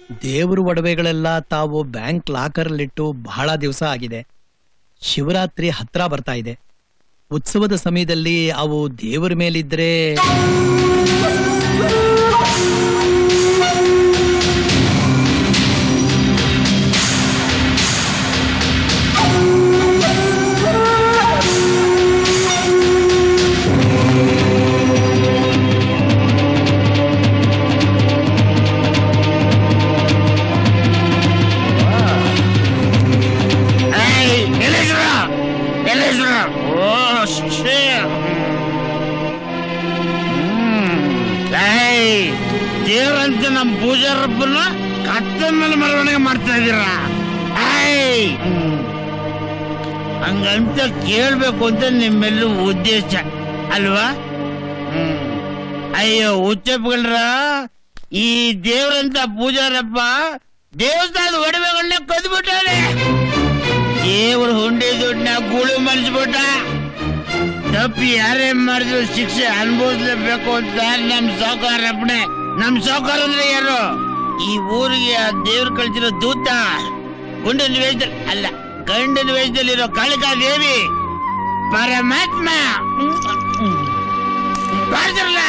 ದೇವ್ರ ಒಡವೆಗಳೆಲ್ಲ ತಾವು ಬ್ಯಾಂಕ್ ಲಾಕರ್ಲಿಟ್ಟು ಬಹಳ ದಿವಸ ಆಗಿದೆ ಶಿವರಾತ್ರಿ ಹತ್ರ ಬರ್ತಾ ಇದೆ ಉತ್ಸವದ ಸಮಯದಲ್ಲಿ ಅವು ದೇವರ ಮೇಲಿದ್ರೆ ಏಯ್, ಎಲ್ಲಿದ್ರ? ಎಲ್ಲಿದ್ರ? ಓ, shit. ಹ್ಮ್. ಏಯ್, ದೇವ್ರಂತ ನಮ್ ಪೂಜಾರಪ್ಪನ ಕತ್ತ ಮೇಲೆ ಮೆರವಣಿಗೆ ಮಾಡ್ತಾ ಇದೀರ ಏಯ್ ಹ್ಮ್. ಹಂಗಂತ ಕೇಳ್ಬೇಕು ಅಂತ ನಿಮ್ಮೆಲ್ಲ ಉದ್ದೇಶ ಅಲ್ವಾ ಹ್ಮ್. ಅಯ್ಯೋ ಹುಚ್ಚಪ್ಪಗಳ್ರ ಈ ದೇವ್ರಂತ ಪೂಜಾರಪ್ಪ ದೇವಸ್ಥಾನದ ಒಡವೆಗಳನ್ನ ಕದ್ಬಿಟ್ಟಾನೆ ದೇವ್ರ ಹುಂಡಿ ದುಡ್ಡನ್ನ ಗೂಳು ಮನ್ಸ್ಬಿಟ್ಟ ತಪ್ಪಿ ಯಾರೇ ಮಾಡಿದ್ರು ಶಿಕ್ಷೆ ಅನುಭವಿಸ್ಲೇಬೇಕು ಅಂತ ನಮ್ ಸಾವುಕಾರಪ್ಪನೆ ನಮ್ ಸಾವುಕಾರ ಅಂದ್ರೆ ಯಾರು ಈ ಊರಿಗೆ ಆ ದೇವ್ರು ಕಳ್ಸಿರೋ ದೂತ ಗುಂಡನ ವೇಷದಲ್ಲಿ ಅಲ್ಲ ಗಂಡನ ವೇಷದಲ್ಲಿರೋ ಕಾಳಿಕಾ ದೇವಿ ಪರಮಾತ್ಮ ಹ್ಮ್. ಹ್ಮ್. ಮಾಡ್ತಿರಲ್ಲ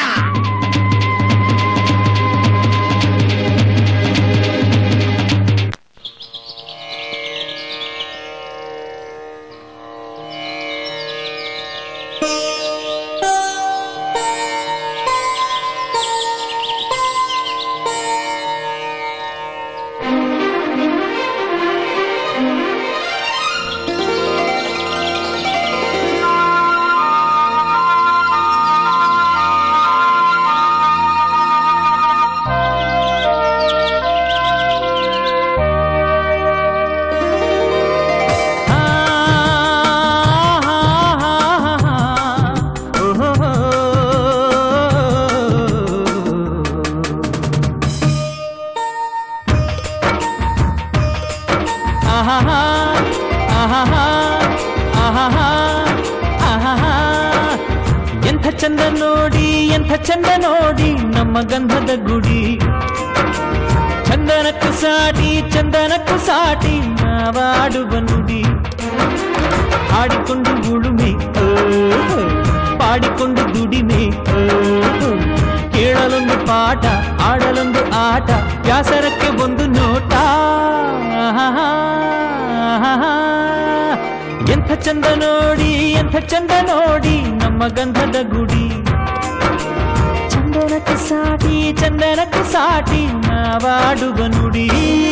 ಎಂಥ ಚಂದ ನೋಡಿ ಎಂಥ ಚಂದ ನೋಡಿ ನಮ್ಮ ಗಂಧದ ಗುಡಿ ಚಂದನಕ್ಕೂ ಸಾಟಿ ಚಂದನಕ್ಕೂ ಸಾಟಿ ನಾವಾಡುವ ನುಡಿ ಹಾಡಿಕೊಂಡು ಉಳುಮೆ ಓ, ಪಾಡಿಕೊಂಡು ದುಡಿಮೆ ಓ, ಕೇಳಲೊಂದು ಪಾಠ ಆಡಲೊಂದು ಆಟ ವ್ಯಾಸರಕ್ಕೆ ಒಂದು ನೋಟ ಆಹಾಹಾ, ಆಹಾಹಾ. ಎಂಥ ಚಂದ ನೋಡಿ ಎಂಥ ಚಂದ ನೋಡಿ ನಮ್ಮ ಗಂಧದ ಗುಡಿ ಚಂದನಕ್ಕೆ ಸಾಟಿ ಚಂದನಕ್ಕೆ ಸಾಟಿ ನಾವಾಡುವ ನುಡಿ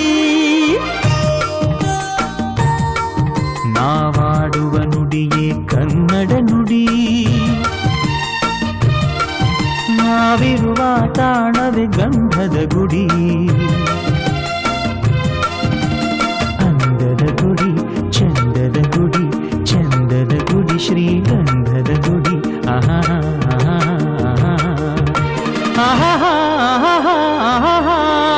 ನಾವಾಡುವ ನುಡಿಯೇ ಕನ್ನಡ ನುಡಿ ನಾವಿರುವ ತಾಣವೇ ಗಂಧದ ಗುಡಿ ಅಂದದ ಗುಡಿ ಚಂದದ ಗುಡಿ ಚಂದದ ಗುಡಿ ಶ್ರೀಗಂಧದ ಗುಡಿ ಆಹಾ ಆಹಾ ಆಹಾ ಆಹಾ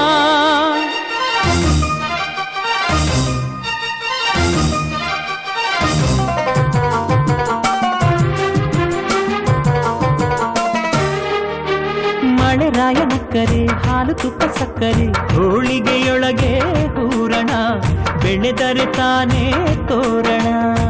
ಮಳೆರಾಯನಕ್ಕರೆ ಹಾಲು ತುಪ್ಪ ಸಕ್ಕರೆ ಹೋಳಿಗೆಯೊಳಗೆ ಹೂರಣ ಬೆಳೆದರೆ ತಾನೇ ತೋರಣ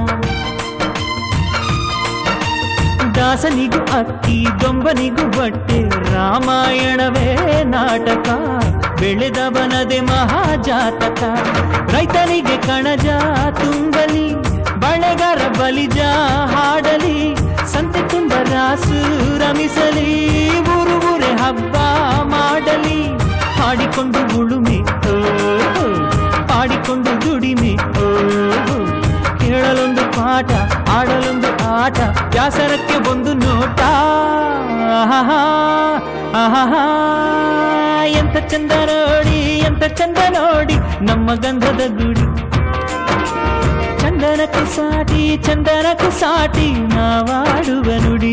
ದಾಸನಿಗೂ ಅಕ್ಕಿ ದೊಂಬನಿಗೂ ಬಟ್ಟೆ ರಾಮಾಯಣವೇ ನಾಟಕ ಬೆಳೆದವನದೆ ಮಹಾಜಾತಕ ರೈತನಿಗೆ ಕಣಜ ತುಂಬಲಿ ಬಳೆಗಾರ ಬಲಿಜ ಹಾಡಲಿ ಸಂತೆ ತುಂಬ ರಾಸು ರಮಿಸಲಿ ಊರು ಊರೇ ಹಬ್ಬ ಮಾಡಲಿ ಹಾಡಿಕೊಂಡು ಉಳುಮೆ ಓ, ಓ, ಪಾಡಿಕೊಂಡು ದುಡಿಮೆ ಓ, ಓ, ಕೇಳಲೊಂದು ಪಾಠ ಆಡಲೊಂದು ಆಟ ವ್ಯಾಸರಕ್ಕೆ ಒಂದು ನೋಟ ಆಹಾಹಾ, ಆಹಾಹಾ, ಎಂತ ಚಂದ ನೋಡಿ ಎಂತ ಚಂದ ನೋಡಿ ನಮ್ಮ ಗಂಧದ ಗುಡಿ ಚಂದನಕ್ಕೆ ಸಾಟಿ ಚಂದನಕ್ಕೆ ಸಾಟಿ ನಾವಾಡುವ ನುಡಿ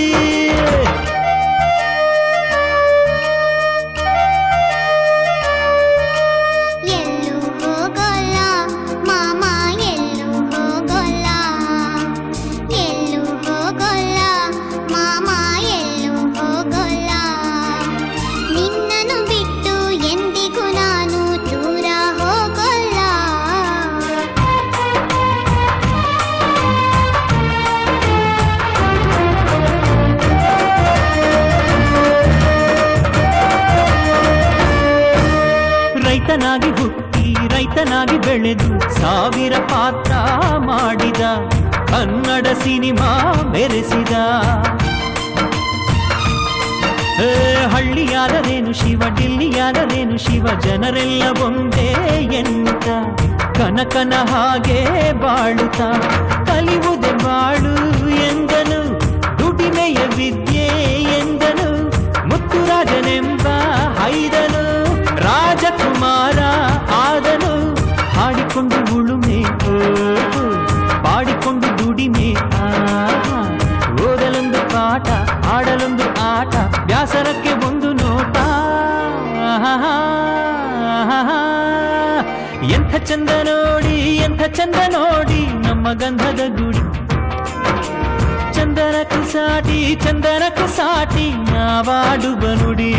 ಎಲ್ಲೂ ಹೋಗೋಲ್ಲ ಮಾಮ ಎಲ್ಲೂ ಹೋಗೋಲ್ಲ ಎಲ್ಲೂ ಹೋಗೋಲ್ಲ ಮಾಮ ಎಲ್ಲೂ ಹೋಗೋಲ್ಲ ನಿನ್ನನ್ನು ಬಿಟ್ಟು ಎಂದಿಗೂ ನಾನು ರೈತನಾಗಿ ಹುಟ್ಟಿ ರೈತನಾಗಿ ಬೆಳೆದು ಸಾವಿರ ಪಾತ್ರ ಮಾಡಿದ ಕನ್ನಡ ಸಿನಿಮಾ ಮೆರೆಸಿದ ಏ, ಹಳ್ಳಿಯಾದರೇನು ಶಿವ ಡಿಲ್ಲಿಯಾದರೇನು ಶಿವ ಜನರೆಲ್ಲ ಒಂದೇ ಎನ್ನುತ್ತ ಕನಕನ ಹಾಗೆ ಬಾಳುತ್ತ ಕಲಿಯುವುದೇ ಬಾಳು ಎಂದನು ದುಡಿಮೆಯ ವಿದ್ಯೆ ಎಂದನು ಮುತ್ತುರಾಜನೆಂಬ ಹೈದನು ರಾಜಕುಮಾರ ಆದನು ಹಾಡಿಕೊಂಡು ಉಳುಮೆ ಓ, ಪಾಡಿಕೊಂಡು ದುಡಿಮೆ ಆಹಾ. ಓದಲೊಂದು ಪಾಠ ಆಡಲೊಂದು ಆಟ ವ್ಯಾಸರಕ್ಕೆ ಒಂದು ನೋಟ ಆಹಾ. ಎಂಥ ಚಂದ ನೋಡಿ ಎಂಥ ಚಂದ ನೋಡಿ ನಮ್ಮ ಗಂಧದ ಗುಡಿ ಚಂದನಕ್ಕೂ ಸಾಟಿ ಚಂದನಕ್ಕೂ ಸಾಟಿ ನಾವಾಡುವ ನುಡಿ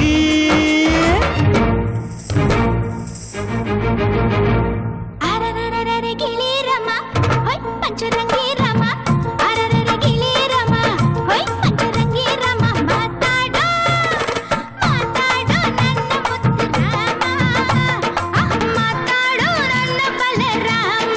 ಅರರರರರೆ ಗಿಳಿ ರಮ ಹೊಯ್ ಪಂಚರಂಗಿ ರಮ ಅರರರ ಗಿಳಿ ರಮ ಹೊಯ್ ಪಂಚರಂಗಿ ರಮ ಮಾತಾಡೋ ಮಾತಾಡೋ ನನ್ನ ಮುತ್ತು ರಾಮ ಆಹ್, ಮಾತಾಡೋ ನನ್ನ ಬಲರಾಮ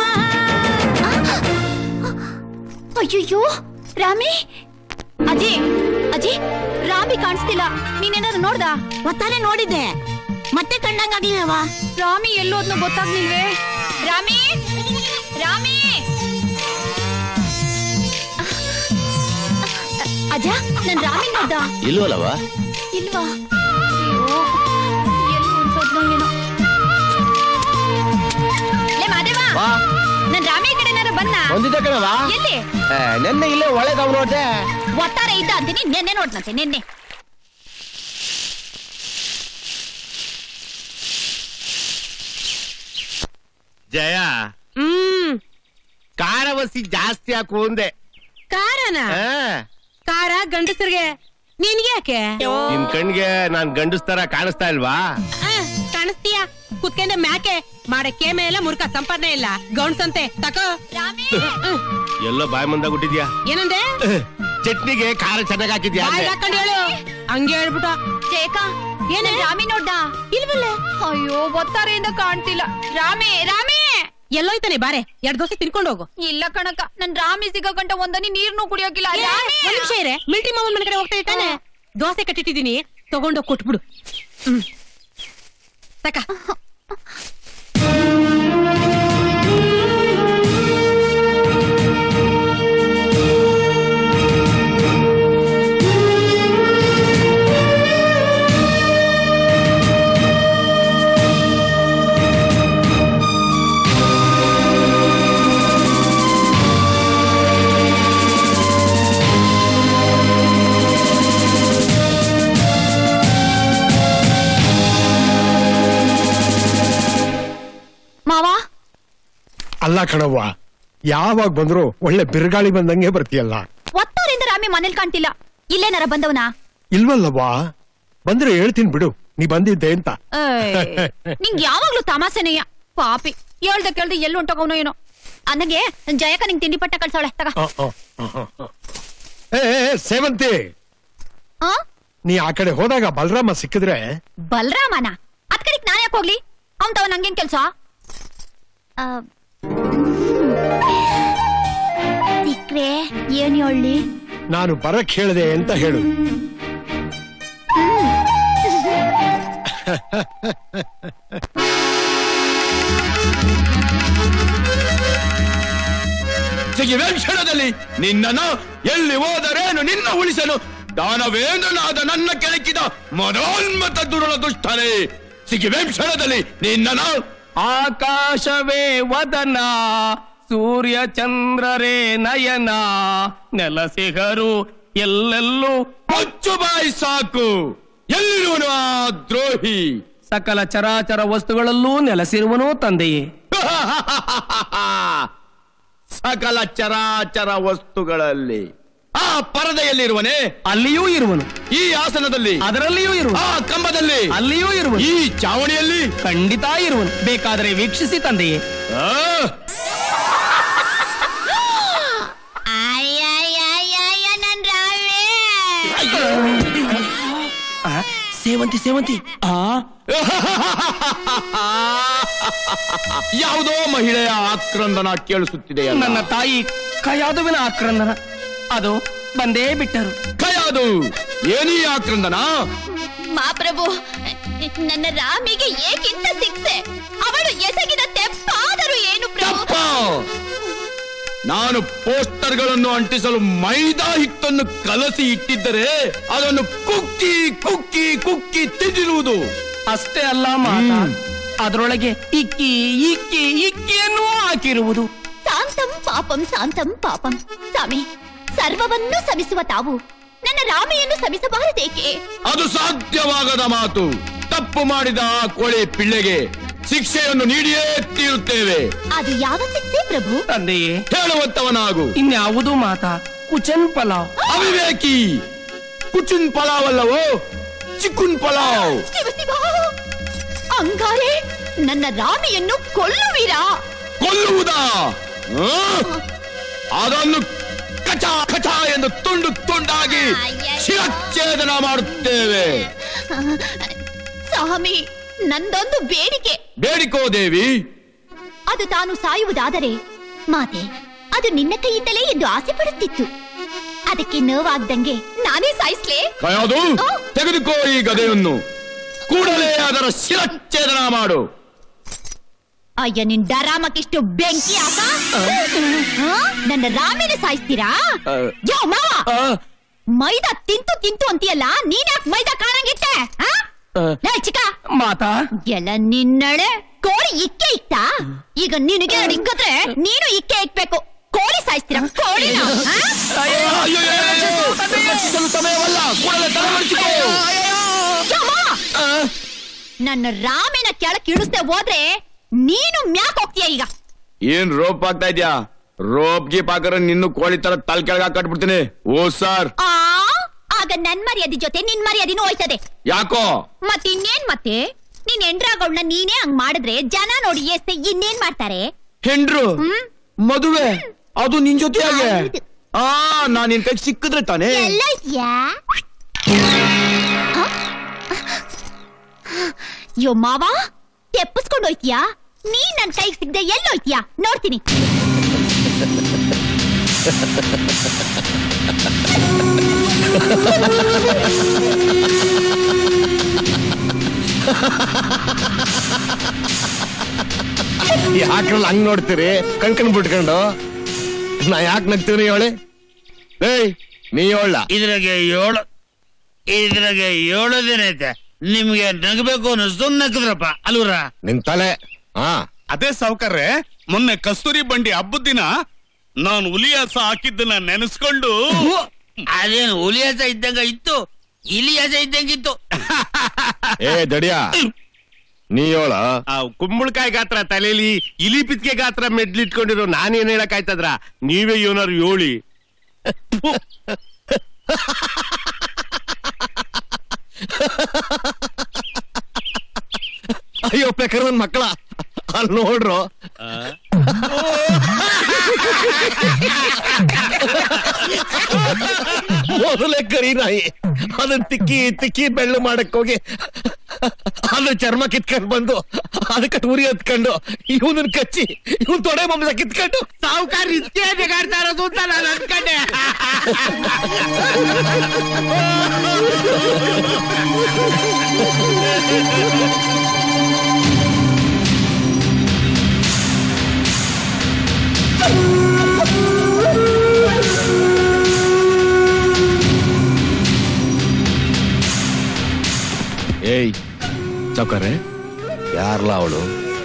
ಅಯ್ಯಯ್ಯೋ ರಾಮಿ ಅಜಿ ಅಜಿ ರಾಮಿ ಕಾಣಿಸ್ತಿಲ್ಲ ನೀನೇನಾದ್ರು ನೋಡ್ದ ಮತ್ತಾನೆ ನೋಡಿದ್ದೆ ಮತ್ತೆ ಕಣ್ಣಂಗಾಗ್ಲಿಲ್ಲವ ರಾಮಿ ಎಲ್ಲೋದ್ನೋ ಗೊತ್ತಾಗ್ಲಿಲ್ವೇ ರಾಮಿ ರಾಮಿ ಅಜ್ಜ ನನ್ ರಾಮಿ ನೋಡ್ದ ಇಲ್ವಲ್ಲವ ಇಲ್ವಾ ಅಯ್ಯೋ ಎಲ್ಲಿ ಹೊರ್ಟೋದ್ನೋ ಏನೋ ಲೇ ಮಾದೇವ ವಾ ನನ್ ರಾಮಿ ಕಡೆ ಏನಾರು ಬಂದ ಒಂದಿದ್ದ ಕಣವ ಎಲ್ಲಿ ನೆನ್ನೆ ಇಲ್ಲೇ ಒಳಗೆ ನೋಡ್ದೆ ಒಟ್ಟಾರೆ ಇದ್ದ ಅಂತೀನಿ ನೆನ್ನೆ ನೋಡ್ನಂತೆ ನೆನ್ನೆ ಜಯ ಹ್ಮ್ ಕಾರವಸಿ ಜಾಸ್ತಿ ಹಾಕು ಅಂದೆ ಕಾರನ ಆ, ಕಾರ ಗಂಡಸರಿಗೆ ನಿನ್ಗೆ ಯಾಕೆ ನಿನ್ ಕಣ್ಗೆ ನಾನ್ ಗಂಡಸ್ತರ ಕಾಣಿಸ್ತಾ ಇಲ್ವಾ ಆ, ಕಾಣಿಸ್ತೀಯ ಕುತ್ಕೊಂಡ ಮ್ಯಾಕೆ ಮಾಡಕ್ಕೆ ಮೇಲೆ ಮುರ್ಕ ಸಂಪಾದನೆ ಇಲ್ಲ ಗೌಣ್ಸಂತೆ ತಕೋ ರಾಮಿ ಹ್ಮ್. ಎಲ್ಲೋ ಬಾಯಿ ಮುಂದಾಗ ಹುಟ್ಟಿದ್ಯಾ ಏನಂದೆ ಚಟ್ನಿಗೆ ಖಾರ ಚೆನ್ನಾಗ್ ಹಾಕಿದ್ಯಾ ಬಾಯ್ ಅಂದೆ. ಹಾಕೊಂಡು ಹೇಳು ಹಂಗೆ ಹೇಳ್ಬಿಟ ಜಯಕ ಏನೇ? ರಾಮಿ ನೋಡ್ದ ಇಲ್ವಲ್ಲ ಅಯ್ಯೋ ಒತ್ತಾರೆಯಿಂದ ಕಾಣ್ತಿಲ್ಲ ರಾಮಿ ರಾಮಿ ಎಲ್ಲೋಯ್ತಾನೆ ಬಾರೆ ಎರಡ್ ದೋಸೆ ತಿನ್ಕೊಂಡು ಹೋಗು ಇಲ್ಲ ಕಣಕ ನನ್ ರಾಮಿ ಸಿಗಕಂಟ ಒಂದನಿ ನೀರ್ನು ಕುಡಿಯೋಕಿಲ್ಲ ಏ, ಒಂದ್ ನಿಮಿಷ ಇರೆ ಮಿಲ್ಟಿ ಮಾವನ್ ಮನೆ ಕಡೆ ಹೋಗ್ತಾ ಇದ್ದಾನೆ ದೋಸೆ ಕಟ್ಟಿಟ್ಟಿದೀನಿ ತಗೊಂಡೋಗ್ ಕೊಟ್ಬಿಡು ಹ್ಮ್ ತಕ ಮಾವ ಅಲ್ಲ ಕಣವ್ವ ಯಾವಾಗ ಬಂದ್ರು ಒಳ್ಳೆ ಬಿರುಗಾಳಿ ಬಂದಂಗೆ ಬರ್ತೀಯಲ್ಲ ಒತ್ತಾರೆಯಿಂದ ರಾಮಿ ಮನೇಲಿ ಕಾಣ್ತಿಲ್ಲ ಇಲ್ಲೇನಾರ ಬಂದವನ ಇಲ್ವಲ್ಲವ್ವಾ ಬಂದ್ರೆ ಹೇಳ್ತೀನಿ ಬಿಡು ನೀ ಬಂದಿದ್ದೆ ಅಂತ ನಿಂಗ್ ಯಾವಾಗ್ಲೂ ತಮಾಸೆನೆಯ ಪಾಪಿ ಹೇಳ್ದ ಕೇಳ್ದೆ ಎಲ್ಲಿ ಹೊಂಟೋಗವನೋ ಏನೋ ಅಂದಂಗೆ ಜಯಕ ನಿಂಗ್ ತಿಂಡಿ ಪಟ್ಟ ಕಳ್ಸವಳೆ ತಗ ಆ, ಆ, ಆ, ಆ. ಏ ಏ, ಸೇವಂತಿ ಆ ನೀ ಆ ಕಡೆ ಹೋದಾಗ ಬಲರಾಮ ಸಿಕ್ಕಿದ್ರೆ ಬಲರಾಮನ ಅದ್ ಕಡೆಗ್ ನಾನ್ ಯಾಕೆ ಹೋಗ್ಲಿ ಅವ್ನ್ ತವ ನಂಗೇನ್ ಕೆಲ್ಸ ಸಿಕ್ರೆ ಏನ್ ಹೇಳಿ ನಾನು ಬರಕ್ ಹೇಳ್ದೆ ಅಂತ ಹೇಳು ಸಿಗಿವೆ ಕ್ಷಣದಲ್ಲಿ ನಿನ್ನನ್ನು ಎಲ್ಲಿ ಹೋದರೇನು ನಿನ್ನ ಉಳಿಸಲು ದಾನವೇಂದ್ರನಾದ ನನ್ನ ಕೆಳಕಿದ ಮನೋನ್ಮತ ದುರುಳ ದುಷ್ಟನೇ ಸಿಗಿವೆ ಕ್ಷಣದಲ್ಲಿ ನಿನ್ನನ್ನು ಆಕಾಶವೇ ವದನ ಸೂರ್ಯ ಚಂದ್ರರೇ ನಯನ ನೆಲಸಿಗರು ಎಲ್ಲೆಲ್ಲೂ ಮುಚ್ಚು ಬಾಯಿ ಸಾಕು ಎಲ್ಲಿರುವನು ಆ ದ್ರೋಹಿ ಸಕಲ ಚರಾಚರ ವಸ್ತುಗಳಲ್ಲೂ ನೆಲೆಸಿರುವನೂ ತಂದೆಯೇ ಸಕಲ ಚರಾಚರ ವಸ್ತುಗಳಲ್ಲಿ ಆ ಪರದೆಯಲ್ಲಿರುವನೇ ಅಲ್ಲಿಯೂ ಇರುವನು ಈ ಆಸನದಲ್ಲಿ ಅದರಲ್ಲಿಯೂ ಇರುವನು ಆ ಕಂಬದಲ್ಲಿ ಅಲ್ಲಿಯೂ ಇರುವನು ಈ ಚಾವಣಿಯಲ್ಲಿ ಖಂಡಿತ ಇರುವನು ಬೇಕಾದರೆ ವೀಕ್ಷಿಸಿ ತಂದೆಯೇ ಆ, ನನ್ ರಾವೇ ಸೇವಂತಿ ಸೇವಂತಿ ಆ ಯಾವುದೋ ಮಹಿಳೆಯ ಆಕ್ರಂದನ ಕೇಳಿಸುತ್ತಿದೆ ನನ್ನ ತಾಯಿ ಕಯಾದುವಿನ ಆಕ್ರಂದನ ಅದು ಬಂದೇ ಬಿಟ್ಟರು ಕಯಾದು ಏನೀ ಆಕ್ರಂದನ ಮಾಪ್ರಭು ನನ್ನ ರಾಮಿಗೆ ಏಕಿಂತ ಶಿಕ್ಷೆ ಅವಳು ಎಸಗಿದ ತೆಪ್ಪಾದರೂ ಏನು ಪ್ರಭು ತಪ್ಪ ನಾನು ಪೋಸ್ಟರ್ಗಳನ್ನು ಅಂಟಿಸಲು ಮೈದಾ ಹಿಟ್ಟನ್ನು ಕಲಸಿ ಇಟ್ಟಿದ್ದರೆ ಅದನ್ನು ಕುಕ್ಕಿ ಕುಕ್ಕಿ ಕುಕ್ಕಿ ತಿಂದಿರುವುದು ಅಷ್ಟೇ ಅಲ್ಲ ಮಾತಾ ಹ್ಮ್. ಅದರೊಳಗೆ ಇಕ್ಕಿ ಇಕ್ಕಿ ಇಕ್ಕಿಯನ್ನು ಹಾಕಿರುವುದು ಶಾಂತಂ ಪಾಪಂ ಶಾಂತಂ ಪಾಪಂ ಸ್ವಾಮಿ ಸರ್ವವನ್ನು ಸಮಿಸುವ ತಾವು ನನ್ನ ರಾಮೆಯನ್ನು ಸಮಿಸಬಾರದೇಕೆ ಅದು ಸಾಧ್ಯವಾಗದ ಮಾತು ತಪ್ಪು ಮಾಡಿದ ಆ ಕೋಳಿ ಪಿಳ್ಳೆಗೆ ಶಿಕ್ಷೆಯನ್ನು ನೀಡಿಯೇ ತೀರುತ್ತೇವೆ ಅದು ಯಾವ ಶಿಕ್ಷೆ ಪ್ರಭು ತಂದೆಯೇ ಹೇಳುವಂತವನಾಗು ಇನ್ಯಾವುದು ಮಾತಾ ಕುಚನ್ ಪಲಾವ್ ಅವಿವೇಕಿ ಕುಚುನ್ ಪಲಾವ್ ಅಲ್ಲವೋ ಚಿಕುನ್ ಪಲಾವ್ ಶಿವ ಶಿವ ಅಂಗಾರೆ ನನ್ನ ರಾಮಿಯನ್ನು ಕೊಲ್ಲುವಿರಾ ಕೊಲ್ಲುವುದಾ ಆ? ಅದನ್ನು ಕಚ ಕಚ ಎಂದು ತುಂಡು ತುಂಡಾಗಿ ಅಯ್ಯಯ್ಯೋ. ಶಿರಚ್ಛೇದನ ಮಾಡುತ್ತೇವೆ ಸ್ವಾಮಿ ನಂದೊಂದು ಬೇಡಿಕೆ ಬೇಡಿಕೋ ದೇವಿ ಅದು ತಾನು ಸಾಯುವುದಾದರೆ ಮಾತೆ ಅದು ನಿನ್ನ ಕೈಯಿಂದಲೇ ಎಂದು ಆಸೆ ಪಡುತ್ತಿತ್ತು ಅದಕ್ಕೆ ನೋವಾಗ್ದಂಗೆ ನಾನೇ ಸಾಯಿಸ್ಲೇ ಕಯಾದು ಆ? ತೆಗೆದುಕೋ ಈ ಗದೆಯನ್ನು ಕೂಡಲೇ ಅದರ ಶಿರಚ್ಛೇದನ ಮಾಡು ಅಯ್ಯ ನಿನ್ ಡರಾಮಕ್ಕಿಷ್ಟು ಬೆಂಕಿ ಆತ ಆ? ನನ್ನ ರಾಮಿನ ಸಾಯಿಸ್ತೀರಾ ಯೋ ಮಾವ ಮೈದಾ ತಿಂತು ತಿಂತು ಅಂತೀಯಲ್ಲ ನೀನ್ಯಾಕ್ ಮೈದಾ ಕಾಣಂಗಿಟ್ಟೆ ಆ? ಲೇ ಚಿಕ್ಕ ಮಾತಾ ಎಲ್ಲ ನಿನ್ನಳೆ ಕೋಳಿ ಇಕ್ಕೆ ಇಕ್ತಾ ಈಗ ನಿನಗೆ ಎರಡು ಇಕ್ಕದ್ರೆ ನೀನು ಇಕ್ಕೆ ಇಕ್ಬೇಕು ಕೋಳಿ ಸಾಯಿಸ್ತೀರಾ ಕೋಳಿನ ಆ? ಅಯ್ಯೋ, ಅಯ್ಯೋ, ಅಯ್ಯೋ, ರಕ್ಷಿಸಲು ಸಮಯವಲ್ಲ ಕೂಡಲೇ ತಲೆಮರೆಸಿಕೋ ಯೋ ಮಾವ! ನನ್ನ ರಾಮಿನ ಕೆಳಕ್ ಇಳಿಸ್ದೆ ಹೋದ್ರೆ ನೀನು ಮ್ಯಾಕ್ ಹೋಗ್ತೀಯ ಈಗ ಏನ್ ರೋಪ್ ಆಗ್ತಾ ಇದ್ಯಾ ರೋಪ್ ಗೀಪ್ ಹಾಕರ ನಿನ್ನು ಕೋಳಿ ತರ ತಲೆ ಕೆಳಗ ಕಟ್ಬಿಡ್ತೀನಿ ಓ ಸರ್ ಆ ಆಗ ನನ್ ಮರ್ಯಾದೆ ಜೊತೆ ನಿನ್ ಮರ್ಯಾದೆನೂ ಹೋಯ್ತದೆ ಯಾಕೋ ಮತ್ತಿನ್ನೇನ್ ಮತ್ತೆ ನೀನ್ ಎಂಡ್ರಾಗೌಡ್ನ ನೀನೇ ಹಂಗ್ ಮಾಡಿದ್ರೆ ಜನ ನೋಡಿ ಎಸ್ತೆ ಇನ್ನೇನ್ ಮಾಡ್ತಾರೆ ಹೆಂಡ್ರು ಹ್ಮ್ ಮದುವೆ ಅದು ನಿನ್ ಜೊತೆಯಾಗೆ ಹೌದು. ಆ ನಾನ್ ನಿನ್ ಕೈ ಸಿಕ್ಕಿದ್ರೆ ತಾನೇ ಎಲ್ಲ ಇದ್ಯಾ ಯೋ ಮಾವ ತೆಪ್ಪಿಸ್ಕೊಂಡು ಹೋಯ್ತೀಯಾ ನೀ ನನ್ ಕೈಗೆ ಸಿಗದೆ ಎಲ್ಲೋಯ್ತೀಯಾ ನೋಡ್ತೀನಿ ಯಾಕ್ರಲ್ಲ ಹಂಗ್ ನೋಡ್ತೀರಿ ಕಣ್ಕಣ್ ಬಿಟ್ಕೊಂಡು ನಾ ಯಾಕೆ ನಗ್ತೀವಿ ಹೇಳಿ ಏಯ್ ನೀ ಹೇಳ ಇದ್ರಾಗೆ ಏಳು ಇದ್ರಾಗೆ ಏಳು ದಿನ ಐತೆ ನಿಮ್ಗೆ ನಗಬೇಕು ಅನ್ನಿಸ್ತು ನಗದ್ರಪ್ಪ ಅಲ್ವರ ನಿನ್ ತಲೆ ಹಾ ಅದೇ ಸಾವುಕಾರ್ರೆ ಮೊನ್ನೆ ಕಸ್ತೂರಿ ಬಂಡಿ ಹಬ್ಬದ ದಿನ ನಾನು ಹುಲಿಯಾಸ ಹಾಕಿದ್ದನ್ನ ನೆನೆಸ್ಕೊಂಡು ಅದೇನು ಹುಲಿಯಾಸ ಇದ್ದಂಗ ಇತ್ತು ಇಲಿಯಾಸ ಇದ್ದಂಗಿತ್ತು ಏ ದಡಿಯಾ ನೀ ಹೇಳ ಆ ಕುಂಬಳಕಾಯಿ ಗಾತ್ರ ತಲೆಯಲ್ಲಿ ಇಲಿ ಪಿತ್ಕೆ ಗಾತ್ರ ಮೆಡ್ಲಿಟ್ಕೊಂಡಿರೋ ನಾನೇನ್ ಹೇಳಕ್ ಆಯ್ತದ್ರ ನೀವೇ ಏನಾರು ಹೇಳಿ ಅಯ್ಯೋ ಪೆಕರ್ ಒಂದ್ ಮಕ್ಕಳ ಅಲ್ಲಿ ನೋಡ್ರು ಮೊದಲೇ ಕರಿ ನಾಯಿ ಅದನ್ನ ತಿಕ್ಕಿ ತಿಕ್ಕಿ ಬೆಳ್ಳು ಮಾಡಕ್ ಹೋಗಿ ಅದು ಚರ್ಮ ಕಿತ್ಕೊಂಡ್ ಬಂದು ಅದಕ್ಕೆ ಉರಿ ಹತ್ಕೊಂಡು ಇವನನ್ನ ಕಚ್ಚಿ ಇವನ್ ತೊಡೆ ಮಾಂಸ ಕಿತ್ಕೊಂಡು ಸಾವುಕಾರ ಇಷ್ಟೇ ಜಗಾಡ್ತಾ ಇರೋದು ಅಂತ ನಾನು ಅನ್ಕೊಂಡೆ ಏಯ್ ಚೌಕರೆ ಯಾರ್ಲ ಅವಳು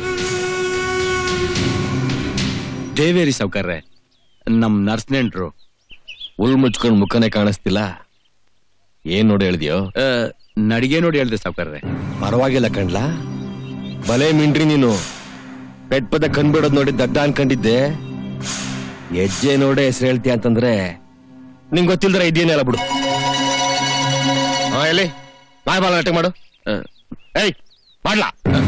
ದೇವೇರಿ ಸೌಕರ್ರೆ ನಮ್ ನರ್ಸ್ ನೆಂಟ್ರು ಉಲ್ ಮುಚ್ಕೊಂಡ್ ಮುಖನೇ ಕಾಣಿಸ್ತಿಲ್ಲ ಏನ್ ನೋಡಿ ಹೇಳ್ದಿಯೋ ನಡಿಗೆ ನೋಡಿ ಹೇಳ್ದೆ ಸಾವ್ಕಾರ್ರೆ ಪರವಾಗಿಲ್ಲ ಕಣ್ಲ ಬಲೆ ಮಿಂಡ್ರಿ ನೀನು ಪೆಟ್ ಪದ ಕಂಡ್ಬಿಡೋದ್ ನೋಡಿ ದಡ್ಡ ಅನ್ಕೊಂಡಿದ್ದೆ ಹೆಜ್ಜೆ ನೋಡೆ ಹೆಸರು ಹೇಳ್ತೀಯ ಅಂತಂದ್ರೆ ನಿಂಗ್ ಗೊತ್ತಿಲ್ದ್ರೆ ಇದೇನೆಲ್ಲ ಬಿಡು ಹಾ ಎಲ್ಲಿ ಬಾಯ್ ಬಾಳ ನಾಟಕ ಮಾಡು ಆ, ಏಯ್ ಮಾಡ್ಲಾ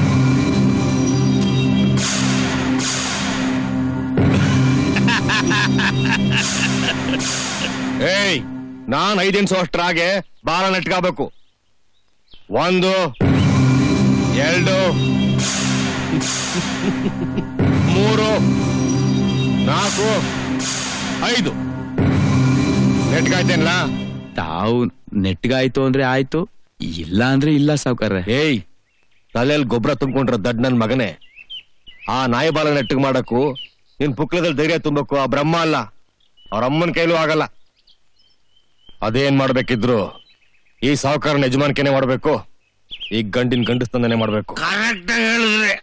ಏಯ್ ನಾನ್ ಐದೆನ್ಸು ಅಷ್ಟ್ರಾಗೆ ಬಾಲ ನೆಟ್ಕೋಬೇಕು ಒಂದು ಎರಡು ಮೂರು ನಾಲ್ಕು ಐದು ನೆಟ್ಗಾಯ್ತೇನ್ಲ ತಾವು ನೆಟ್ಗಾಯ್ತು ಅಂದ್ರೆ ಆಯ್ತು ಇಲ್ಲ ಅಂದ್ರೆ ಇಲ್ಲ ಸಾವ್ಕಾರ್ರೆ ಏಯ್ ತಲೆಯಲ್ಲಿ ಗೊಬ್ಬರ ತುಂಬಿಕೊಂಡ್ರ ದಡ್ ನನ್ ಮಗನೇ ಆ ನಾಯಿ ಬಾಲ ನೆಟ್ಟಿಗೆ ಮಾಡಕ್ಕೂ ನಿನ್ ಪುಕ್ಲದಲ್ಲಿ ಧೈರ್ಯ ತುಂಬಕ್ಕೂ ಆ ಬ್ರಹ್ಮ ಅಲ್ಲ ಅವ್ರ ಅಮ್ಮನ ಕೈಲೂ ಆಗಲ್ಲ ಅದೇನ್ ಮಾಡ್ಬೇಕಿದ್ರು ಈ ಸಾಹುಕಾರನ ಯಜಮಾನಿಕೆನೆ ಮಾಡ್ಬೇಕು ಈ ಗಂಡಿನ ಗಂಡಸ್ತಂದನೆ ಮಾಡ್ಬೇಕು ಕರೆಕ್ಟ್ ಹೇಳಿದ್ರೆ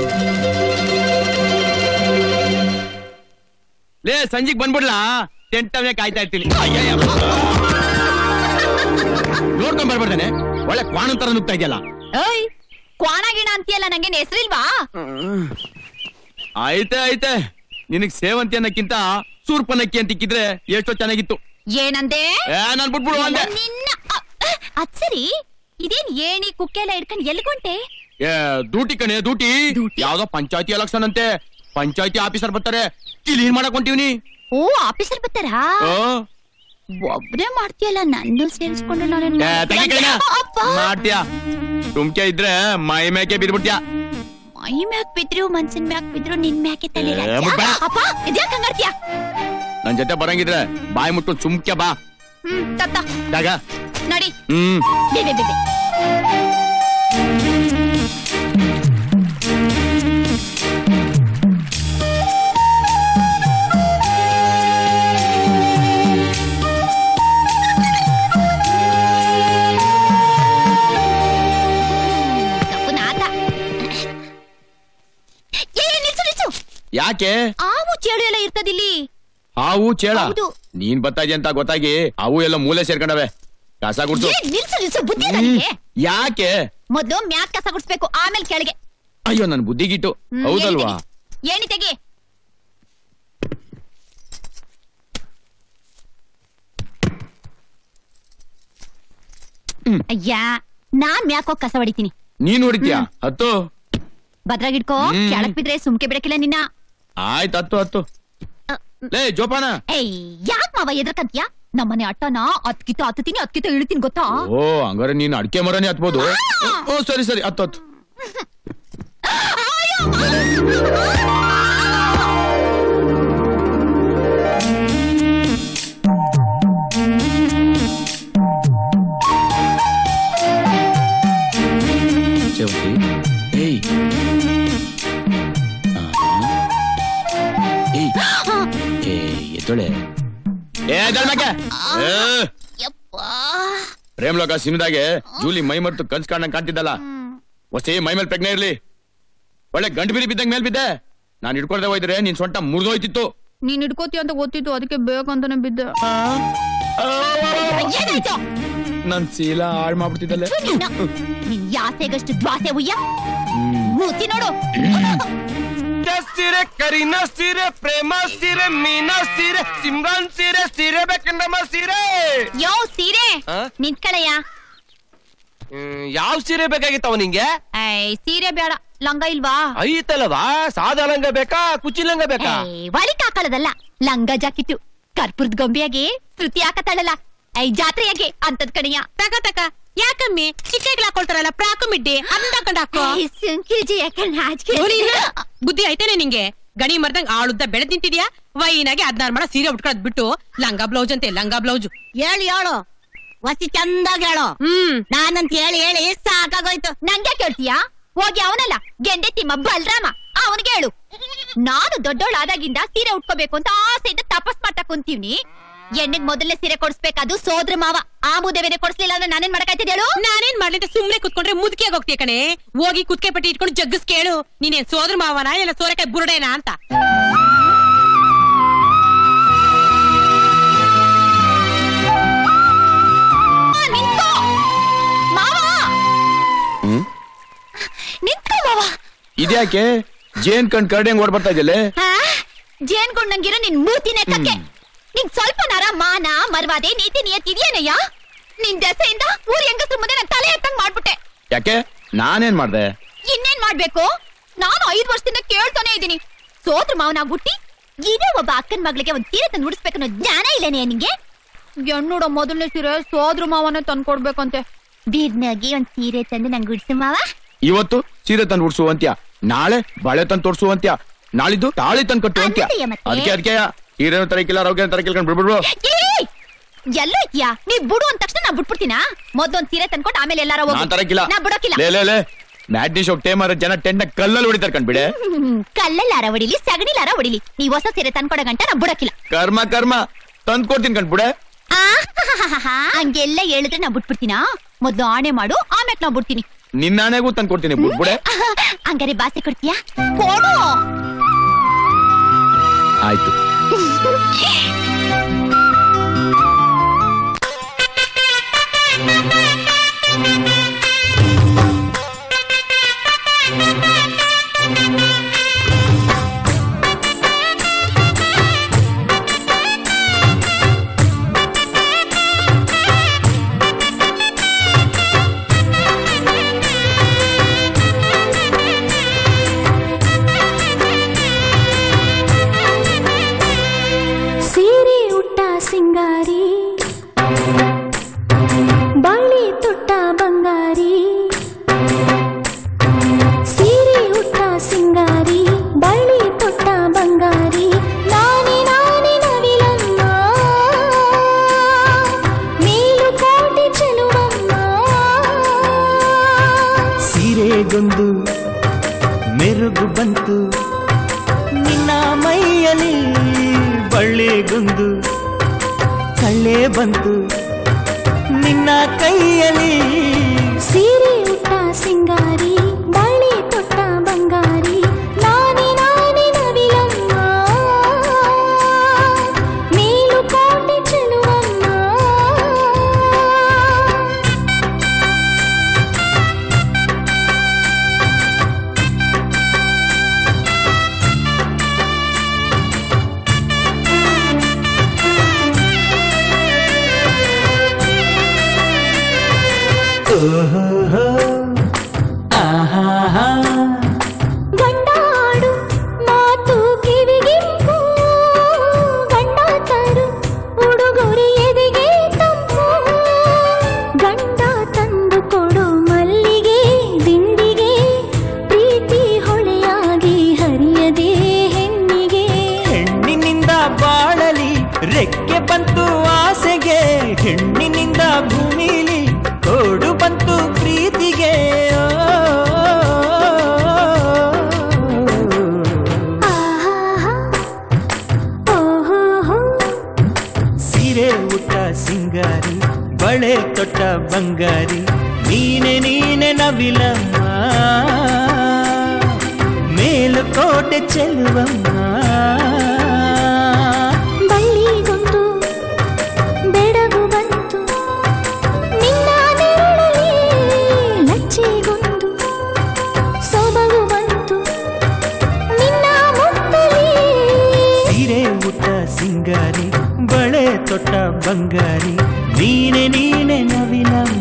ಲೇ ಸಂಜಿಗ್ ಬಂದ್ಬಿಡ್ಲಾ ಟೆಂಟವೇ ಕಾಯ್ತಾ ಇರ್ತೀನಿ ನೋಡ್ಕೊಂಡ್ ಬರ್ಬಾರ್ದಾನೆ ಒಳ್ಳೆ ಕ್ವಾಣ ತರ ನುಗ್ತಾ ಇದೆಯಲ್ಲ ಏಯ್ ಕ್ವಾಣ ಗಿಣ ಅಂತೀಯಲ್ಲ ನಂಗೇನ್ ಹೆಸರಿಲ್ವಾ ಆಯ್ತೆ ಆಯ್ತೆ ನಿನಗ್ ಸೇವಂತಿ ಅನ್ನಕ್ಕಿಂತ ಸೂರ್ಪನಕ್ಕಿ ಅಂತ ಇಕ್ಕಿದ್ರೆ ಎಷ್ಟೋ ಚೆನ್ನಾಗಿತ್ತು ಏನಂದೆ ಏ ನಾನ್ ಬಿಟ್ಬಿಡು ಅಂದೆ ನಿನ್ನ ಅ- ಅದ್ ಸರಿ ಇದೇನ್ ಏಣಿ ಕುಕ್ಕೆ ಎಲ್ಲ ಇಟ್ಕೊಂಡ್ ಎಲ್ಗೊಂಟೆ ಏ ಡ್ಯೂಟಿ ಕಣೆ ಡ್ಯೂಟಿ ಡ್ಯೂಟಿ? ಯಾವ್ದೋ ಪಂಚಾಯತಿ ಎಲೆಕ್ಷನ್ ಅಂತೆ ಪಂಚಾಯತಿ ಆಫೀಸರ್ ಬರ್ತಾರೆ ಕ್ಲೀನ್ ಮಾಡಕ್ ಹೊಂಟಿವ್ನಿ ಓ ಆಫೀಸರ್ ಬರ್ತಾರಾ ಆ, ಒಬ್ನೇ ಮಾಡ್ತೀಯಲ್ಲ ನನ್ನ ಸೇರಿಸ್ಕೊಂಡು ನಾನು ಏ, ತೆಗಿ ಕೈನ. ಅಪ್ಪ ಮಾಡ್ತೀಯಾ ತುಮ್ಕೆ ಇದ್ರೆ ಮೈ ಮೇಕೆ ಬಿದ್ಬಿಡ್ತೀಯ ಮೈ ಮ್ಯಾಕ್ ಬಿದ್ರು ಮನ್ಸಿನ ಮ್ಯಾಕ್ ಬಿದ್ರು ನಿನ್ ಮ್ಯಾಕೆ ತಲೆ ಏ, ಬಿಡ್ಬೇಡ. ಅಪ್ಪ ಇದ್ಯಾಕ್ ಹಂಗಾಡ್ತೀಯ ನನ್ ಜೊತೆ ಬರಂಗಿದ್ರೆ ಬಾಯಿ ಮುಟ್ಕೊಂಡು ಸುಮ್ಕೆ ಬಾ ಹ್ಮ್ ತತ್ತ ಜಾಗ ನಡಿ ಹ್ಮ್ ಬೇ ಬೇ ಬೇ ಬೇ. ತಪ್ಪು ನಾತ. ಏ, ನಿಲ್ಸು, ನಿಲ್ಸು. ಯಾಕೆ ಆವು ಚೇಳು ಎಲ್ಲ ಇರ್ತದಿಲ್ಲಿ ಹಾವು ಚೇಳ ಹೌದು. ನೀನ್ ಬರ್ತಾ ಇದೆಯಾ ಅಂತ ಗೊತ್ತಾಗಿ ಅವು ಎಲ್ಲ ಮೂಲೆ ಸೇರ್ಕೊಂಡವೆ ಕಸ ಗುಡ್ಸು ಏ, ನಿಲ್ಸು ನಿಲ್ಸು ಬುದ್ಧಿ ಇಲ್ಲ ನಿನ್ಗೆ? ಯಾಕೆ ಮೊದ್ಲು ಮ್ಯಾಕ್ ಕಸ ಗುಡ್ಸ್ಬೇಕು ಆಮೇಲೆ ಕೆಳಗೆ ಅಯ್ಯೋ ನನ್ ಬುದ್ಧಿಗಿಟ್ಟು ಹ್ಮ್, ಹೌದಲ್ವಾ ಏಣಿ ತೆಗಿ. ಏಣಿ ತೆಗಿ ಅಯ್ಯ ನಾನ್ ಮ್ಯಾಕ್ ಹೋಗ್ ಕಸ ಹೊಡಿತೀನಿ ನೀನ್ ಹೊಡಿತೀಯಾ ಹತ್ತು ಭದ್ರಾಗಿಡ್ಕೋ ಹ್ಮ್. ಕೆಳಕ್ ಬಿದ್ರೆ ಸುಮ್ಕೆ ಬಿಡಕಿಲ್ಲ ನಿನ್ನ ಆಯ್ತು ಹತ್ತು ಹತ್ತು ಅ, ಲೇ ಜೋಪಾನ ಏಯ್ ಯಾಕ್ ಮಾವ ಎದ್ರಕಂತ್ಯ ನಮ್ಮನೆ ಅಟ್ಟನ ಹತ್ಕಿತ ಹತ್ತೀನಿ ಹತ್ಕಿತ ಇಳ್ತೀನಿ ಗೊತ್ತಾ ಓ ಹಂಗಾರೆ ನೀನ್ ಅಡಿಕೆ ಮರನೇ ಹತ್ಬೋದು ಓ ಸರಿ ಸರಿ ಹತ್ತು ಹತ್ತು ಸೇವಂತಿ ಏಯ್ ಆಹಾ. ಏಯ್ ಏ ಎದ್ದೊಳೆ ಏ ಎದ್ದೊಳ್ಮಕ್ಕೆ. ಏ ಯಪ್ಪಾ ಪ್ರೇಮ್ಲೋಕ ಸಿನಿಮಾದಾಗೆ ಜೂಲಿ ಮೈ ಮರ್ತು ಕನ್ಸ್ ಕಾಣಂಗ್ ಕಾಣ್ತಿದ್ದಲ್ಲ ಹೊಸಿ ಮೈ ಮೇಲೆ ಪ್ರಜ್ಞೆ ಇರ್ಲಿ ಒಳ್ಳೆ ಗಂಡು ಬಿರಿ ಬಿದ್ದಂಗ್ ಮೇಲ್ ಬಿದ್ದೆ ನಾನ್ ಹಿಡ್ಕೊಳ್ದೆ ಹೋಯ್ದ್ರೆ ನಿನ್ ಸೊಂಟ ಮುರಿದೋಯ್ತಿತ್ತು ನೀನ್ ಹಿಡ್ಕೋತಿ ಅಂತ ಗೊತ್ತಿತ್ತು ಅದಕ್ಕೆ ಬೇಕಂತಾನೆ ಬಿದ್ದೆ ಏನಾಯ್ತು ನನ್ ಶೀಲ ಹಾಳ್ ಮಾಡ್ಬಿಡ್ತಿದ್ದಲ್ಲ ನಿನ್ನ ನಿನ್ ಯಾಸೆಗಷ್ಟು ದ್ವಾಸೆ ಉಯ್ಯ ಮೂತಿ ನೋಡು ಸೀರೆ ಕರೀನ ಸೀರೆ ಪ್ರೇಮ ಸೀರೆ ಮೀನಾ ಸೀರೆ ಸಿಮ್ರಾನ್ ಸೀರೆ ಸೀರೆ ಬೇಕಂಡಮ್ಮ ಸೀರೆ ಯೋ ಸೀರೆ ಆ? ನಿಂತ್ಕಳಯ್ಯ ಯಾವ ಸೀರೆ ಬೇಕಾಗಿತ್ತವ ನಿಂಗೆ ಐ ಸೀರೆ ಬೇಡ ಲಂಗ ಇಲ್ವಾ ಐತಲ್ವಾ ಸಾದಾ ಲಂಗ ಬೇಕಾ ಕುಚಿ ಲಂಗ ಬೇಕಾ ಏಯ್, ಒಳಿಕ್ ಹಾಕೊಳ್ಳೋದಲ್ಲ ಲಂಗ ಜಾಕಿಟ್ಟು ಕರ್ಪೂರದ ಗೊಂಬೆಯಾಗಿ ಶ್ರುತಿ ಹಾಕತ್ತಾಳಲ್ಲ ಐ ಜಾತ್ರೆಯಾಗೆ ಅಂತದ್ ಕಣಿಯ ತಕ ತಕ ಯಾಕಮ್ಮಿ ಚಿಕ್ಕಗಳು ಹಾಕೊಳ್ತಾರಲ್ಲ ಪ್ರಾಕು ಮಿಡ್ಡಿ ಅದನ್ನ ತಕೊಂಡ್ ಹಾಕೋ ಸುಂಕಿಜಿ ಯಾಕಂಡ್ ನಾಚಿಕೆ ನೋಡಿಲ್ಲ? ಬುದ್ಧಿ ಐತೇನೆ ನಿಂಗೆ ಗಣಿ ಮರ್ದಂಗ್ ಆಳುದ್ದ ಬೆಳೆದ್ ನಿಂತಿದ್ಯಾ ವೈನಾಗೆ ಹದ್ನಾರು ಮಾಡ ಸೀರೆ ಉಟ್ಕೊಳ್ಳೋದ್ ಬಿಟ್ಟು ಲಂಗ ಬ್ಲೌಸ್ ಅಂತೆ ಲಂಗ ಬ್ಲೌಸ್ ಹೇಳಿ ಹೇಳು ವಸಿ ಚಂದಾಗಿ ಹೇಳು ಹ್ಮ್ ನಾನಂತ ಹೇಳಿ ಹೇಳಿ ಸಾಕಾಗೋಯ್ತು ನಂಗೆ ಕೇಳ್ತೀಯಾ ಹೋಗಿ ಅವನಲ್ಲ ಗೆಂಡೆ ತಿಮ್ಮ ಬಲ್ರಾಮ ಅವನಿಗೆ ಹೇಳು ನಾನು ದೊಡ್ಡೋಳಾದಾಗಿಂದ ಸೀರೆ ಉಟ್ಕೋಬೇಕು ಅಂತ ಆಸೆಯಿಂದ ತಪಸ್ ಮಾಡ್ತಾ ಕುಂತೀವ್ನಿ ಎಣ್ಣೆಗ್ ಮೊದಲನೇ ಸೀರೆ ಕೊಡ್ಸ್ಬೇಕಾದು ಸೋದ್ರ ಮಾವ ಆ ಮುದೇವೇನೆ ಕೊಡ್ಸ್ಲಿಲ್ಲ ಅಂದ್ರೆ ನಾನೇನ್ ಮಾಡಕಾಯ್ತಿದ್ ಹೇಳು ನಾನೇನ್ ಮಾಡ್ಲಿ ಅಂತ ಸುಮ್ನೆ ಕುತ್ಕೊಂಡ್ರೆ ಮುದುಕಿಯಾಗಿ ಹೋಗ್ತೀಯ ಕಣೆ ಹೋಗಿ ಕುತ್ಕೆ ಪಟ್ಟಿ ಇಟ್ಕೊಂಡು ಜಗ್ಗಸ್ ಕೇಳು ನೀನೇನ್ ಸೋದ್ರ ಮಾವನ ಇಲ್ಲ ಸೋರೆಕಾಯಿ ಬುರುಡೇನಾ ಅಂತ ಆ, ನಿಂತ್ಕೋ ಮಾವ ಹ್ಮ್ ನಿಂತ್ಕೋ ಮಾವ ಇದ್ಯಾಕೆ ಜೇನ್ ಕಣ್ ಕರಡಿ ಓಡ್ ಬರ್ತಾ ಇದೆಯಲ್ಲೇ ಹಾ? ಜೇನ್ಗೊಂಡಂಗಿರೋ ನಿನ್ ಮೂತಿನ ಕಕ್ಕೆ ನಿನ್ ಸ್ವಲ್ಪ ನರ ಮಾನ ಮರ್ವಾದೆ ನೀತಿ ನಿಯತ್ ಇದೆಯೇನಯ್ಯ ನಿನ್ ದೆಸೆಯಿಂದ ಊರ್ ಹೆಂಗಸ್ರ ಮುಂದೆ ನನ್ ತಲೆ ಎತ್ತಂಗ್ ಮಾಡ್ಬಿಟ್ಟೆ ಯಾಕೆ ನಾನೇನ್ ಮಾಡ್ದೆ ಇನ್ನೇನ್ ಮಾಡ್ಬೇಕು ನಾನು ಐದ್ ವರ್ಷದಿಂದ ಕೇಳ್ತಾನೆ ಇದ್ದೀನಿ ಸೋದ್ರ ಮಾವನ ಹುಟ್ಟಿ ಇರೋ ಒಬ್ಬ ಅಕ್ಕನ್ ಮಗಳಿಗೆ ಒಂದ್ ಸೀರೆ ತಂದು ಉಡಿಸ್ಬೇಕನ್ನೋ ಜ್ಞಾನ ಇಲ್ಲನೇ ನಿಂಗೆ ಎಣ್ಣುಡ ಮೊದಲನೇ ಸೀರೆ ಸೋದ್ರ ಮಾವನೇ ತಂದ್ಕೊಡ್ಬೇಕಂತೆ ಬೀರ್ನಾಗಿ ಒಂದ್ ಸೀರೆ ತಂದು ನಂಗೆ ಉಡ್ಸು ಮಾವ ಇವತ್ತು ಸೀರೆ ತಂದು ಉಡ್ಸು ಅಂತ್ಯ ನಾಳೆ ಬಳೆ ತಂದು ತೋರ್ಸು ಅಂತ್ಯ ನಾಳಿದ್ದು ತಾಳಿ ತಂದು ಕಟ್ಟು ಅಂತ್ಯ ಅನ್ನದಯ್ಯ ಮತ್ತೆ. ಅದಕ್ಕೆ ಅದಕ್ಕೆ ಹೀರೇನು ತರಕಿಲ್ಲ ರೌಗೆ ತರಕಿಲ್ಲ ಬಿಡ್ಬಿಡ್ರು ಏಯ್! ಎಲ್ಲೋ ಇದ್ಯಾ ನೀ ಬಿಡು ಅಂದ ತಕ್ಷಣ ನಾ ಬಿಟ್ಬಿಡ್ತೀನಾ ಮೊದ್ಲೊಂದ್ ಸೀರೆ ತಂದ್ಕೊಂಡು ಆಮೇಲೆ ಎಲ್ಲಾರ ಹೋಗು ನಾನ್ ತರಕಿಲ್ಲ ನಾ ಬಿಡೋಕಿಲ್ಲ ಲೇ ಲೇ ಲೇ ಮ್ಯಾಟ್ನಿ ಶೋ ಟೇಮರ್ ಜನ ಟೆಂಡ ಕಲ್ಲಲ್ಲಿ ಹೊಡಿತಾರೆ ಕಣ್ಬಿಡೆ ಹ್ಮ್, ಕಲ್ಲಲ್ಲಾರ ಹೊಡಿಲಿ ಸಗಣಿಲಾರ ಹೊಡಿಲಿ ನೀವ್ ಹೊಸ ಸೀರೆ ತಂದ್ಕೊಡ ಗಂಟ ನಾ ಬಿಡೋಕಿಲ್ಲ ಕರ್ಮ ಕರ್ಮ ತಂದ್ ಕೊಡ್ತೀನಿ ಕಣ್ಬಿಡೆ ಆಹಾಹಾಹಾಹಾ. ಹಂಗೆಲ್ಲ ಹೇಳಿದ್ರೆ ನಾ ಬಿಟ್ಬಿಡ್ತೀನಾ ಮೊದ್ಲು ಆಣೆ ಮಾಡು ಆಮ್ಯಾಕ್ ನಾ ಬಿಡ್ತೀನಿ ನಿನ್ನ ಹಣೆಗೂ ತಂದ್ ಕೊಡ್ತೀನಿ ಬಿಡ್ಬಿಡೆ ಹಂಗಾರೆ ಬಾಸೆ ಕೊಡ್ತೀಯಾ ಕೊಡು ಆಯ್ತು ಸೀರೆ ಉಟ್ಟ ಸಿಂಗಾರಿ ಬಳಿ ತೊಟ್ಟ ಬಂಗಾರಿ ಸೀರೆ ಉಟ್ಟ ಸಿಂಗಾರಿ ಬಳಿ ತೊಟ್ಟ ಬಂಗಾರಿ ನಾನೇ ನಾನೇ ನವಿಲಮ್ಮ ಮೇಲುಕೋಟೆ ಚೆಲುವಮ್ಮ ಸೀರೆಗೊಂದು ಮೆರುಗು ಬಂತು ನಿನ್ನ ಮೈಯಲ್ಲಿ ಬಳ್ಳಿಗೊಂದು ಕಳ್ಳೆ ಬಂತು ನಿನ್ನ ಕೈಯಲ್ಲಿ ಸೀರೆ ಉಟ್ಟ ಸಿಂಗಾರಿ ಬಳಿ ತೊಟ್ಟ ಬಂಗಾರಿ ನಾನೇ ನಾನೇ ನವಿಲಮ್ಮ ಮೇಲುಕೋಟೆ ಚೆಲುವಮ್ಮ ಓಹೋ ಆಹಾ ಗಂಡಾಡು ಮಾತು ಕಿವಿಗಿಂಪು ಗಂಡ ತರು ಉಡುಗೊರೆ ಎದೆಗೆ ತಂಪು ಗಂಡ ತಂದು ಕೊಡು ಮಲ್ಲಿಗೆ ದಿಂಡಿಗೆ ಪ್ರೀತಿ ಹೊಳೆಯಾಗಿ ಹರಿಯದೆ ಹೆಣ್ಣಿಗೆ ಹೆಣ್ಣಿನಿಂದ ಬಾಳಲಿ ರೆಕ್ಕೆ ಬಂತು ಆಸೆಗೆ ಹೆಣ್ಣಿನಿಂದ ಭೂಮಿಲಿ ಕೋಡು ಬಂತು ಪ್ರೀತಿಗೆ ಓ. ಆಹಾಹಾ, ಓಹೋಹೋ, ಸೀರೆ ಉಟ್ಟ ಸಿಂಗಾರಿ ಬಳೆ ತೊಟ್ಟ ಬಂಗಾರಿ ನೀನೆ ನೀನೆ ನವಿಲಮ್ಮ ಮೇಲುಕೋಟೆ ಚೆಲುವಮ್ಮ ಬಳ್ಳಿಗೊಂದು ಬೆಡಗು ಬಂತು ನಿನ್ನ ನೆರಳಲ್ಲಿ ಲಚ್ಚೆಗೊಂದು ಸೊಬಗು ಬಂತು ನಿನ್ನ ಮುತ್ತಲಿ ಸೀರೆ ಉಟ್ಟ ಸಿಂಗಾರಿ ಬಳೆ ತೊಟ್ಟ ಬಂಗಾರಿ ನೀನೆ ನೀನೆ ನವಿಲಮ್ಮ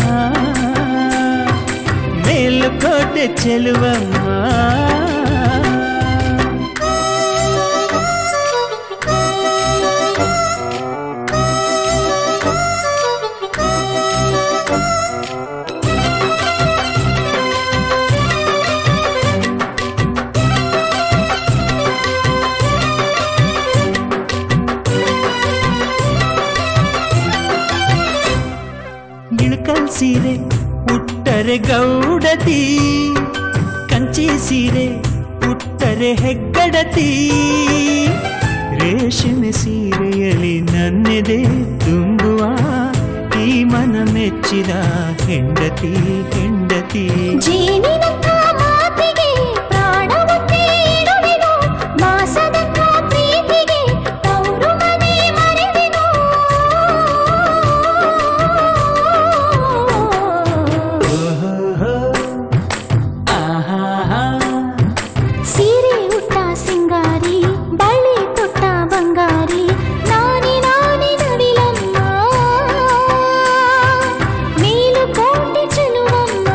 ಮೇಲುಕೋಟೆ ಚೆಲುವಮ್ಮ ಇಳ್ಕಲ್ ಸೀರೆ ಉಟ್ಟರೆ ಗೌಡತಿ ಕಂಚಿ ಸೀರೆ ಉಟ್ಟರೆ ಹೆಗ್ಗಡತಿ ರೇಷ್ಮೆ ಸೀರೆಯಲ್ಲಿ ನನ್ನೆದೆ ತುಂಬುವ ಈ ಮನ ಮೆಚ್ಚಿದ ಹೆಂಡತಿ ಹೆಂಡತಿ ಜೇನಿನಂಥ ಮಾತಿಗೆ ಪ್ರಾಣವನ್ನೇ ಇಡುವೆನು ಮಾಸದಂಥ ಪ್ರೀತಿಗೆ ತವರು ಮನೆ ಮರೆವೆನು ಓಹೋ ಆಹಾ ಸೀರೆ ಉಟ್ಟ ಸಿಂಗಾರಿ ಬಳೆ ತೊಟ್ಟ ಬಂಗಾರಿ ನಾನೇ ನಾನೇ ನವಿಲಮ್ಮ ಮೇಲುಕೋಟೆ ಚೆಲುವಮ್ಮ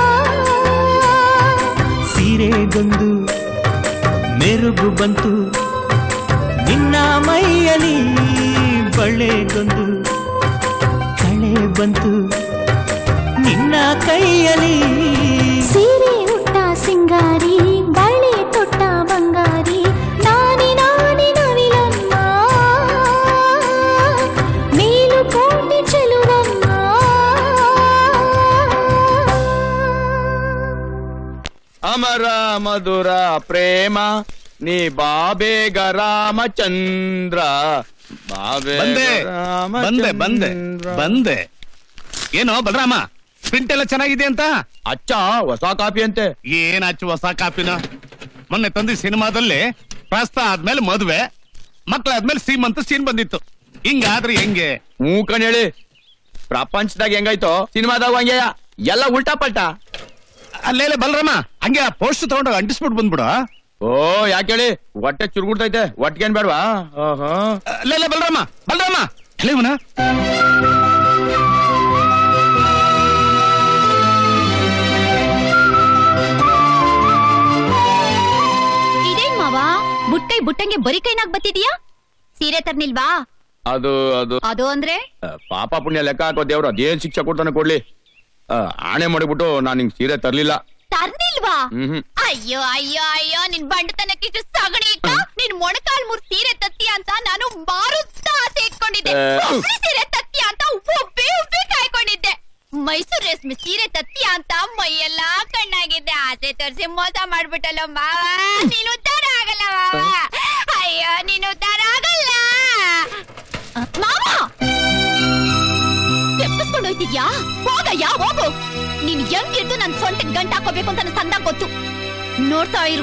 ಸೀರೆಗೊಂದು ಮೆರುಗು ಬಂತು ನಿನ್ನ ಮೈಯಲ್ಲಿ ಬಳೆಗೊಂದು ಕಳೆ ಬಂತು ನಿನ್ನ ಕೈಯಲ್ಲಿ ಸೀರೆ ಉಟ್ಟ ಸಿಂಗಾರಿ ಮಧುರ ಪ್ರೇಮ ನೀ ಬಾಬೇಗ ರಾಮಚಂದ್ರ ಬಾಬೆ ಬಂದೆ ಬಂದೆ ಬಂದೆ ಬಂದೆ ಏನೋ ಬಲರಾಮ ಪ್ರಿಂಟ್ ಎಲ್ಲ ಚೆನ್ನಾಗಿದೆ ಅಂತ ಅಚ್ಚ ಹೊಸ ಕಾಪಿ ಅಂತೆ ಏನ್ ಹಚ್ಚು ಹೊಸ ಕಾಪಿನ ಮೊನ್ನೆ ತಂದಿ ಸಿನಿಮಾದಲ್ಲಿ ಪ್ರಸ್ತ ಆದ್ಮೇಲೆ ಮದುವೆ ಮಕ್ಕಳಾದ್ಮೇಲೆ ಶ್ರೀಮಂತ ಸೀನ್ ಬಂದಿತ್ತು ಹಿಂಗಾದ್ರೆ ಹೆಂಗೆ ಹ್ಞೂ ಕಣ್ ಹೇಳಿ ಪ್ರಪಂಚದಾಗ ಹೆಂಗಾಯ್ತೋ ಸಿನಿಮಾದಾಗ ಹಂಗೆ ಎಲ್ಲ ಉಲ್ಟಾ ಪಲ್ಟಾ ಅಲ್ಲೇಲೆ ಬಲರಾಮ ಹಂಗೆ ಆ ಪೋಸ್ಟ್ ತಗೊಂಡೋಗಿ ಅಂಟಿಸ್ಬಿಟ್ಟು ಬಂದ್ಬಿಡು ಓ ಯಾಕೆ ಹೇಳಿ ಹೊಟ್ಟೆ ಚುರುಗುಡ್ತೈತೆ ಒಟ್ಟಿಗೇನ್ ಬೇಡವಾ ಓಹೋ ಅಲ್ಲೇಲೆ ಬಲರಾಮ ಬಲರಾಮ ಎಲ್ಲ ಇವನ ಇದೇನ್ ಮಾವ ಬುಟ್ಟೈ ಬುಟ್ಟಂಗೆ ಬರೀ ಕೈನಾಗ್ ಬತ್ತಿದೀಯಾ ಸೀರೆ ತರ್ನಿಲ್ವಾ ಅದು ಅದು ಅದು ಅಂದ್ರೆ ಆ, ಪಾಪ ಪುಣ್ಯ ಲೆಕ್ಕ ಹಾಕೋ ದೇವ್ರು ಅದೇನ್ ಶಿಕ್ಷೆ ಕೊಡ್ತಾನೆ ಕೊಡ್ಲಿ ಆ, ಆಣೆ ಮಾಡಿಬಿಟ್ಟು ನಾನು ನಿಂಗೆ ಸೀರೆ ತರ್ಲಿಲ್ಲ ತರ್ನಿಲ್ವಾ ಹ್ಮ್ ಅಯ್ಯೋ ಅಯ್ಯೋ ಅಯ್ಯೋ ನಿನ್ ಬಂಡತನಕ್ಕಿಷ್ಟು ಸಗಣಿ ಇಕ್ಕ ನಿನ್ ಮೊಣಕಾಲ್ ಮೂರ್ ಸೀರೆ ತತ್ತೀಯ ಅಂತ ನಾನು ಮಾರುತ್ತಾ ಆಸೆ ಇಟ್ಕೊಂಡಿದ್ದೆ ಏ. ಒಬ್ಳೆ ಸೀರೆ ತತ್ತೀಯ ಅಂತ ಉಬ್ಬಿ ಉಬ್ಬಿ ಕಾಯ್ಕೊಂಡಿದ್ದೆ ಮೈಸೂರ್ ರೇಷ್ಮೆ ಸೀರೆ ತತ್ತೀಯ ಅಂತ ಮೈಯೆಲ್ಲ ಕಣ್ಣಾಗಿದ್ದೆ ಆಸೆ ತೋರಿಸಿ ಮೋಸ ಮಾಡ್ಬಿಟ್ಟಲ್ಲ ಮಾವ ನೀನು ಉದ್ಧಾರ ಆಗಲ್ಲ ಮಾವ ಅಯ್ಯೋ ನೀನು ಉದ್ಧಾರ ಆಗಲ್ಲ ಮಾವ ತೆಪ್ಪಿಸ್ಕೊಂಡು ಹೋಯ್ತಿದ್ಯಾ ಹೋಗಯ್ಯ ಹೋಗು ನೀನ್ ಹೆಂಗಿದ್ದು ನನ್ ಸೊಂಟ ಗಂಟ ಹಾಕೋಬೇಕು ಅಂತ ನನ್ ಸಂದಾಗ ಗೊತ್ತು ನೋಡ್ತಾ ಇರು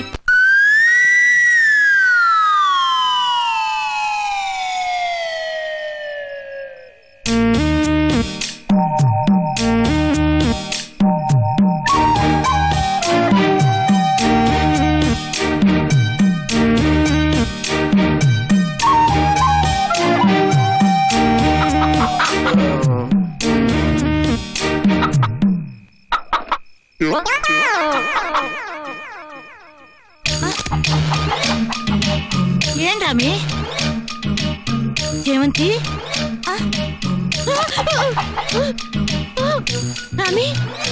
ಏನ್ ರಾಮಿ ಸೇವಂತಿ ಆ? ರಾಮಿ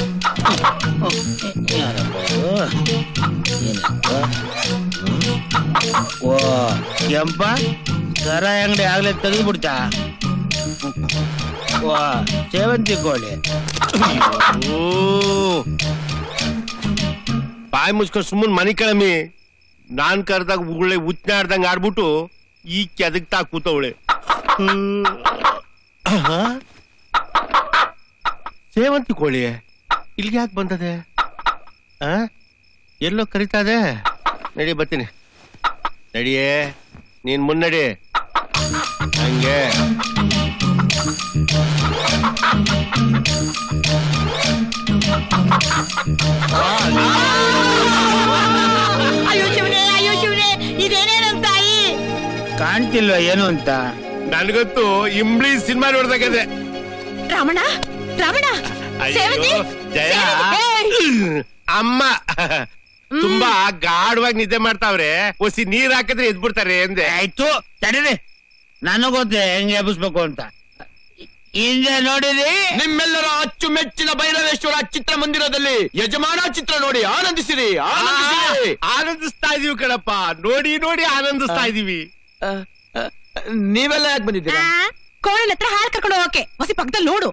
ಓ ಕೆಂಪ ಸರ ಅಂಗಡಿ ಆಗ್ಲೇ ತೆಗೆದು ಬಿಡ್ತಾ ಓ ಸೇವಂತಿ ಕೋಳಿ ಓ ಬಾಯಿ ಮುಚ್ಕೊಂಡು ಸುಮ್ಮನೆ ಮನಿ ಕಳಮಿ ನಾನ್ ಕರ್ದಾಗ ಉಗುಳೆ ಉಚ್ನಾಡ್ದಂಗ ಆಡ್ಬಿಟ್ಟು ಈ ಕೆದಕ್ತಾ ಕೂತವಳೆ ಹ್ಮ್. ಆಹಾ. ಸೇವಂತಿ ಕೋಳಿ ಇಲ್ಲಿಗೆ ಯಾಕೆ ಬಂದದೆ ಆ ಎಲ್ಲೋ ಕರಿತಾದೆ ನಡಿ ಬರ್ತೀನಿ ನಡಿಯೇ ನೀನ್ ಮುನ್ನಡಿ ಹಂಗೆ ಅಯ್ಯೋ ಶಿವನೇ ಅಯ್ಯೋ ಶಿವನೇ ಇದೇನೇನಂತ ತಾಯಿ ಕಾಣ್ತಿಲ್ವ ಏನು ಅಂತ ನನಗಂತೂ ಇಂಬ್ಳಿ ಸಿನಿಮಾ ನೋಡ್ದಾಗದೆ ರಾಮಣ್ಣ ರಾಮಣ್ಣ ಸೇವಂತಿ ಅಯ್ಯೋ ಜಯ ಸೇವಂತಿ, ಏಯ್! ಅಮ್ಮ ತುಂಬಾ ಗಾಢವಾಗಿ ನಿದ್ದೆ ಮಾಡ್ತಾವ್ರೆ ಒಸಿ ನೀರ್ ಹಾಕಿದ್ರೆ ಎದ್ಬಿಡ್ತಾರೆ ಎಂದೆ ಆಯ್ತು ತಡೀರಿ ನನಗ್ ಗೊತ್ತೆ ಹೆಂಗೆ ಎಬ್ಬಿಸ್ಬೇಕು ಅಂತ ಹಿಂದೆ ನೋಡಿರಿ ನಿಮ್ಮೆಲ್ಲರ ಅಚ್ಚುಮೆಚ್ಚಿನ ಭೈರವೇಶ್ವರ ಚಿತ್ರ ಮಂದಿರದಲ್ಲಿ ಯಜಮಾನ ಚಿತ್ರ ನೋಡಿ ಆನಂದಿಸಿರಿ ಆನಂದಿಸಿರಿ ಆನಂದಿಸ್ತಾ ಇದೀವಿ ಕಣಪ್ಪ ನೋಡಿ ನೋಡಿ ಆನಂದಿಸ್ತಾ ಇದೀವಿ ಆ, ಆ, ನೀವೆಲ್ಲ ಯಾಕೆ ಬಂದಿದ್ದೀರಾ ಕೋಣನ ಹತ್ರ ಹಾಲ್ ಕರ್ಕೊಂಡು ಹೋಗಕ್ಕೆ ಹೊಸಿ ಪಕ್ಕದಲ್ಲಿ ನೋಡು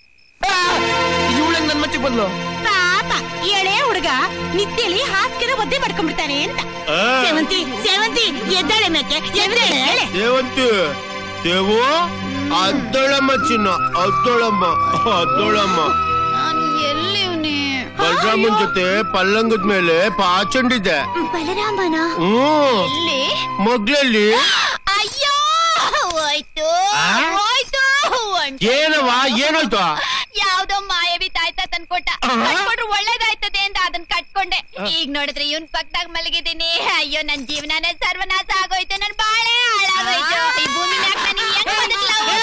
ಇವಳಂಗ್ ನನ್ ಮಚ್ಚಿಗೆ ಬಂದ್ಲು ಪಾಪ ಎಳೆ ಹುಡುಗ ನಿದ್ದೆಲಿ ಹಾಸಿಗೆನ ಒದ್ದೆ ಮಾಡ್ಕೊಂಡ್ಬಿಡ್ತಾನೆ ಅಂತ ಆ, ಸೇವಂತಿ ಸೇವಂತಿ ಎದ್ದಾಳೆ ಮೇಕೆ ಎದ್ದಾಳೆ ಸೇವಂತಿ ದೇವು ಅದ್ದೋಳಮ್ಮ ಚಿನ್ನ ಅದ್ದೋಳಮ್ಮ ಅದ್ದೋಳಮ್ಮ ನಾನು ಎಲ್ಲಿ ಬಲರಾಮನ್ ಜೊತೆ ಪಲ್ಲಂಗದ ಮೇಲೆ ಪಾಚಂಡಿದೆ ಬಲರಾಮನ ಹ್ಮ್ ಎಲ್ಲಿ ಮಗ್ಲಲ್ಲಿ ಅಯ್ಯೋ ಹೋಯ್ತು ಆ? ಹೋಯ್ತು ಒಂಟು. ಏನವ್ವ ಏನಾಯ್ತು ಯಾವ್ದೋ ಮಾಯವಿ ತಾಯ್ತ ತಂದ್ಕೊಟ್ಟ ಕಟ್ಕೊಂಡ್ರೆ ಒಳ್ಳೇದಾಯ್ತದೆ ಅಂತ ಅದನ್ನ ಕಟ್ಕೊಂಡೆ ಈಗ ನೋಡಿದ್ರೆ ಇವನ್ ಪಕ್ಕದಾಗ ಮಲಗಿದ್ದೀನಿ ಅಯ್ಯೋ ನನ್ ಜೀವನನೇ ಸರ್ವನಾಶ ಆಗೋಯ್ತು ನನ್ ಬಾಳೆ ಹಾಳಾಗೋಯ್ತು ಈ ಭೂಮಿ ಮ್ಯಾಗ್ ನಾನ್ ಇನ್ ಹೆಂಗ್ ಬದುಕ್ಲಾಗೋದು?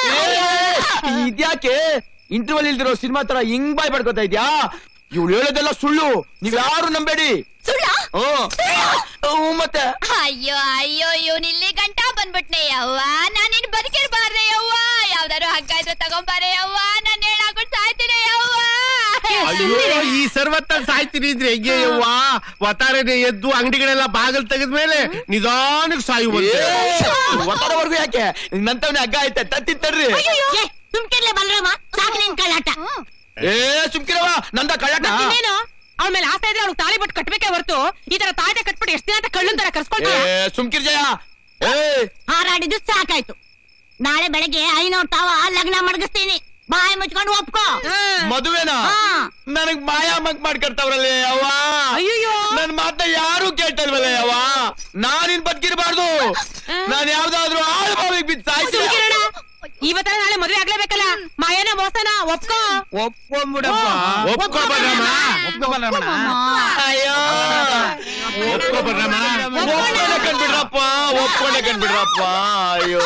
ಇದ್ಯಾಕೆ ಇಂಟರ್ವಲ್ ಇಲ್ದಿರೋ ಸಿನಿಮಾ ತರ ಹಿಂಗ್ ಬಾಯ್ ಪಡ್ಕೊತಾ ಇದ್ಯಾ ಇವಳು ಹೇಳೋದೆಲ್ಲ ಸುಳ್ಳು ನೀವ್ ಯಾರು ನಂಬೇಡಿ ಸುಳ್ಳ ಹ್ಮ್ ಹ್ಮ್, ಮತ್ತೆ ಅಯ್ಯೋ ಅಯ್ಯೋ ಇವನ್ ಇಲ್ಲಿ ಗಂಟ ಬಂದ್ಬಿಟ್ನೆ ಯವ್ವ ನಾನ್ ಇನ್ ಬದುಕಿರ್ಬಾರ್ದೆ ಯವ್ವ ಯಾವ್ದಾರು ಹಗ್ಗ ಇದ್ರೆ ತಗೊಂಬಾರೆ ಯವ್ವ ನಾನ್ ಹೇಳಾಕೊಂಡು ಸಾಯ್ತೀನಿ ಯವ್ವ ಅಯ್ಯೋ ಈ ಸರ್ವತ್ತ ಸಾಯ್ತೀನಿ ಇದ್ರೆ ಹೆಂಗೆ ಯವ್ವ ವತಾರನೆ ಎದ್ದು ಅಂಗಡಿಗಳೆಲ್ಲ ಬಾಗಿಲು ತೆಗೆದ್ಮೇಲೆ ನಿಧಾನಕ್ಕೆ ಸಾಯುವಂತೆ ಒತ್ತಡವರೆಗೂ ಯಾಕೆ ನಂತವನೇ ಹಗ್ಗ ಐತೆ ತತ್ತಿ ತರ್ರಿ ಏ, ಸುಮ್ಕಿರ್ಲೆ ಬಲರಾಮ ಸಾಕು ನಿನ್ ಕಳ್ಳಾಟ ಏ ಸುಮ್ಕಿರವ ನಂದ ಕಳ್ಳಾಟ ಇನ್ನೇನು ಅವಳ ಮೇಲೆ ಆಸೆ ಇದ್ರೆ ಅವ್ಳು ತಾಳಿ ಬಿಟ್ಟು ಕಟ್ಬೇಕೆ ಹೊರತು ಈ ತರ ತಾಯ್ತೆ ಕಟ್ಬಿಟ್ಟು ಎಷ್ಟು ದಿನ ಅಂತ ಕಳ್ಳನ್ ತರ ಏ ಕರ್ಸ್ಕೊಳ್ತಾರೆ ಸುಮ್ಕಿರ್ ಜಯ ಏ ಹಾರಾಡಿದ್ದು ಸಾಕಾಯ್ತು ನಾಳೆ ಬೆಳಗ್ಗೆ ಐನೂರು ತಾವ ಲಗ್ನ ಮಡಗಿಸ್ತೀನಿ ಬಾಯಿ ಮುಚ್ಕೊಂಡು ಒಪ್ಕೋ ಮದುವೆನಾ ಹಾ. ನನಗ್ ಮಾಯಾ ಮಗ್ ಮಾಡ್ಕರ್ತಾವ್ರಲ್ಲೇ ಅವ್ವ ಅಯ್ಯಯ್ಯೋ. ನನ್ ಮಾತನ್ನ ಯಾರು ಕೇಳ್ತಲ್ವಲ್ಲೇ ಅವ್ವ ನಾನಿನ್ ಬದುಕಿರ್ಬಾರ್ದು ನಾನ್ ಯಾವ್ದಾದ್ರು ಆಳು ಬಾವಿಗೆ ಬಿದ್ದು ಸಾಯ್ತೀನಿ ಸುಮ್ಕಿರಣ್ಣ. ಇವತ್ತರ ನಾಳೆ ಮದ್ವೆ ಆಗ್ಲೇಬೇಕಲ್ಲ ಮಾಯನ ಮೋಸನ ಒಪ್ಕೋ ಒಪ್ಕೊಂಬಿಡಪ್ಪ ಒಪ್ಕೊಬರಮ್ಮ ಒಪ್ಕೊಂಬರಮ್ಮ ಅಯ್ಯೋ ಒಪ್ಕೊಬರಮ್ಮ ಒಪ್ಕೊಂಡೆ ಕಂಡ್ಬಿಡ್ರಪ್ಪ ಒಪ್ಕೊಂಡೆ ಕಂಡ್ಬಿಡ್ರಪ್ಪ ಅಯ್ಯೋ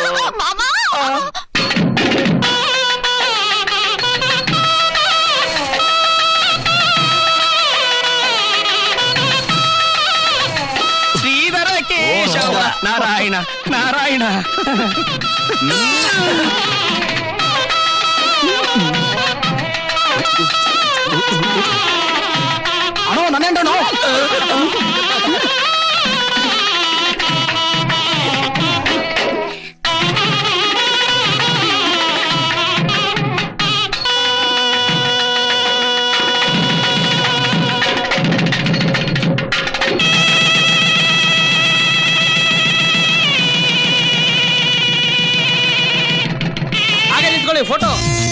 ಶ್ರೀಧರ ಕೇಶವ ನಾರಾಯಣ ನಾರಾಯಣ ಅಣೋ ನನ್ನೇಂಡಣೋ ಹಾಗೆ ನಿಂತ್ಕೊಳ್ಳಿ ಫೋಟೋ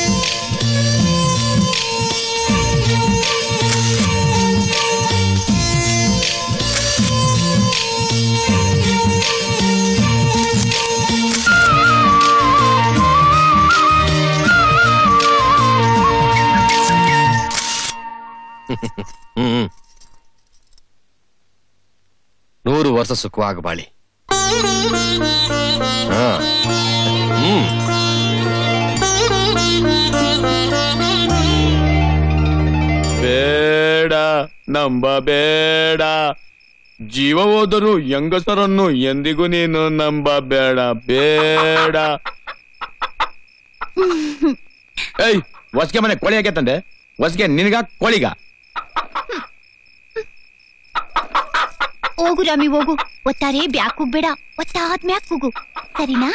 ಹ್ಮ್ ನೂರು ವರ್ಷ ಸುಖವಾಗಿ ಬಾಳಿ ಹಾ. ಹ್ಮ್ ಬೇಡ ನಂಬ ಬೇಡ ಜೀವ ಹೋದರೂ ಹೆಂಗಸರನ್ನು ಎಂದಿಗೂ ನೀನು ನಂಬ ಬೇಡ ಬೇಡ ಏಯ್ ಹೊಸ್ಗೆ ಮನೆ ಕೋಳಿ ಯಾಕೆ ತಂದೆ ಹೊಸ್ಗೆ ನಿನಗ ಕೋಳಿಗ ಹೋಗು ರಾಮಿ ಹೋಗು ಒತ್ತಾರೆ ಬ್ಯಾಕ್ ಹೋಗ್ಬೇಡ ಒತ್ತಾದ್ಮ್ಯಾಕ್ ಹೋಗು ಸರಿನಾ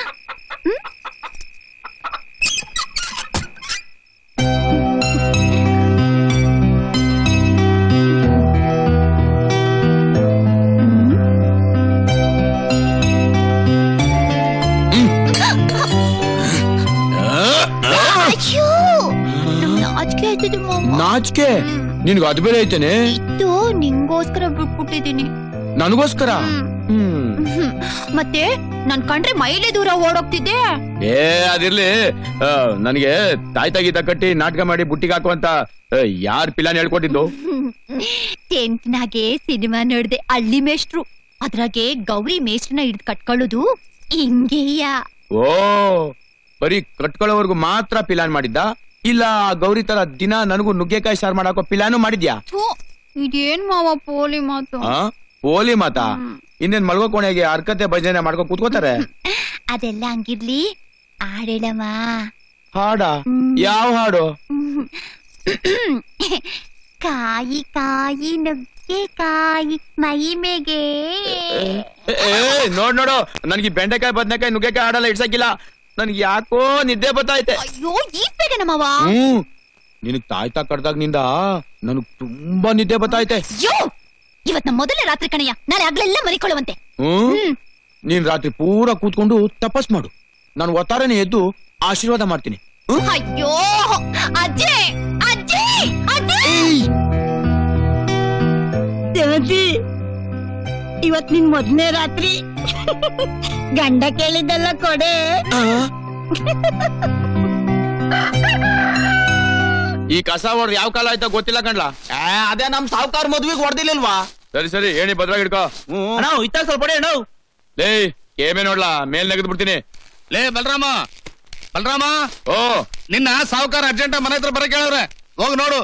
ಅಯ್ಯೋ ನಂಗ್ ನಾಚಿಕೆ ಆಯ್ತದೆ ಮಾಮ ನಾಚಿಕೆ ನಿನ್ಗ ಅದು ಬೇರೆ ಐತೇನೆ ಇದು ನಿಂಗೋಸ್ಕರ ಬಿಟ್ಬಿಟ್ಟಿದೀನಿ ನನಗೋಸ್ಕರ ಹ್ಮ್ ಹ್ಮ್. ಮತ್ತೆ ನನ್ ಕಂಡ್ರೆ ಮೈಲಿ ದೂರ ಓಡೋಗ್ತಿದ್ದೆ ಏ ಅದಿರ್ಲಿ ಆ, ನನಗೆ ತಾಯಿ ತಗೀತ ಕಟ್ಟಿ ನಾಟಕ ಮಾಡಿ ಬುಟ್ಟಿಗೆ ಹಾಕುವಂತ ಯಾರ್ ಪಿಲಾನ್ ಹೇಳ್ಕೊಟ್ಟಿದ್ದು ಟೆಂತ್ನಾಗೆ ಸಿನಿಮಾ ನೋಡ್ದೆ ಹಳ್ಳಿ ಮೇಷ್ಟ್ರು ಅದ್ರಾಗೆ ಗೌರಿ ಮೇಷ್ಟ್ರನ್ನ ಹಿಡ್ದು ಕಟ್ಕೊಳ್ಳೋದು ಹಿಂಗೆಯ ಓ ಬರೀ ಕಟ್ಕೊಳ್ಳೋವರೆಗೂ ಮಾತ್ರ ಪಿಲಾನ್ ಮಾಡಿದ್ದ ಇಲ್ಲ ಆ ಗೌರಿ ತರ ದಿನ ನನಗೂ ನುಗ್ಗೆಕಾಯಿ ಸಾರ್ ಮಾಡಾಕೋ ಪಿಲಾನು ಮಾಡಿದ್ಯಾ ಥು, ಇದೇನ್ ಮಾವ ಪೋಲಿ ಮಾತು ಆ ಪೋಲಿ ಮಾತಾ ಇನ್ನೇನ್ ಮಲ್ಗೋ ಕೋಣೆಗೆ ಅರ್ಕತೆ ಭಜನೆ ಮಾಡ್ಕೊ ಕೂತ್ಕೋತಾರೆ ಅದೆಲ್ಲ ಹಂಗಿರ್ಲಿ ಆಡೇಳಮ್ಮ ಹಾಡ ಯಾವ ಹಾಡು ಕಾಯಿ ಕಾಯಿ ನುಗ್ಗೆ ಕಾಯಿ ಮೈ ಮೇಗೆ ಏ, ಏ ನೋಡ್ ನೋಡು ನನ್ಗೆ ಬೆಂಡೆಕಾಯಿ ಬದ್ನೆಕಾಯಿ ನುಗ್ಗೆಕಾಯಿ ಹಾಡಲ್ಲ ಇಡ್ಸಕ್ಕಿಲ್ಲ ನನ್ಗೆ ಯಾಕೋ ನಿದ್ದೆ ಬತ್ತೈತೆ ಅಯ್ಯೋ ಈ ಬೇಗ ಮಾವ ಹ್ಮ್ ನಿನಗ್ ತಾಯ್ತಾ ಕಡ್ದಾಗ್ನಿಂದ ನನಗ್ ತುಂಬಾ ನಿದ್ದೆ ಬತ್ತೈತೆ ಯೋ ಇವತ್ ನಮ್ಮ ಮೊದಲನೇ ರಾತ್ರಿ ಕಣಯ್ಯ ನಾಳೆ ಆಗ್ಲೆಲ್ಲ ಮರಿಕೊಳ್ಳುವಂತೆ ಹ್ಮ್ ನೀನ್ ರಾತ್ರಿ ಪೂರಾ ಕೂತ್ಕೊಂಡು ತಪಸ್ ಮಾಡು ನಾನು ಒತ್ತಾರನೆ ಎದ್ದು ಆಶೀರ್ವಾದ ಮಾಡ್ತೀನಿ ಅಯ್ಯೋ ಅಜ್ಜಿ ಅಜ್ಜಿ ಅಜ್ಜಿ ಸೇವಂತಿ ಇವತ್ ನಿನ್ ಮೊದ್ಲನೇ ರಾತ್ರಿ ಗಂಡ ಕೇಳಿದ್ದಲ್ಲ ಕೊಡೆ ಈ ಕಸ ಹೊಡ್ದು ಯಾವ ಕಾಲ ಆಯ್ತಾ ಗೊತ್ತಿಲ್ಲ ಕಣ್ಲಾ ಅದೇ ನಮ್ ಸಾವುಕಾರ ಮದ್ವಿಗ್ ಹೊಡೆದಿಲ್ವಾ ಸರಿ ಸರಿ ಏಣಿ ಭದ್ರಾಗ ಹಿಡ್ಕೋ ಅಣ್ಣ ಇತ್ತಾಗ ಸ್ವಲ್ಪ ಅಣ್ಣ ಲೇ ಕೇಮೆ ನೋಡ್ಲಾ ಮೇಲ್ ನೆಗೆದ್ ಬಿಡ್ತೀನಿ ಲೇ ಬಲರಾಮ ಬಲರಾಮ ಓ ನಿನ್ನ ಸಾವುಕಾರ ಅರ್ಜೆಂಟ್ ಮನೆ ಹತ್ರ ಬರಕ್ ಹೇಳಿದ್ರೆ ಹೋಗ್ ನೋಡು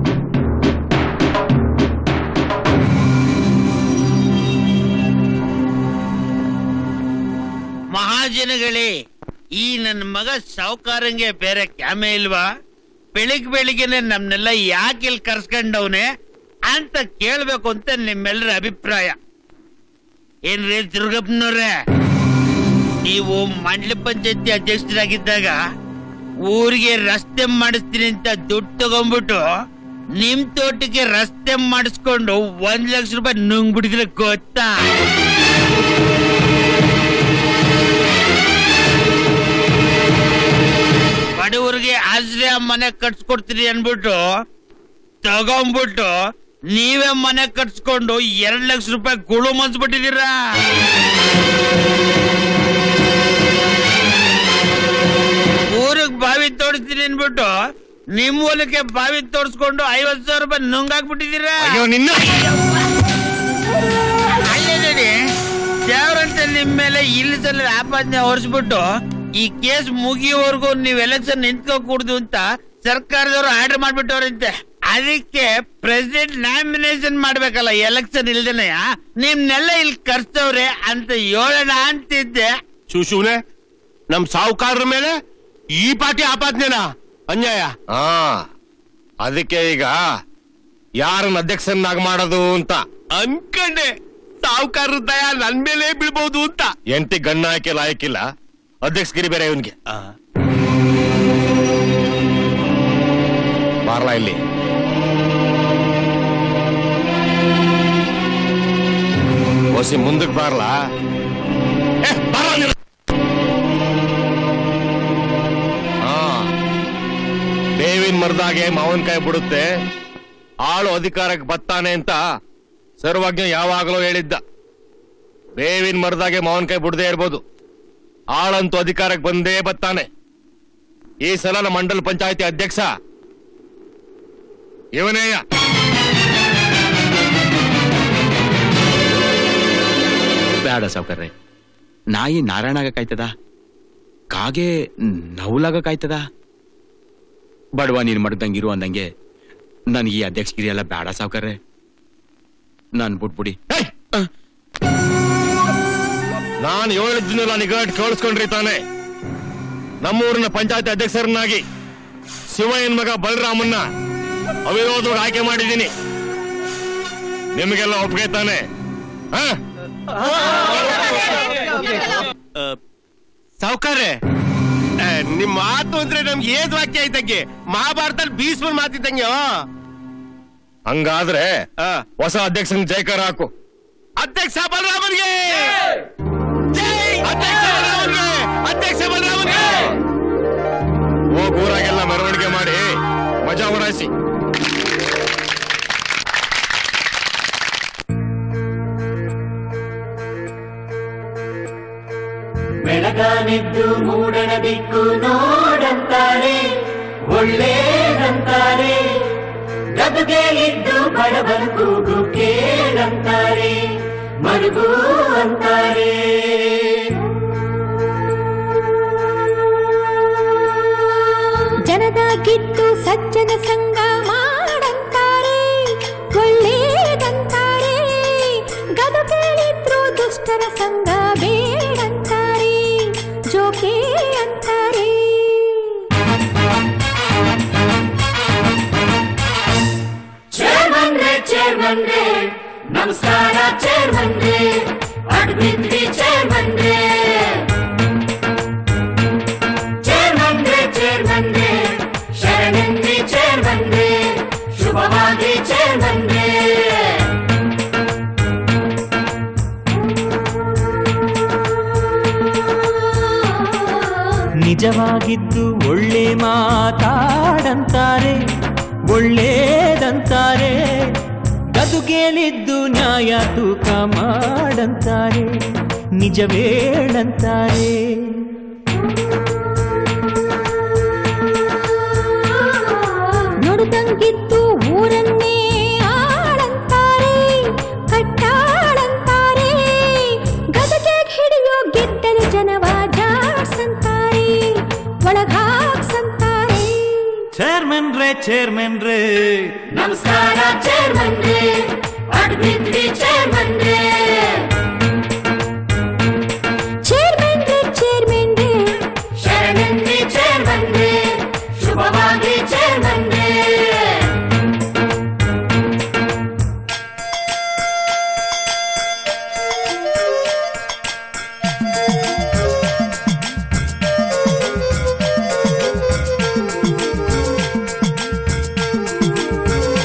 ಮಹಾಜನಗಳೇ ಈ ನನ್ನ ಮಗ ಸಾವುಕಾರಂಗೆ ಬೇರೆ ಕ್ಯಾಮೆ ಇಲ್ವಾ ಬೆಳಿಗ್ ಬೆಳಿಗ್ಗೆನೆ ನಮ್ನೆಲ್ಲ ಯಾಕೆ ಇಲ್ಲಿ ಕರ್ಸ್ಕೊಂಡವ್ನೆ ಅಂತ ಕೇಳ್ಬೇಕು ಅಂತ ನಿಮ್ಮೆಲ್ಲರ ಅಭಿಪ್ರಾಯ ಏನ್ರಿ ದುರ್ಗಪ್ಪನವ್ರೆ ನೀವು ಮಂಡಲ ಪಂಚಾಯತಿ ಅಧ್ಯಕ್ಷರಾಗಿದ್ದಾಗ ಊರಿಗೆ ರಸ್ತೆ ಮಾಡಿಸ್ತೀನಿ ಅಂತ ದುಡ್ಡು ತಗೊಂಡ್ಬಿಟ್ಟು ನಿಮ್ ತೋಟಕ್ಕೆ ರಸ್ತೆ ಮಾಡಿಸ್ಕೊಂಡು ಒಂದ್ ಲಕ್ಷ ರೂಪಾಯಿ ನುಂಗ್ಬಿಟ್ಟಿದ್ರೆ ಗೊತ್ತಾ ಬಡವರಿಗೆ ಆಶ್ರಯ ಮನೆ ಕಟ್ಸ್ಕೊಡ್ತೀನಿ ಅನ್ಬಿಟ್ಟು ತಗೊಂಡ್ಬಿಟ್ಟು ನೀವೇ ಮನೆ ಕಟ್ಸ್ಕೊಂಡು ಎರಡ್ ಲಕ್ಷ ರೂಪಾಯಿ ಗುಳು ಮನ್ಸ್ಬಿಟ್ಟಿದ್ದೀರಾ ಊರಿಗೆ ಬಾವಿ ತೋಡಿಸ್ತೀನಿ ಅನ್ಬಿಟ್ಟು ನಿಮ್ ಹೊಲಕ್ಕೆ ಬಾವಿ ತೋರಿಸ್ಕೊಂಡು ಐವತ್ ಸಾವಿರ ರೂಪಾಯಿ ನುಂಗಾಕ್ಬಿಟ್ಟಿದ್ದೀರಾ ಅಯ್ಯೋ ನಿನ್ನ ಅಲ್ಲೇ ನೋಡಿ ದೇವ್ರಂತ ನಿಮ್ ಮೇಲೆ ಇಲ್ಲಿಸಲ್ಲ ಆಪಾದನೆ ಹೊರಿಸ್ಬಿಟ್ಟು ಈ ಕೇಸ್ ಮುಗಿಯೋವರೆಗೂ ನೀವ್ ಎಲೆಕ್ಷನ್ ನಿಂತ್ಕೋ ಕೂಡ್ದು ಅಂತ ಸರ್ಕಾರದವರು ಆರ್ಡರ್ ಮಾಡ್ಬಿಟ್ಟವ್ರಂತೆ ಅದಕ್ಕೆ ಪ್ರೆಸಿಡೆಂಟ್ ನಾಮಿನೇಷನ್ ಮಾಡ್ಬೇಕಲ್ಲ ಎಲೆಕ್ಷನ್ ಇಲ್ದೇನೆ ನಿಮ್ನೆಲ್ಲ ಇಲ್ಲಿ ಕರ್ಸ್ತವ್ರೆ ಅಂತ ಹೇಳೋಣ ಅಂತಿದ್ದೆ ಶಿವಶಿವನೆ ನಮ್ ಸಾಹುಕಾರರ ಮೇಲೆ ಈ ಪಾಟಿ ಆಪಾದನೆನಾ ಅನ್ಯಾಯ ಹಾ ಅದಕ್ಕೆ ಈಗ ಯಾರನ್ನ ಅಧ್ಯಕ್ಷನಾಗ ಮಾಡೋದು ಅಂತ ಅನ್ಕಂಡೆ ಸಾಹುಕಾರರ ದಯ ನನ್ ಮೇಲೆ ಬೀಳ್ಬಹುದು ಅಂತ ಎಂಟಿ ಗಣ್ಣ ಹಾಕಿ ಲಾಯಕ್ಕಿಲ್ಲ ಅಧ್ಯಕ್ಷಗಿರಿ ಬೇರೆ ಇವನ್ಗೆ ಬಾರ್ಲಾ ಇಲ್ಲಿ ಹೊಸಿ ಮುಂದಕ್ಕೆ ಬಾರ್ಲಾ ಏ, ಬಾರ್ಲಾ ನೀನು. ಹಾ ಬೇವಿನ ಮರದಾಗೆ ಮಾವಿನಕಾಯಿ ಬಿಡುತ್ತೆ ಆಳು ಅಧಿಕಾರಕ್ಕೆ ಬತ್ತಾನೆ ಅಂತ ಸರ್ವಜ್ಞ ಯಾವಾಗಲೂ ಹೇಳಿದ್ದ ಬೇವಿನ ಮರದಾಗೆ ಮಾವಿನಕಾಯಿ ಬಿಡದೆ ಇರ್ಬೋದು ಆಳಂತೂ ಅಧಿಕಾರಕ್ಕೆ ಬಂದೇ ಬತ್ತಾನೆ ಈ ಸಲ ನಮ್ಮ ಮಂಡಲ ಪಂಚಾಯತಿ ಅಧ್ಯಕ್ಷ ಇವನೇಯ ಬೇಡ ಸಾವ್ಕಾರ್ರೆ ನಾಯಿ ನಾರಾಯಣಾಗ ಕಾಯ್ತದ ಕಾಗೆ ನವುಲಾಗ ಕಾಯ್ತದ ಬಡವ ನೀನ್ ಮಡ್ದಂಗಿರು ಅಂದಂಗೆ ನನ್ಗೆ ಈ ಅಧ್ಯಕ್ಷಗಿರಿ ಎಲ್ಲ ಬೇಡ ಸಾವ್ಕಾರ್ರೆ ನಾನ್ ಬಿಟ್ಬಿಡಿ ನಾನು ಹೇಳಿದ್ನಲ್ಲ ನಿಗಾಟ್ ಕೇಳಿಸ್ಕೊಂಡ್ರಿ ತಾನೆ ನಮ್ಮೂರಿನ ಪಂಚಾಯತಿ ಅಧ್ಯಕ್ಷರನ್ನಾಗಿ ಶಿವಯ್ಯನ ಮಗ ಬಲರಾಮನ್ನ ಅವಿರೋಧವಾಗಿ ಆಯ್ಕೆ ಮಾಡಿದ್ದೀನಿ ನಿಮಗೆಲ್ಲ ಒಪ್ಪಿಗೆ ತಾನೆ ಹಾ ಸಾವುಕಾರ್ರೆ ಆ, ನಿಮ್ ಮಾತು ಅಂದ್ರೆ ನಮ್ಗೆ ಏದ್ ವಾಕ್ಯ ಐತಂಗೆ ಮಹಾಭಾರತದಲ್ಲಿ ಭೀಷ್ಮನ್ ಮಾತಿದ್ದಂಗೆ ಹಂಗಾದ್ರೆ ಹೊಸ ಅಧ್ಯಕ್ಷನ ಜೈಕಾರ ಹಾಕು ಅಧ್ಯಕ್ಷ ಬಲರಾಮನ್ಗೆ ಅಧ್ಯಕ್ಷ ಬಲರಾಮನ್ಗೆ ಅಧ್ಯಕ್ಷ ಬಲರಾಮನ್ಗೆ ಹೋಗ್ ಊರಾಗೆಲ್ಲ ಮೆರವಣಿಗೆ ಮಾಡಿ ಮಜಾ ಉಡಾಯಿಸಿ ಬೆಳಗಾನೆದ್ದು ಮೂಡಣ ದಿಕ್ಕು ನೋಡಂತಾರೆ ಒಳ್ಳೇದಂತಾರೆ ಗದುಗೆಲಿದ್ದು ಬಡವರ ಕೂಗು ಕೇಳಂತಾರೆ ಮರುಗು ಅಂತಾರೆ ಜನದಾಗಿದ್ದು ಸಜ್ಜನ ಸಂಗ ಮಾಡಂತಾರೆ ಒಳ್ಳೇದಂತಾರೆ ಗದ ಕೇಳಿದ್ರು ದುಷ್ಟರ ಸಂಗ ಬೇಡಂತಾರೆ ಜೋಕೆ ಅಂತಾರೆ ಚೇರ್ಮನ್ ರೇ ಚೇರ್ಮನ್ ರೇ ನಮಸ್ಕಾರ ಚೇರ್ಮನ್ ರೇ ಅಡ್ಬಿದ್ರಿ ಚೇರ್ಮನ್ ರೇ ಚೇರ್ಮನ್ ರೇ ಚೇರ್ಮನ್ ರೇ ಶರಣೆಂದ್ರಿ ಚೇರ್ಮನ್ ರೇ ಶುಭವಾಗಿ ಚೇರ್ಮನ್ ರೇ ನಿಜವಾಗಿದ್ದು ಒಳ್ಳೆ ಮಾತಾಡಂತಾರೆ ಒಳ್ಳೇದಂತಾರೆ ಗದುಗೆಲಿದ್ದು ನ್ಯಾಯ ತೂಕ ಮಾಡಂತಾರೆ ನಿಜವೇಳಂತಾರೆ ನುಡಿದಂಗಿದ್ದು ಊರನ್ನೇ ಆಳಂತಾರೆ ಕಟ್ಟಾಳಂತಾರೆ ಗದಗೆ ಹಿಡಿಯೋ ಗೆದ್ದಲು ಜನವ ಜಾಡ್ಸಂತಾರೆ ಒಳಗಾಕ್ಸಂತಾರೆ ಚೇರ್ಮನ್ ರೇ ಚೇರ್ಮನ್ ರೇ ನಮಸ್ಕಾರ ಚೇರ್ಮನ್ ರೇ ಅಡ್ಬಿದ್ರಿ ಚೇರ್ಮನ್ ರೇ ಚೇರ್ಮನ್ ರೇ ಚೇರ್ಮನ್ ರೇ ಶರಣೆಂದ್ರಿ ಚೇರ್ಮನ್ ರೇ ಶುಭವಾಗಿ ಚೇರ್ಮನ್ ರೇ ಿ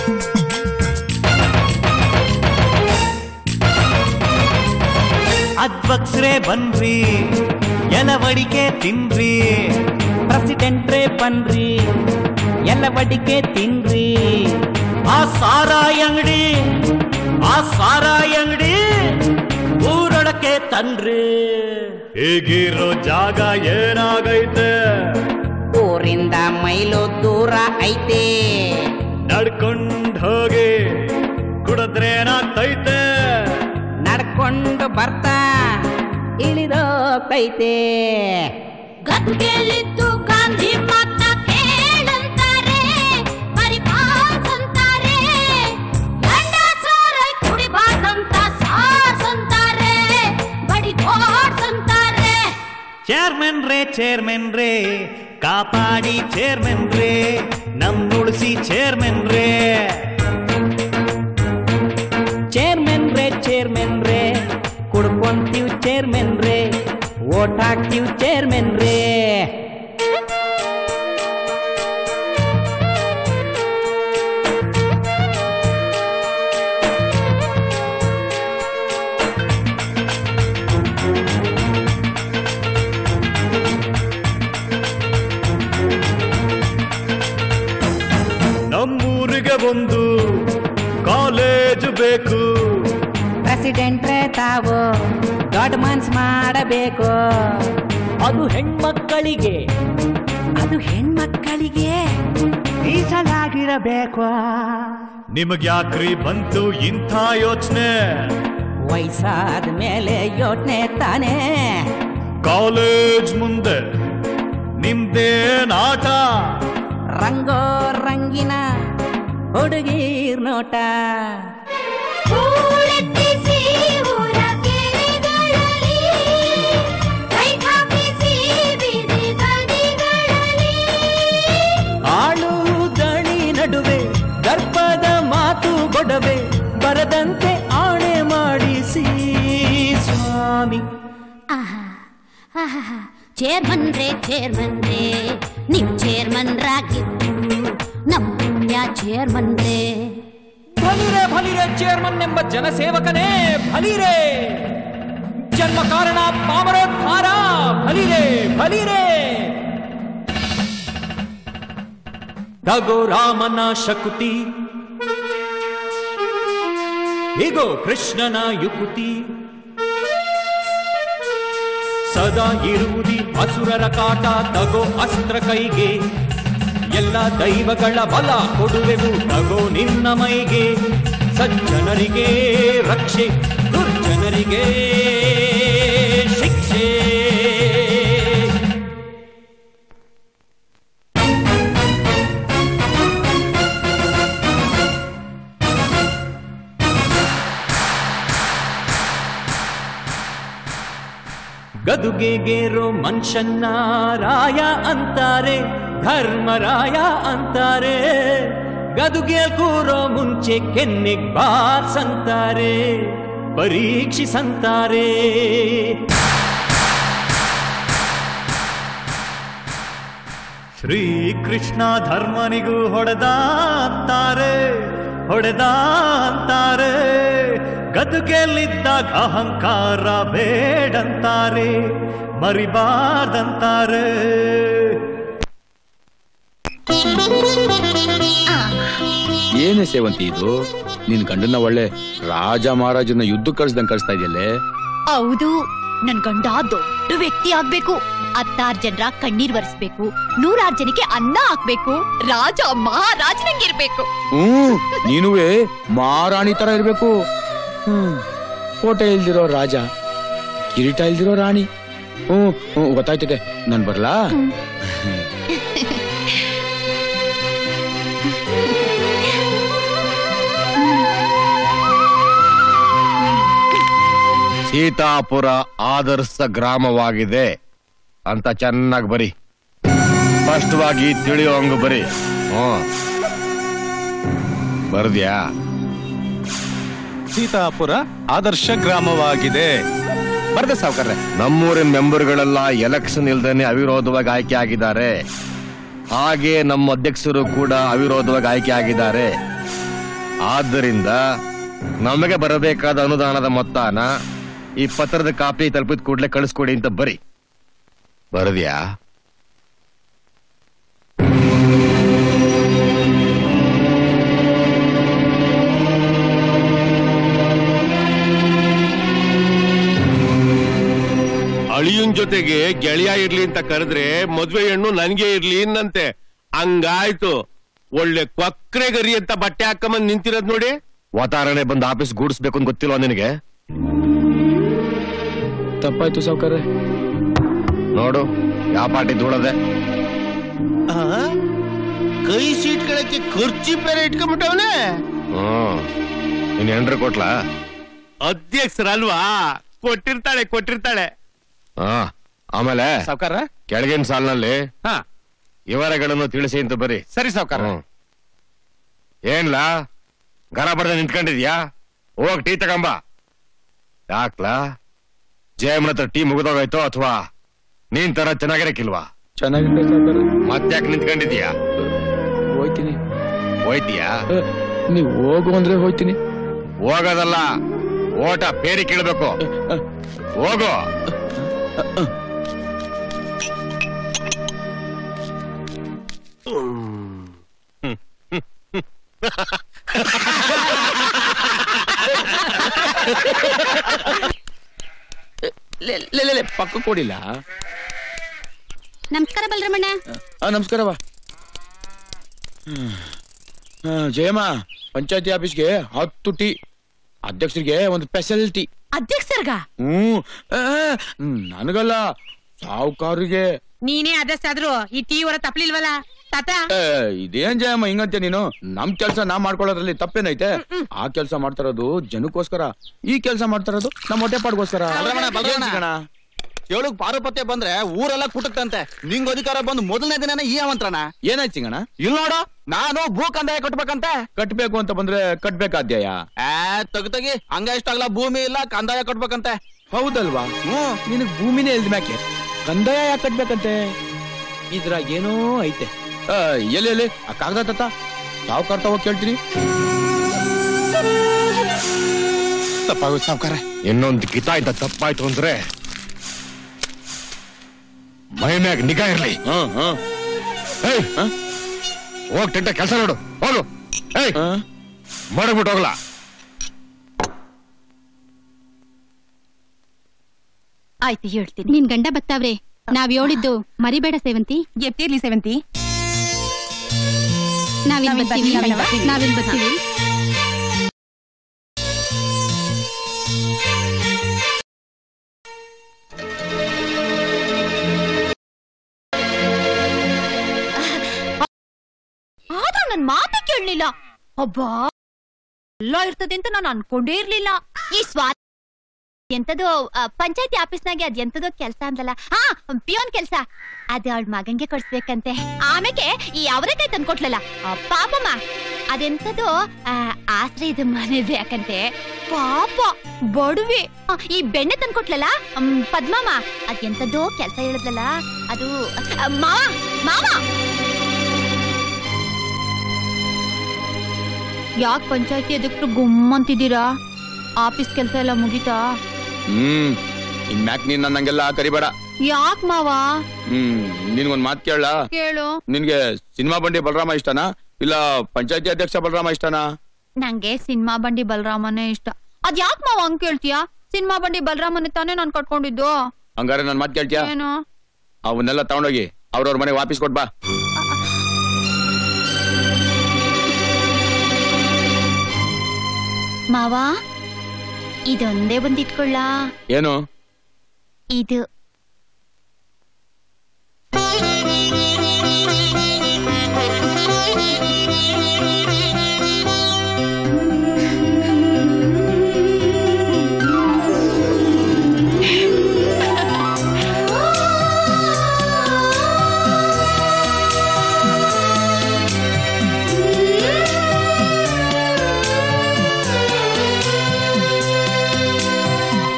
ಅಧ್ವಕ್ಷರೇ ಬನ್ರಿ ಎಲವಡಿಕೆ ತಿನ್ರಿ ಪ್ರೆಸಿಡೆಂಟ್ರೇ ಬನ್ರಿ ಎಲವಡಿಕೆ ತಿನ್ರಿ ಆ ಸಾರಾಯಿ ಅಂಗಡಿ ಆ ಸಾರಾಯಿ ಅಂಗಡಿ ಊರೊಳಕ್ಕೆ ತನ್ರಿ ಈಗಿರೋ ಜಾಗ ಏನಾಗೈತೆ ಊರಿಂದ ಮೈಲು ದೂರ ಐತೆ ನಡ್ಕೊಂಡ್ ಹೋಗಿ ಕುಡಿದ್ರೇನಾಗ್ತೈತೆ ನಡ್ಕೊಂಡು ಬರ್ತಾ ಇಳಿದೋಗ್ತೈತೆ ಗದ್ಗೆಲಿದ್ದು ಗಾಂಧಿ ಮಾತ ಕೇಳಂತಾರೆ ಪರಿಪಾಸ್ ಅಂತಾರೆ ಗಂಡ ಸಾರಾಯ್ ಕುಡಿಬಾರ್ದಂತ ಸಾಸ್ ಅಂತಾರೆ ಬಡಿ ಗೋಡ್ಸ್ ಅಂತಾರೆ ಚೇರ್ಮನ್ ರೇ ಚೇರ್ಮನ್ ರೇ ಕಾಪಾಡಿ ಚೇರ್ಮನ್ ರೇ ನಮ್ ಉಳಿಸಿ ಚೇರ್ಮನ್ ರೇ ಚೇರ್ಮನ್ ರೇ ಚೇರ್ಮನ್ ರೇ ಕುಡ್ಕೊಂತೀವ್ ಚೇರ್ಮನ್ ರೇ ಓಟ್ ಹಾಕ್ತೀವ್ ಚೇರ್ಮನ್ ರೇ ನಮ್ಮೂರಿಗೆ ಒಂದು ಕಾಲೇಜು ಬೇಕು ಪ್ರೆಸಿಡೆಂಟ್ರೇ ತಾವು ದೊಡ್ಡ ಮನ್ಸ್ ಮಾಡಬೇಕು ಅದು ಹೆಣ್ಮಕ್ಕಳಿಗೆ ಅದು ಹೆಣ್ಮಕ್ಕಳಿಗೆ ಮೀಸಲಾಗಿರಬೇಕು ನಿಮಗ್ ಯಾಕ್ರಿ ಬಂತು ಇಂಥ ಯೋಚನೆ ವಯಸ್ಸಾದ ಮೇಲೆ ಯೋಚನೆ ತಾನೇ ಕಾಲೇಜ್ ಮುಂದೆ ನಿಮ್ದೇನ್ ಆಟ ರಂಗೋ ರಂಗಿನ ಹುಡುಗೀರ್ ನೋಟ ಹೂಳೆತ್ತಿಸಿ ಊರ ಕೆರೆಗಳಲ್ಲಿ, ಕೈ ಕಾಪಿಸಿ ಬೀದಿ ಬದಿಗಳಲ್ಲಿ. ಆಳು ದಣಿ ನಡುವೆ ದರ್ಪದ ಮಾತು ಗೊಡವೆ ಬರದಂತೆ ಆಣೆ ಮಾಡಿಸಿ ಸ್ವಾಮಿ ಆಹಾ, ಆಹಾ, ಚೇರ್ಮನ್ ರೇ ಚೇರ್ಮನ್ ರೇ ನಿಮ್ ಚೇರ್ಮನ್ ರಾಗಿದ್ದು ನಮ್ ಪುಣ್ಯ ಚೇರ್ಮನ್ ರೇ ಭಲಿರೆ ಭಲಿರೆ ಚೇರ್ಮನ್ ಎಂಬ ಜನಸೇವಕನೇ ಭಲಿರೆ ಜನ್ಮ ಕಾರಣ ಪಾಮರೋದ್ಧಾರ ಭಲಿರೆ ಭಲಿರೆ ತಗೋ ರಾಮನ ಶಕುತಿ ಹೀಗೋ ಕೃಷ್ಣನ ಯುಕುತಿ ಸದಾ ಇರುವುದಿ ಅಸುರರ ಕಾಟ ತಗೋ ಅಸ್ತ್ರ ಕೈಗೆ ಎಲ್ಲ ದೈವಗಳ ಬಲ ಕೊಡುವೆವು ತಗೋ ನಿನ್ನ ಮೈಗೆ ಸಜ್ಜನರಿಗೆ ರಕ್ಷೆ ದುರ್ಜನರಿಗೆ ಶಿಕ್ಷೆ ಗದುಗೆಗೇರೋ ಮನುಷ್ಯನ್ನ ರಾಯ ಅಂತಾರೆ ಧರ್ಮರಾಯ ಅಂತಾರೆ ಗದುಗೆ ಕೂರೋ ಮುಂಚೆ ಕೆನ್ನೆಗ್ ಬಾರ್ಸಂತಾರೆ ಪರೀಕ್ಷಿಸಂತಾರೆ ಶ್ರೀಕೃಷ್ಣ ಧರ್ಮನಿಗೂ ಹೊಡೆದ ಅಂತಾರೆ ಹೊಡೆದ ಅಂತಾರೆ ಗದುಗೆಯಲ್ಲಿದ್ದಾಗ ಅಹಂಕಾರ ಬೇಡಂತಾರೆ ಮರಿಬಾರ್ದಂತಾರೆ ಏನೇ ಸೇವಂತಿ ಇದು ನಿನ್ ಗಂಡನ ಒಳ್ಳೆ ರಾಜ ಮಹಾರಾಜನ ಯುದ್ಧ ಕಳ್ಸ್ದಂಗ್ ಕಳಿಸ್ತಾ ಇದೆಯಲ್ಲೇ ಹೌದು ನನ್ ಗಂಡ ದೊಡ್ಡ ವ್ಯಕ್ತಿ ಆಗ್ಬೇಕು ಹತ್ತಾರ್ ಜನರ ಕಣ್ಣೀರ್ ಒರೆಸ್ಬೇಕು ನೂರಾರ್ ಜನಕ್ಕೆ ಅನ್ನ ಹಾಕ್ಬೇಕು ರಾಜ ಮಹಾರಾಜನಂಗಿರ್ಬೇಕು ಹ್ಮ್ ನೀನುವೇ ಮಹಾರಾಣಿ ತರ ಇರ್ಬೇಕು ಹ್ಮ್ ಕೋಟೆ ಇಲ್ದಿರೋ ರಾಜ ಕಿರೀಟ ಇಲ್ದಿರೋ ರಾಣಿ ಹ್ಮ್ ಹ್ಮ್ ಗೊತ್ತಾಯ್ತದೆ ನಾನ್ ಬರ್ಲಾ ಸೀತಾಪುರ ಆದರ್ಶ ಗ್ರಾಮವಾಗಿದೆ ಅಂತ ಚೆನ್ನಾಗಿ ಬರಿ ಸ್ಪಷ್ಟವಾಗಿ ತಿಳಿಯೋ ಹಂಗ ಬರಿ ಹ್ಮ್ ಬರ್ದ್ಯಾ ಸೀತಾಪುರ ಆದರ್ಶ ಗ್ರಾಮವಾಗಿದೆ ಬರ್ದೆ ಸಾವುಕಾರ್ರೆ ನಮ್ಮೂರಿನ ಮೆಂಬರ್ಗಳೆಲ್ಲ ಎಲೆಕ್ಷನ್ ಇಲ್ದೇನೆ ಅವಿರೋಧವಾಗಿ ಆಯ್ಕೆ ಆಗಿದ್ದಾರೆ ಹಾಗೆ ನಮ್ಮ ಅಧ್ಯಕ್ಷರು ಕೂಡ ಅವಿರೋಧವಾಗಿ ಆಯ್ಕೆ ಆಗಿದ್ದಾರೆ ಆದ್ದರಿಂದ ನಮಗೆ ಬರಬೇಕಾದ ಅನುದಾನದ ಮೊತ್ತನ ಈ ಪತ್ರದ ಕಾಪಿ ತಲುಪಿದ ಕೂಡ್ಲೆ ಕಳಿಸ್ಕೊಡಿ ಅಂತ ಬರಿ ಬರದ್ಯಾ ಅಳಿಯನ್ ಜೊತೆಗೆ ಗೆಳೆಯ ಇರ್ಲಿ ಅಂತ ಕರೆದ್ರೆ ಮದ್ವೆ ಹೆಣ್ಣು ನನ್ಗೆ ಇರ್ಲಿ ಇನ್ನಂತೆ ಹಂಗಾಯ್ತು ಒಳ್ಳೆ ಕೊಕ್ರೆ ಗರಿ ಅಂತ ಬಟ್ಟೆ ಹಾಕೊಂಬಂದ್ ನಿಂತಿರೋದ್ ನೋಡಿ ವಾತಾವರಣ ಬಂದು ಆಫೀಸ್ ಗೂಡಿಸ್ಬೇಕು ಅಂತ ಗೊತ್ತಿಲ್ವಾ ನಿನಗೆ ತಪ್ಪಾಯ್ತು ಸಾವ್ಕಾರ ನೋಡು ಯಾವ ಪಾರ್ಟಿ ಧೂಳದೆ ಕೈ ಸೀಟ್ ಕಳಕ್ಕೆ ಖರ್ಚಿ ಬೇರೆ ಇಟ್ಕೊಂಡ್ಬಿಟ್ಟವನೆ ಹ್ಮ್ ನಿನ್ ಹೆಂಡ್ರು ಕೊಟ್ಲಾ ಅಧ್ಯಕ್ಷರಲ್ವಾ ಕೊಟ್ಟಿರ್ತಾಳೆ ಕೊಟ್ಟಿರ್ತಾಳೆ ಹಾ ಆಮೇಲೆ ಸಾವ್ಕಾರ ಕೆಳಗಿನ ಸಾಲಿನಲ್ಲಿ ಹಾ ವಿವರಗಳನ್ನು ತಿಳಿಸಿ ಅಂತ ಬರಿ ಸರಿ ಸಾವ್ಕಾರ ಹ್ಮ್. ಏನ್ಲಾ ಗರ ಬರ್ದ ನಿಂತ್ಕೊಂಡಿದ್ಯಾ ಹೋಗ್ ಟೀ ತಗೊಂಬ ಯಾಕ್ಲಾ ಜಯಮ್ಮನ ಹತ್ರ ಟೀ ಮುಗಿದೋಗಾಯ್ತೋ ಅಥವಾ ನೀನ್ ತರ ಚೆನ್ನಾಗಿರಕ್ಕಿಲ್ವಾ ಚೆನ್ನಾಗಿದೆ ಸಾವ್ಕಾರ ಮತ್ತ್ಯಾಕ್ ನಿಂತ್ಕೊಂಡಿದ್ಯಾ ಹೋಯ್ತೀನಿ ಹೋಯ್ತೀಯಾ ನೀವು ಹೋಗು ಅಂದ್ರೆ ಹೋಯ್ತೀನಿ ಹೋಗೋದಲ್ಲ ಓಟ ಪೇರಿ ಕೇಳ್ಬೇಕು ಹೋಗು ಪಕ್ಕ ಕೊಡಿಲ್ಲ ನಮಸ್ಕಾರ ಬಲರಮಣ್ಣ ಆ ನಮಸ್ಕಾರವ ಆ, ಜಯಮ್ಮ ಪಂಚಾಯತಿ ಆಫೀಸ್ಗೆ ಹತ್ತು ಟೀ ಅಧ್ಯಕ್ಷರಿಗೆ ಒಂದು ಸ್ಪೆಷಲ್ ಟೀ ಅಧ್ಯಕ್ಷರ್ಗ ಹ್ಮ್ ಆ, ಹ್ಮ್, ನನಗಲ್ಲ ಸಾವುಕಾರಿಗೆ ನೀನೇ ಅಧ್ಯಕ್ಷ ಆದ್ರು ಈ ಟೀ ಹೊರ ತಪ್ಲಿಲ್ವಲ್ಲ ತಾತ ಏ, ಇದೇನ್ ಜಯಮ್ಮ ಹಿಂಗಂತೆ ನೀನು ನಮ್ ಕೆಲ್ಸ ನಾ ಮಾಡ್ಕೊಳ್ಳೋದ್ರಲ್ಲಿ ತಪ್ಪೇನೈತೆ ಆ ಕೆಲ್ಸ ಮಾಡ್ತಾರದು ಜನಕ್ಕೋಸ್ಕರ ಈ ಕೆಲ್ಸ ಮಾಡ್ತಾರದು ನಮ್ಮ ಹೊಟ್ಟೆ ಪಾಡ್ಗೋಸ್ಕರ ಬಲರಾಮಣ್ಣ, ಬಲರಾಮಣ್ಣ. ಏನ್ ಸಿಗಣ? ಕೇಳುಗ್ ಪಾರುಪತ್ಯ ಬಂದ್ರೆ ಊರೆಲ್ಲ ಕುಟುತ್ತಂತೆ ನಿಂಗ್ ಅಧಿಕಾರ ಬಂದು ಮೊದಲನೇ ದಿನನೇ ಈ ಆಮಂತ್ರಣ ಏನಾಯ್ತು ಸಿಂಗಣ ಇಲ್ ನೋಡು ನಾನು ಭೂ ಕಂದಾಯ ಕಟ್ಬೇಕಂತೆ ಕಟ್ಬೇಕು ಅಂತ ಬಂದ್ರೆ ಕಟ್ಬೇಕಾದ್ಯಾಯ ಆ ತಗಿ ತಗಿ ಹಂಗ ಇಷ್ಟಾಗ್ಲ ಭೂಮಿ ಇಲ್ಲ ಕಂದಾಯ ಕಟ್ಬೇಕಂತೆ ಹೌದಲ್ವಾ ಹ್ಮ್ ನಿನಗ್ ಭೂಮಿನೇ ಇಲ್ದ ಮ್ಯಾಕೆ ಕಂದಾಯ ಯಾಕೆ ಕಟ್ಬೇಕಂತೆ ಇದ್ರಾಗ ಏನೋ ಐತೆ ಆ, ಎಲ್ಲಿ ಎಲ್ಲಿ ಆ ಕಾಗದ ತತ್ತ ಸಾವುಕಾರ ತಗೋ ಕೇಳ್ತೀನಿ ತಪ್ಪಾಗೋಯ್ತು ಸಾವ್ಕಾರ ಇನ್ನೊಂದು ಕಿತಾಯ್ತ ತಪ್ಪಾಯ್ತು ಅಂದ್ರೆ ಮೈ ಮ್ಯಾಗ ನಿಗಾ ಇರ್ಲಿ ಏಯ್ ಹೋಗ್ ಟೆಂಟ ಕೆಲಸ ನೋಡು ಹೋಗು ಏಯ್ ಮಾಡಬಿಟ್ಟು ಹೋಗ್ಲಾ ಆಯ್ತು ಹೇಳ್ತೀನಿ ನಿನ್ ಗಂಡ ಬತ್ತಾವ್ರೆ ನಾವ್ ಹೇಳಿದ್ದು ಮರಿಬೇಡ ಸೇವಂತಿ ಎತ್ತಿರ್ಲಿ ಸೇವಂತಿ ನಾವಿನ್ ನಾವಿನ್ ಬರ್ತೀವಿ ಬರ್ತೀವಿ, ನಾವಿನ್ ಬರ್ತೀವಿ. ನಾವಿನ್ ಬರ್ತೀವಿ ಆದ್ರೂ ನನ್ ಮಾತೇ ಕೇಳಲಿಲ್ಲ ಅಬ್ಬಾ ಎಲ್ಲ ಇರ್ತದೆ ಅಂತ ನಾನು ಅನ್ಕೊಂಡೇ ಇರ್ಲಿಲ್ಲ ಈ ಸ್ವಾ ಎಂತದೋ ಪಂಚಾಯತಿ ಆಫೀಸ್ನಾಗೆ ಅದ್ ಎಂತದೋ ಕೆಲ್ಸ ಅಂದಲ್ಲ ಹಾ ಪಿಯೋನ್ ಕೆಲ್ಸ ಅದು ಅವಳ ಮಗಂಗೆ ಕೊಡ್ಸ್ಬೇಕಂತೆ ಆಮೇಲೆ ಈ ಅವರೇಕಾಯಿ ತಂದ್ಕೊಟ್ಲಲ್ಲ ಆ, ಪಾಪಮ್ಮ ಅದೆಂತದೋ ಆ, ಆಶ್ರಯದ ಮನೆ ಬೇಕಂತೆ ಪಾಪ ಬಡವಿ ಆ, ಈ ಬೆಣ್ಣೆ ತಂದ್ಕೊಟ್ಲಲ್ಲ ಹ್ಮ್, ಪದ್ಮಮ್ಮ ಅದ್ ಎಂತದೋ ಕೆಲ್ಸ ಹೇಳಿದ್ಲಲ್ಲ ಅದು ಆ, ಮಾವ ಮಾವ ಯಾಕೆ ಪಂಚಾಯತಿ ಅಧ್ಯಕ್ಷರು ಗುಮ್ಮಂತಿದ್ದೀರಾ ಆಫೀಸ್ ಕೆಲಸ ಎಲ್ಲ ಮುಗೀತಾ ಹ್ಮ್ ಇನ್ ಮ್ಯಾಕ್ ನೀನ್ ನನ್ನಂಗೆಲ್ಲ ಕರಿಬೇಡ ಯಾಕ್ ಮಾವ ಹ್ಮ್ ನಿನ್ಗೊಂದ್ ಮಾತ್ ಕೇಳ ಕೇಳು ನಿನ್ಗೆ ಸಿನಿಮಾ ಬಂಡಿ ಬಲರಾಮ ಇಷ್ಟನಾ ಇಲ್ಲ ಪಂಚಾಯತಿ ಅಧ್ಯಕ್ಷ ಬಲರಾಮ ಇಷ್ಟನಾ ನಂಗೆ ಸಿನಿಮಾ ಬಂಡಿ ಬಲರಾಮನೇ ಇಷ್ಟ ಅದ್ ಯಾಕ್ ಮಾವ ಹಂಗ್ ಕೇಳ್ತೀಯಾ ಸಿನಿಮಾ ಬಂಡಿ ಬಲರಾಮನೇ ತಾನೇ ನಾನ್ ಕಟ್ಕೊಂಡಿದ್ದು ಹಂಗಾರೆ ನನ್ ಮಾತ್ ಕೇಳ್ತೀಯಾ ಏನು ಅವನ್ನೆಲ್ಲ ತಗೊಂಡೋಗಿ ಅವ್ರವ್ರ ಮನೆ ವಾಪಸ್ ಕೊಟ್ ಬಾ ಮಾವ ಇದೊಂದೇ ಬಂದಿಟ್ಕೊಳ್ಳ ಏನು ಇದು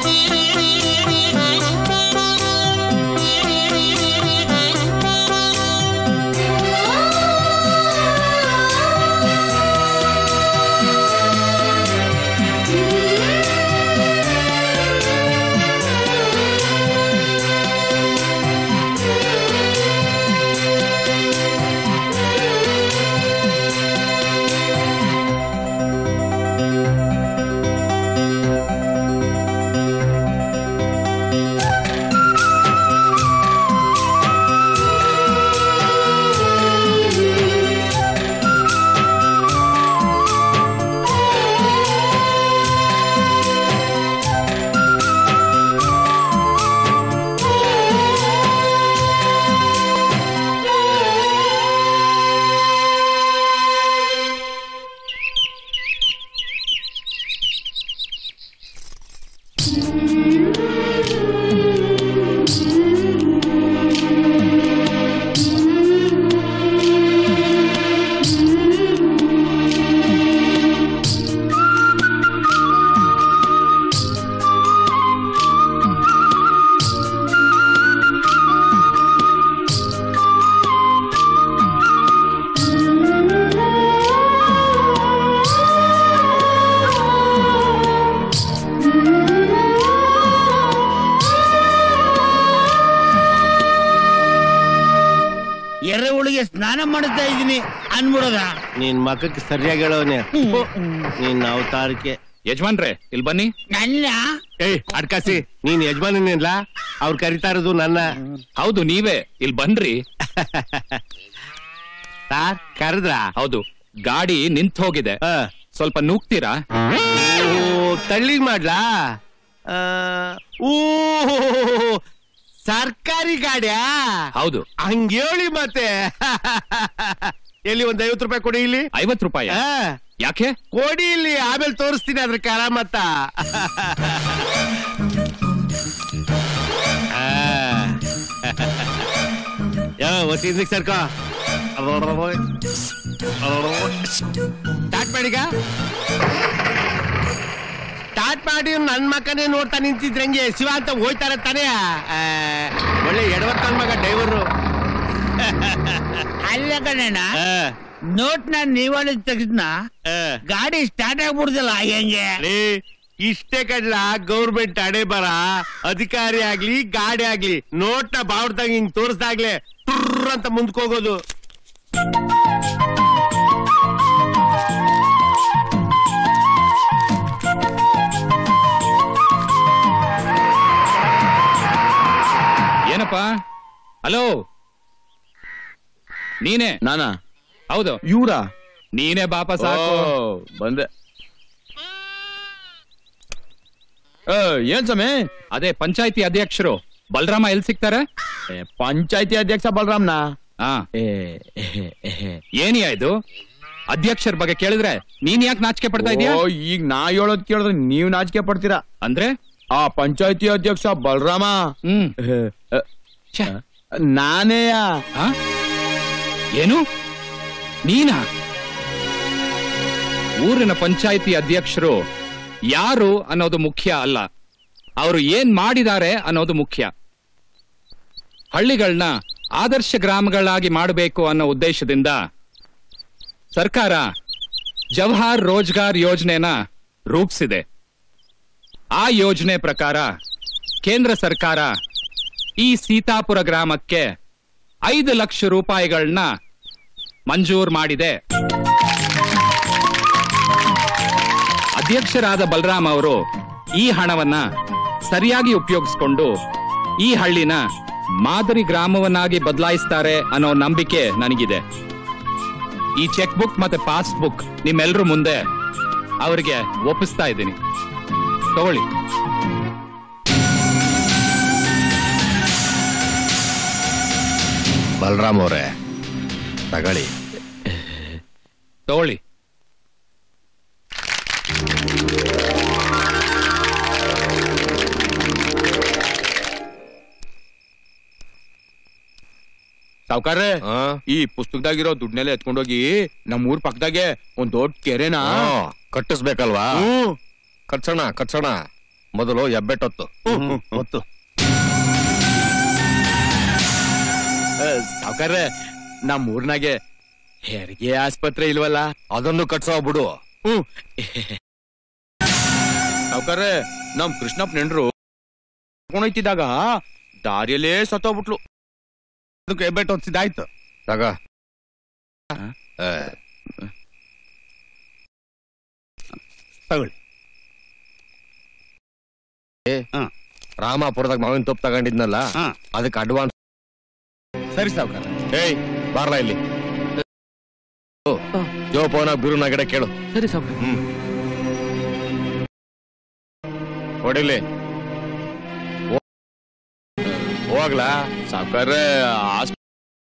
ಆ ಸ್ನಾನ ಮಾಡಿಸ್ತಾ ಇದೀನಿ ಅನ್ಬಿಡೋದ ನಿನ್ ಮಕ್ಕಕ್ಕೆ ಸರಿಯಾಗಿ ಹೇಳೋನೆ ನಿನ್ನ ಅವತಾರಕ್ಕೆ ಯಜಮಾನ್ರೆ ಇಲ್ಲಿ ಬನ್ನಿ ನನ್ನ ಏಯ್ ಅಡ್ಕಾಸಿ ನೀನ್ ಯಜಮಾನನೇನ್ಲ ಅವ್ರು ಕರಿತಾ ಇರೋದು ನನ್ನ ಹೌದು ನೀವೇ ಇಲ್ಲಿ ಬನ್ರಿ ಸಾರ್ ಕರೆದ್ರ ಹೌದು ಗಾಡಿ ನಿಂತ್ ಹೋಗಿದೆ ಸ್ವಲ್ಪ ನೂಗ್ತೀರಾ ತಳ್ಳಿಗ್ ಮಾಡ್ಲಾ ಆ, ಓ ಸರ್ಕಾರಿ ಗಾಡಿಯಾ ಹೌದು ಹಂಗೇಳಿ ಮತ್ತೆ ಎಲ್ಲಿ ಒಂದ್ ಐವತ್ತು ರೂಪಾಯಿ ಕೊಡಿ ಇಲ್ಲಿ ಐವತ್ ರೂಪಾಯಿ ಆ, ಯಾಕೆ ಕೊಡಿ ಇಲ್ಲಿ ಆಮೇಲೆ ತೋರಿಸ್ತೀನಿ ಅದ್ರ ಕರಾಮತ್ತ ಆ. ಯೋ ಒತ್ತಿ ಹಿಂದಕ್ಕೆ ಸರ್ಕೋ ಸ್ಟಾರ್ಟ್ ಮಾಡೀಗ ಸ್ಟಾರ್ಟ್ ಮಾಡಿ ನನ್ ಮಕ್ಕನೇ ನೋಡ್ತಾ ನಿಂತಿದ್ರೆ ಹಂಗೆ ಶಿವ ಅಂತ ಹೋಯ್ತಾರೆ ತಾನೇ ಆ, ಒಳ್ಳೆ ಎಡವತ್ ನನ್ ಮಗ ಡ್ರೈವರು ಅಲ್ಲ ಕಣಣ್ಣ ನೋಟ್ ನಾನ್ ನೀವಾಳಿದ ತಕ್ಷಣ ಗಾಡಿ ಸ್ಟಾರ್ಟ್ ಆಗ್ಬಿಡ್ದಲ್ಲ ಹೆಂಗೆ ಲೇ, ಇಷ್ಟೇ ಕಡ್ಲ ಗೌರ್ಮೆಂಟ್ ಹಣೆ ಬರ ಅಧಿಕಾರಿ ಆಗ್ಲಿ ಗಾಡಿ ಆಗ್ಲಿ ನೋಟ್ನ ಬಾವ್ಡ್ದಾಗ ಹಿಂಗ್ ತೋರಿಸ್ದಾಗ್ಲೆ ಟುರ್ರ್ ಅಂತ ಮುಂದಕ್ಕೆ ಹೋಗೋದು ಏನಪ್ಪ ಹಲೋ ನೀನೇ ನಾನಾ ಹೌದು ಇವ್ರ ನೀನೇ ಬಾಪ ಸಾಕು ಬಂದೆ ಏ, ಏನ್ ಸಮಯ ಅದೇ ಪಂಚಾಯತಿ ಅಧ್ಯಕ್ಷರು ಬಲರಾಮ ಎಲ್ಲಿ ಸಿಗ್ತಾರೆ ಪಂಚಾಯತಿ ಅಧ್ಯಕ್ಷ ಬಲರಾಮ್ನ ಹಾ ಏನಿಯಾ ಇದು ಅಧ್ಯಕ್ಷರ ಬಗ್ಗೆ ಕೇಳಿದ್ರೆ ನೀನ್ ಯಾಕೆ ನಾಚಿಕೆ ಪಡ್ತಾ ಇದೀಯಾ ಓ, ಈಗ ನಾ ಹೇಳೋದ್ ಕೇಳಿದ್ರೆ ನೀವ್ ನಾಚಿಕೆ ಪಡ್ತೀರಾ ಅಂದ್ರೆ ಆ ಪಂಚಾಯತಿ ಅಧ್ಯಕ್ಷ ಬಲರಾಮ ಹ್ಮ್ ನಾನೇ ಏನು ನೀನಾ ಊರಿನ ಪಂಚಾಯತಿ ಅಧ್ಯಕ್ಷರು ಯಾರು ಅನ್ನೋದು ಮುಖ್ಯ ಅಲ್ಲ ಅವರು ಏನ್ ಮಾಡಿದ್ದಾರೆ ಅನ್ನೋದು ಮುಖ್ಯ ಹಳ್ಳಿಗಳನ್ನ ಆದರ್ಶ ಗ್ರಾಮಗಳಾಗಿ ಮಾಡಬೇಕು ಅನ್ನೋ ಉದ್ದೇಶದಿಂದ ಸರ್ಕಾರ ಜವಹರ್ ರೋಜ್ಗಾರ್ ಯೋಜನೆನ ರೂಪಿಸಿದೆ ಆ ಯೋಜನೆ ಪ್ರಕಾರ ಕೇಂದ್ರ ಸರ್ಕಾರ ಈ ಸೀತಾಪುರ ಗ್ರಾಮಕ್ಕೆ ಐದು ಲಕ್ಷ ರೂಪಾಯಿಗಳನ್ನ ಮಂಜೂರ್ ಮಾಡಿದೆ ಅಧ್ಯಕ್ಷರಾದ ಬಲರಾಮ್ ಅವರು ಈ ಹಣವನ್ನ ಸರಿಯಾಗಿ ಉಪಯೋಗಿಸಿಕೊಂಡು ಈ ಹಳ್ಳಿನ ಮಾದರಿ ಗ್ರಾಮವನ್ನಾಗಿ ಬದಲಾಯಿಸ್ತಾರೆ ಅನ್ನೋ ನಂಬಿಕೆ ನನಗಿದೆ ಈ ಚೆಕ್ ಬುಕ್ ಮತ್ತೆ ಪಾಸ್ಬುಕ್ ನಿಮ್ಮೆಲ್ಲರ ಮುಂದೆ ಅವರಿಗೆ ಒಪ್ಪಿಸ್ತಾ ಇದ್ದೀನಿ ತಗೊಳ್ಳಿ ಬಲರಾಮ್ ಅವರೇ ತಗೊಳ್ಳಿ ತಗೊಳ್ಳಿ ಸಾವ್ಕಾರ್ರೆ ಈ ಪುಸ್ತಕದಾಗಿರೋ ದುಡ್ನೆಲ್ಲ ಎತ್ಕೊಂಡೋಗಿ ನಮ್ ಊರ್ ಪಕ್ಕದಾಗೆ ಒಂದ್ ದೊಡ್ಡ ಕೆರೆನಾ ಹ್ಮ್, ಕಟ್ಟಿಸ್ಬೇಕಲ್ವಾ ಕಟ್ಸೋಣ ಕಟ್ಸೋಣ ಮೊದಲು ಎಬ್ಬೆಟ್ಟೊತ್ತು ಒತ್ತು ಸಾವ್ಕಾರ್ರೆ ನಮ್ ಊರ್ನಾಗೆ ಹೆರಿಗೆ ಆಸ್ಪತ್ರೆ ಇಲ್ವಲ್ಲ ಅದನ್ನು ಕಟ್ಸೋ ಬಿಡು ಹ್ಮ್ ಸಾವ್ಕಾರ್ರೆ ನಮ್ ಕೃಷ್ಣಪ್ಪ ನೆಂಡ್ರು ಹೋಯ್ತಿದ್ದಾಗ ದಾರಿಯಲ್ಲೇ ಸತ್ತೋಗ್ಬಿಟ್ಲು ಅದಕ್ಕೆ ಹೆಬ್ಬೆಟ್ಟು ಹೊತ್ತಿದ್ದಾಯ್ತು ತಗ ಏ, ತಗೊಳ್ಳಿ ಏ, ರಾಮಾಪುರದಾಗ ಮಾವಿನ ತಪ್ಪು ತಗೊಂಡಿದ್ನಲ್ಲ ಅದಕ್ಕೆ ಅಡ್ವಾನ್ಸ್ ಸರಿ ಸಾವ್ಕಾರ ಏಯ್ ಬಾರ್ಲಾ ಇಲ್ಲಿ ಓ, ಜೋಪಾನ ಬಿರುನ ಗಿಡ ಕೇಳು ಸರಿ ಸಾವ್ಕಾರ ಹ್ಮ್ ಹೊಡಿಲಿ ಹೋ- ಹೋಗ್ಲಾ ಸಾವ್ಕಾರ್ರೆ ಆಸ್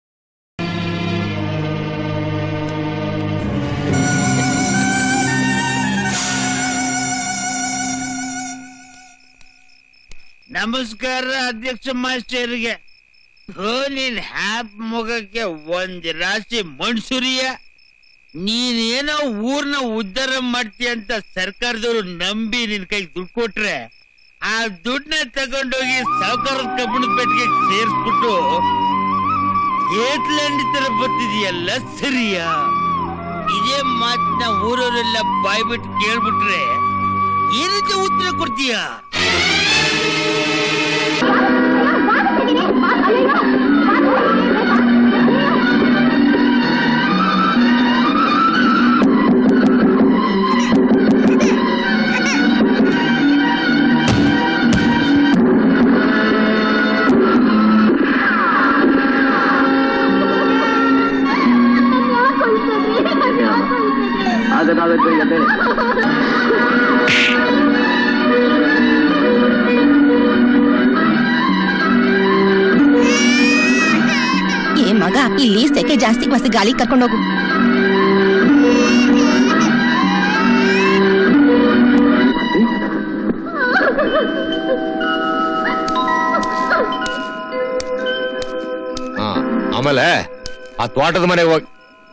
ನಮಸ್ಕಾರ ಅಧ್ಯಕ್ಷ ಮಾಸ್ಟರ್ಗೆ ಹೋ ನೀನ್ ಹ್ಯಾಪ್ ಮುಖಕ್ಕೆ ಒಂದ್ ರಾಶಿ ಮಣ್ಸುರಿಯ ನೀನೇನೋ ಊರ್ನ ಉದ್ಧಾರ ಮಾಡ್ತೀಯ ಅಂತ ಸರ್ಕಾರದವರು ನಂಬಿ ನಿನ್ ಕೈಗೆ ದುಡ್ಡು ಕೊಟ್ರೆ ಆ ದುಡ್ಡನ್ನ ತಗೊಂಡೋಗಿ ಸಾವುಕಾರದ ಕಬ್ಬಣದ ಪೆಟ್ಟಿಗೆ ಸೇರಿಸ್ಬಿಟ್ಟು ಏಟ್ಲಂಡಿ ತರ ಬರ್ತಿದೀಯಲ್ಲ ಸರಿಯಾ ಇದೇ ಮಾತನ್ನ ಊರವರೆಲ್ಲ ಬಾಯ್ಬಿಟ್ಟು ಕೇಳ್ಬಿಟ್ರೆ ಈ ರೀತಿ ಉತ್ತರ ಕೊಡ್ತೀಯಾ ಇಲ್ಲಿ ಸೆಕೆ ಜಾಸ್ತಿ ಬಸ್ ಗಾಳಿ ಕರ್ಕೊಂಡೋಗು ಹಾ ಆಮೇಲೆ ಆ ತೋಟದ ಮನೆ ಹೋಗಿ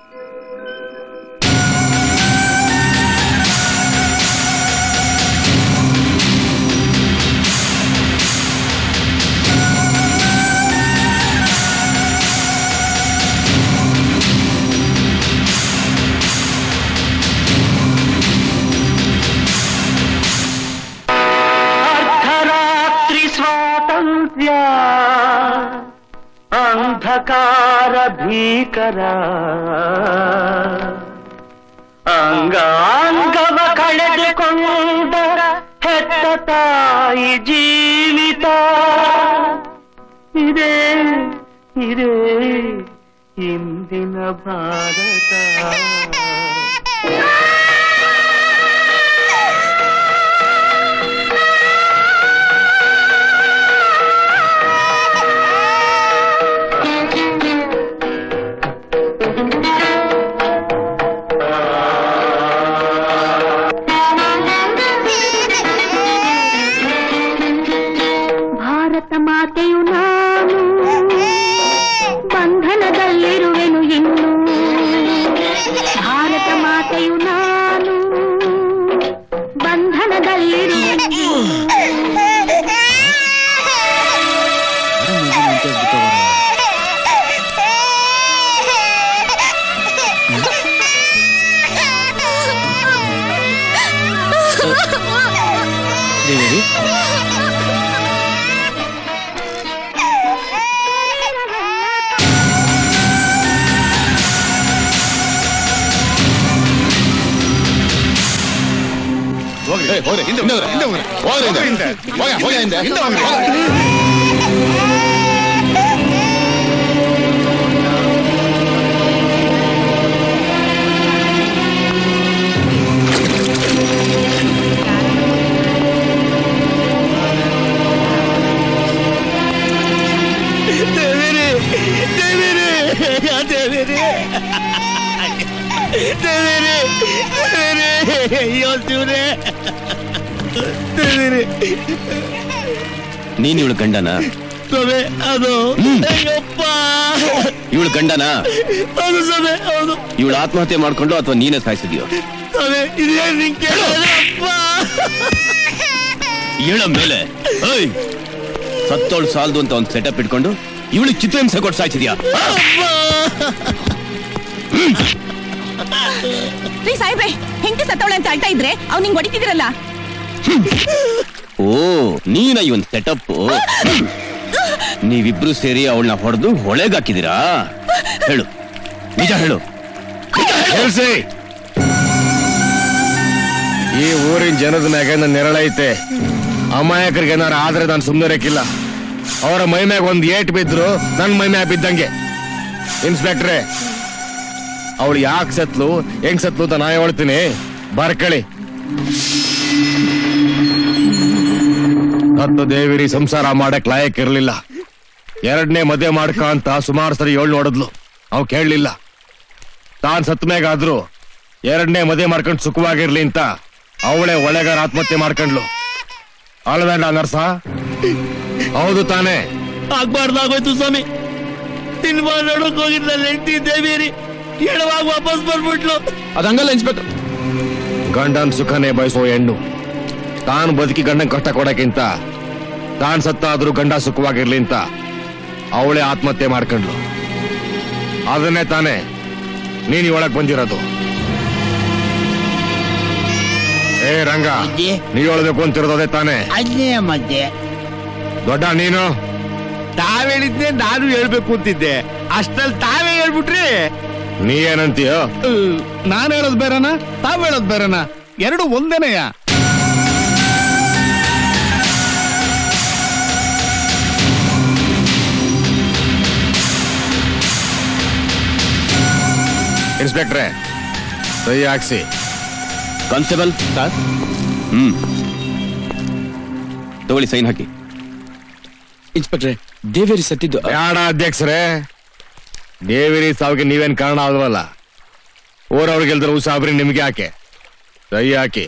ಅರ್ಧರಾತ್ರಿ ಸ್ವಾತಂತ್ರ್ಯ ಅಂಧಕಾರ ಭೀಕರ ಅಂಗಾಂಗವ ಕಳೆದುಕೊಂಡ ಹೆತ್ತ ತಾಯಿ ಜೀವಿತ ಇದೇ ಇದೇ ಇಂದಿನ ಭಾರತ ಭಾರತ ಮಾತೆಯು ನಾನು ಬಂಧನದಲ್ಲಿರುವೆನು ಇನ್ನು ಭಾರತ ಮಾತೆಯು ನಾನು ಬಂಧನದಲ್ಲಿರುವೆನು ದೇವಿ ಹೋಗ್ರಿ ಹೋಗ್ರಿ ಹಿಂದೆ ಹೋಗ್ರಿ ಹಿಂದೆ ಹೋಗ್ರಿ ಹೋಗ್ರಿ ಹಿಂದೆ ಹೋಗ ಹೋಗ ಹಿಂದೆ ಹಿಂದೆ ಹೋಗ್ರಿ ದೇವಿರಿ ದೇವಿರಿ ದೇವಿರಿ ದೇವಿರಿ ದೇವಿರಿ ಅಯ್ಯೋ ಶಿವರೇ ದೇವಿರಿ ನೀನ್ ಇವಳು ಗಂಡನ ಸ್ವಾಮಿ ಅದು ಅಯ್ಯಪ್ಪ ಇವಳು ಗಂಡನ ಅದು ಸ್ವಾಮಿ ಹೌದು ಇವಳು ಆತ್ಮಹತ್ಯೆ ಮಾಡ್ಕೊಂಡು ಅಥವಾ ನೀನೇ ಸಾಯಿಸಿದ್ಯೋ ಸ್ವಾಮಿ ಇದೇನು ನಿಂಗೆ ಕೇಳೋದಪ್ಪ ಏಳ ಮೇಲೆ ಏಯ್! ಸತ್ತೋಳು ಸಾಲದು ಅಂತ ಒಂದು ಸೆಟಪ್ ಇಟ್ಕೊಂಡು ಇವಳು ಚಿತ್ರಹಿಂಸೆ ಕೊಟ್ಟು ಸಾಯಿಸಿದ್ಯಾ ರೀ ಸಾಹೇಬ್ರೆ ಹೆಂಡತಿ ಸತ್ತವಳೆ ಅಂತ ಅಳ್ತಾ ಇದ್ರೆ ಅವ್ನು ನಿಂಗೆ ಹೊಡಿತಿದಿರಲ್ಲ ಓ ನೀನ ಇವನ್ ಸೆಟಪ್ ನೀವಿಬ್ರು ಸೇರಿ ಅವಳನ್ನ ಹೊಡೆದು ಹೊಳೆಗ್ ಹಾಕಿದಿರಾ ಹೇಳು ನಿಜ ಹೇಳು ಹೇಳ್ಸಿ ಈ ಊರಿನ ಜನದ ಮ್ಯಾಗ ನನ್ನ ನೆರಳೈತೆ ಅಮಾಯಕರಿಗೆ ಏನಾರ ಆದ್ರೆ ನಾನು ಸುಮ್ಮನೆ ಇರಕ್ಕಿಲ್ಲ ಅವರ ಮೈ ಮ್ಯಾಗ ಒಂದ್ ಏಟ್ ಬಿದ್ರು ನನ್ನ ಮೈ ಮ್ಯಾಗ ಬಿದ್ದಂಗೆ ಇನ್ಸ್ಪೆಕ್ಟ್ರೆ ಅವಳು ಯಾಕೆ ಸತ್ಲು ಹೆಂಗ್ ಸತ್ಲು ಅಂತ ನಾ ಹೇಳ್ತೀನಿ ಬರ್ಕಳಿ ಹತ್ತು ದೇವಿರಿ ಸಂಸಾರ ಮಾಡಕ್ ಲಾಯಕ್ ಇರ್ಲಿಲ್ಲ ಎರಡನೇ ಮದುವೆ ಮಾಡ್ಕ ಅಂತ ಸುಮಾರು ಸರಿ ಏಳ್ ನೋಡಿದ್ಲು ಅವ್ ಕೇಳಲಿಲ್ಲ ತಾನ್ ಸತ್ ಮ್ಯಾಗಾದ್ರು ಎರಡನೇ ಮದುವೆ ಮಾಡ್ಕೊಂಡು ಸುಖವಾಗಿರ್ಲಿ ಅಂತ ಅವಳೇ ಒಳೆಗಾರ ಆತ್ಮಹತ್ಯೆ ಮಾಡ್ಕೊಂಡ್ಲು ಅಲ್ವೇಂಡ ನರ್ಸ ಹೌದು ತಾನೇ ಆಗ್ಬಾರ್ದಾಗೋಯ್ತು ಸ್ವಾಮಿ ಸಿನಿಮಾ ನೋಡಕ್ ಹೋಗಿದ್ದ ಹೆಂಡತಿ ದೇವಿರಿ ಹೇಳುವಾಗ ವಾಪಸ್ ಬಂದ್ಬಿಟ್ಲು ಅದಂಗಲ್ಲ ಇನ್ಸ್ಪೆಕ್ಟರ್ ಗಂಡನ್ ಸುಖನೇ ಬಯಸೋ ಹೆಣ್ಣು ತಾನು ಬದುಕಿ ಗಂಡನ್ ಕಷ್ಟ ಕೊಡಕ್ಕಿಂತ ತಾನ್ ಸತ್ತಾದ್ರೂ ಗಂಡ ಸುಖವಾಗಿರ್ಲಿ ಅಂತ ಅವಳೇ ಆತ್ಮಹತ್ಯೆ ಮಾಡ್ಕೊಂಡ್ಲು ಅದನ್ನೇ ತಾನೇ ನೀನ್ ಒಳಗ್ ಬಂದಿರೋದು ಏ ರಂಗ ನೀ ಹೇಳ್ಬೇಕು ಅಂತಿರೋದೇ ತಾನೇ ಅಜ್ಞೆಯ ಮಧ್ಯೆ ದೊಡ್ಡ ನೀನು ತಾವೇಳಿದ್ದೆ ನಾನು ಹೇಳ್ಬೇಕು ಅಂತಿದ್ದೆ ಅಷ್ಟ್ರಲ್ಲಿ ತಾವೇ ಹೇಳ್ಬಿಟ್ರಿ ನೀ ಏನಂತೀಯ ನಾನ್ ಹೇಳೋದ್ ಬೇರೆನಾ ತಾವ್ ಹೇಳೋದ್ ಬೇರೆನಾ ಎರಡು ಒಂದೇನೆಯ ಇನ್ಸ್ಪೆಕ್ಟ್ರೆ ಸಹಿ ಹಾಕ್ಸಿ ಕಾನ್ಸ್ಟೇಬಲ್ ಹ್ಮ್ ತಗೊಳ್ಳಿ ಸೈನ್ ಹಾಕಿ ಇನ್ಸ್ಪೆಕ್ಟ್ರೆ ದೇವೇರಿ ಸತ್ತಿದ್ದು ಬೇಡ ಅಧ್ಯಕ್ಷರೇ ದೇವಿರಿ ಸಾವಿಗೆ ನೀವೇನ್ ಕಾರಣ ಆದವಲ್ಲ ಊರವ್ರಿಗೆ ಗೆಲ್ದ್ರೆ ಉಸಾಬ್ರಿ ನಿಮ್ಗೆ ಯಾಕೆ ಸೈ ಹಾಕಿ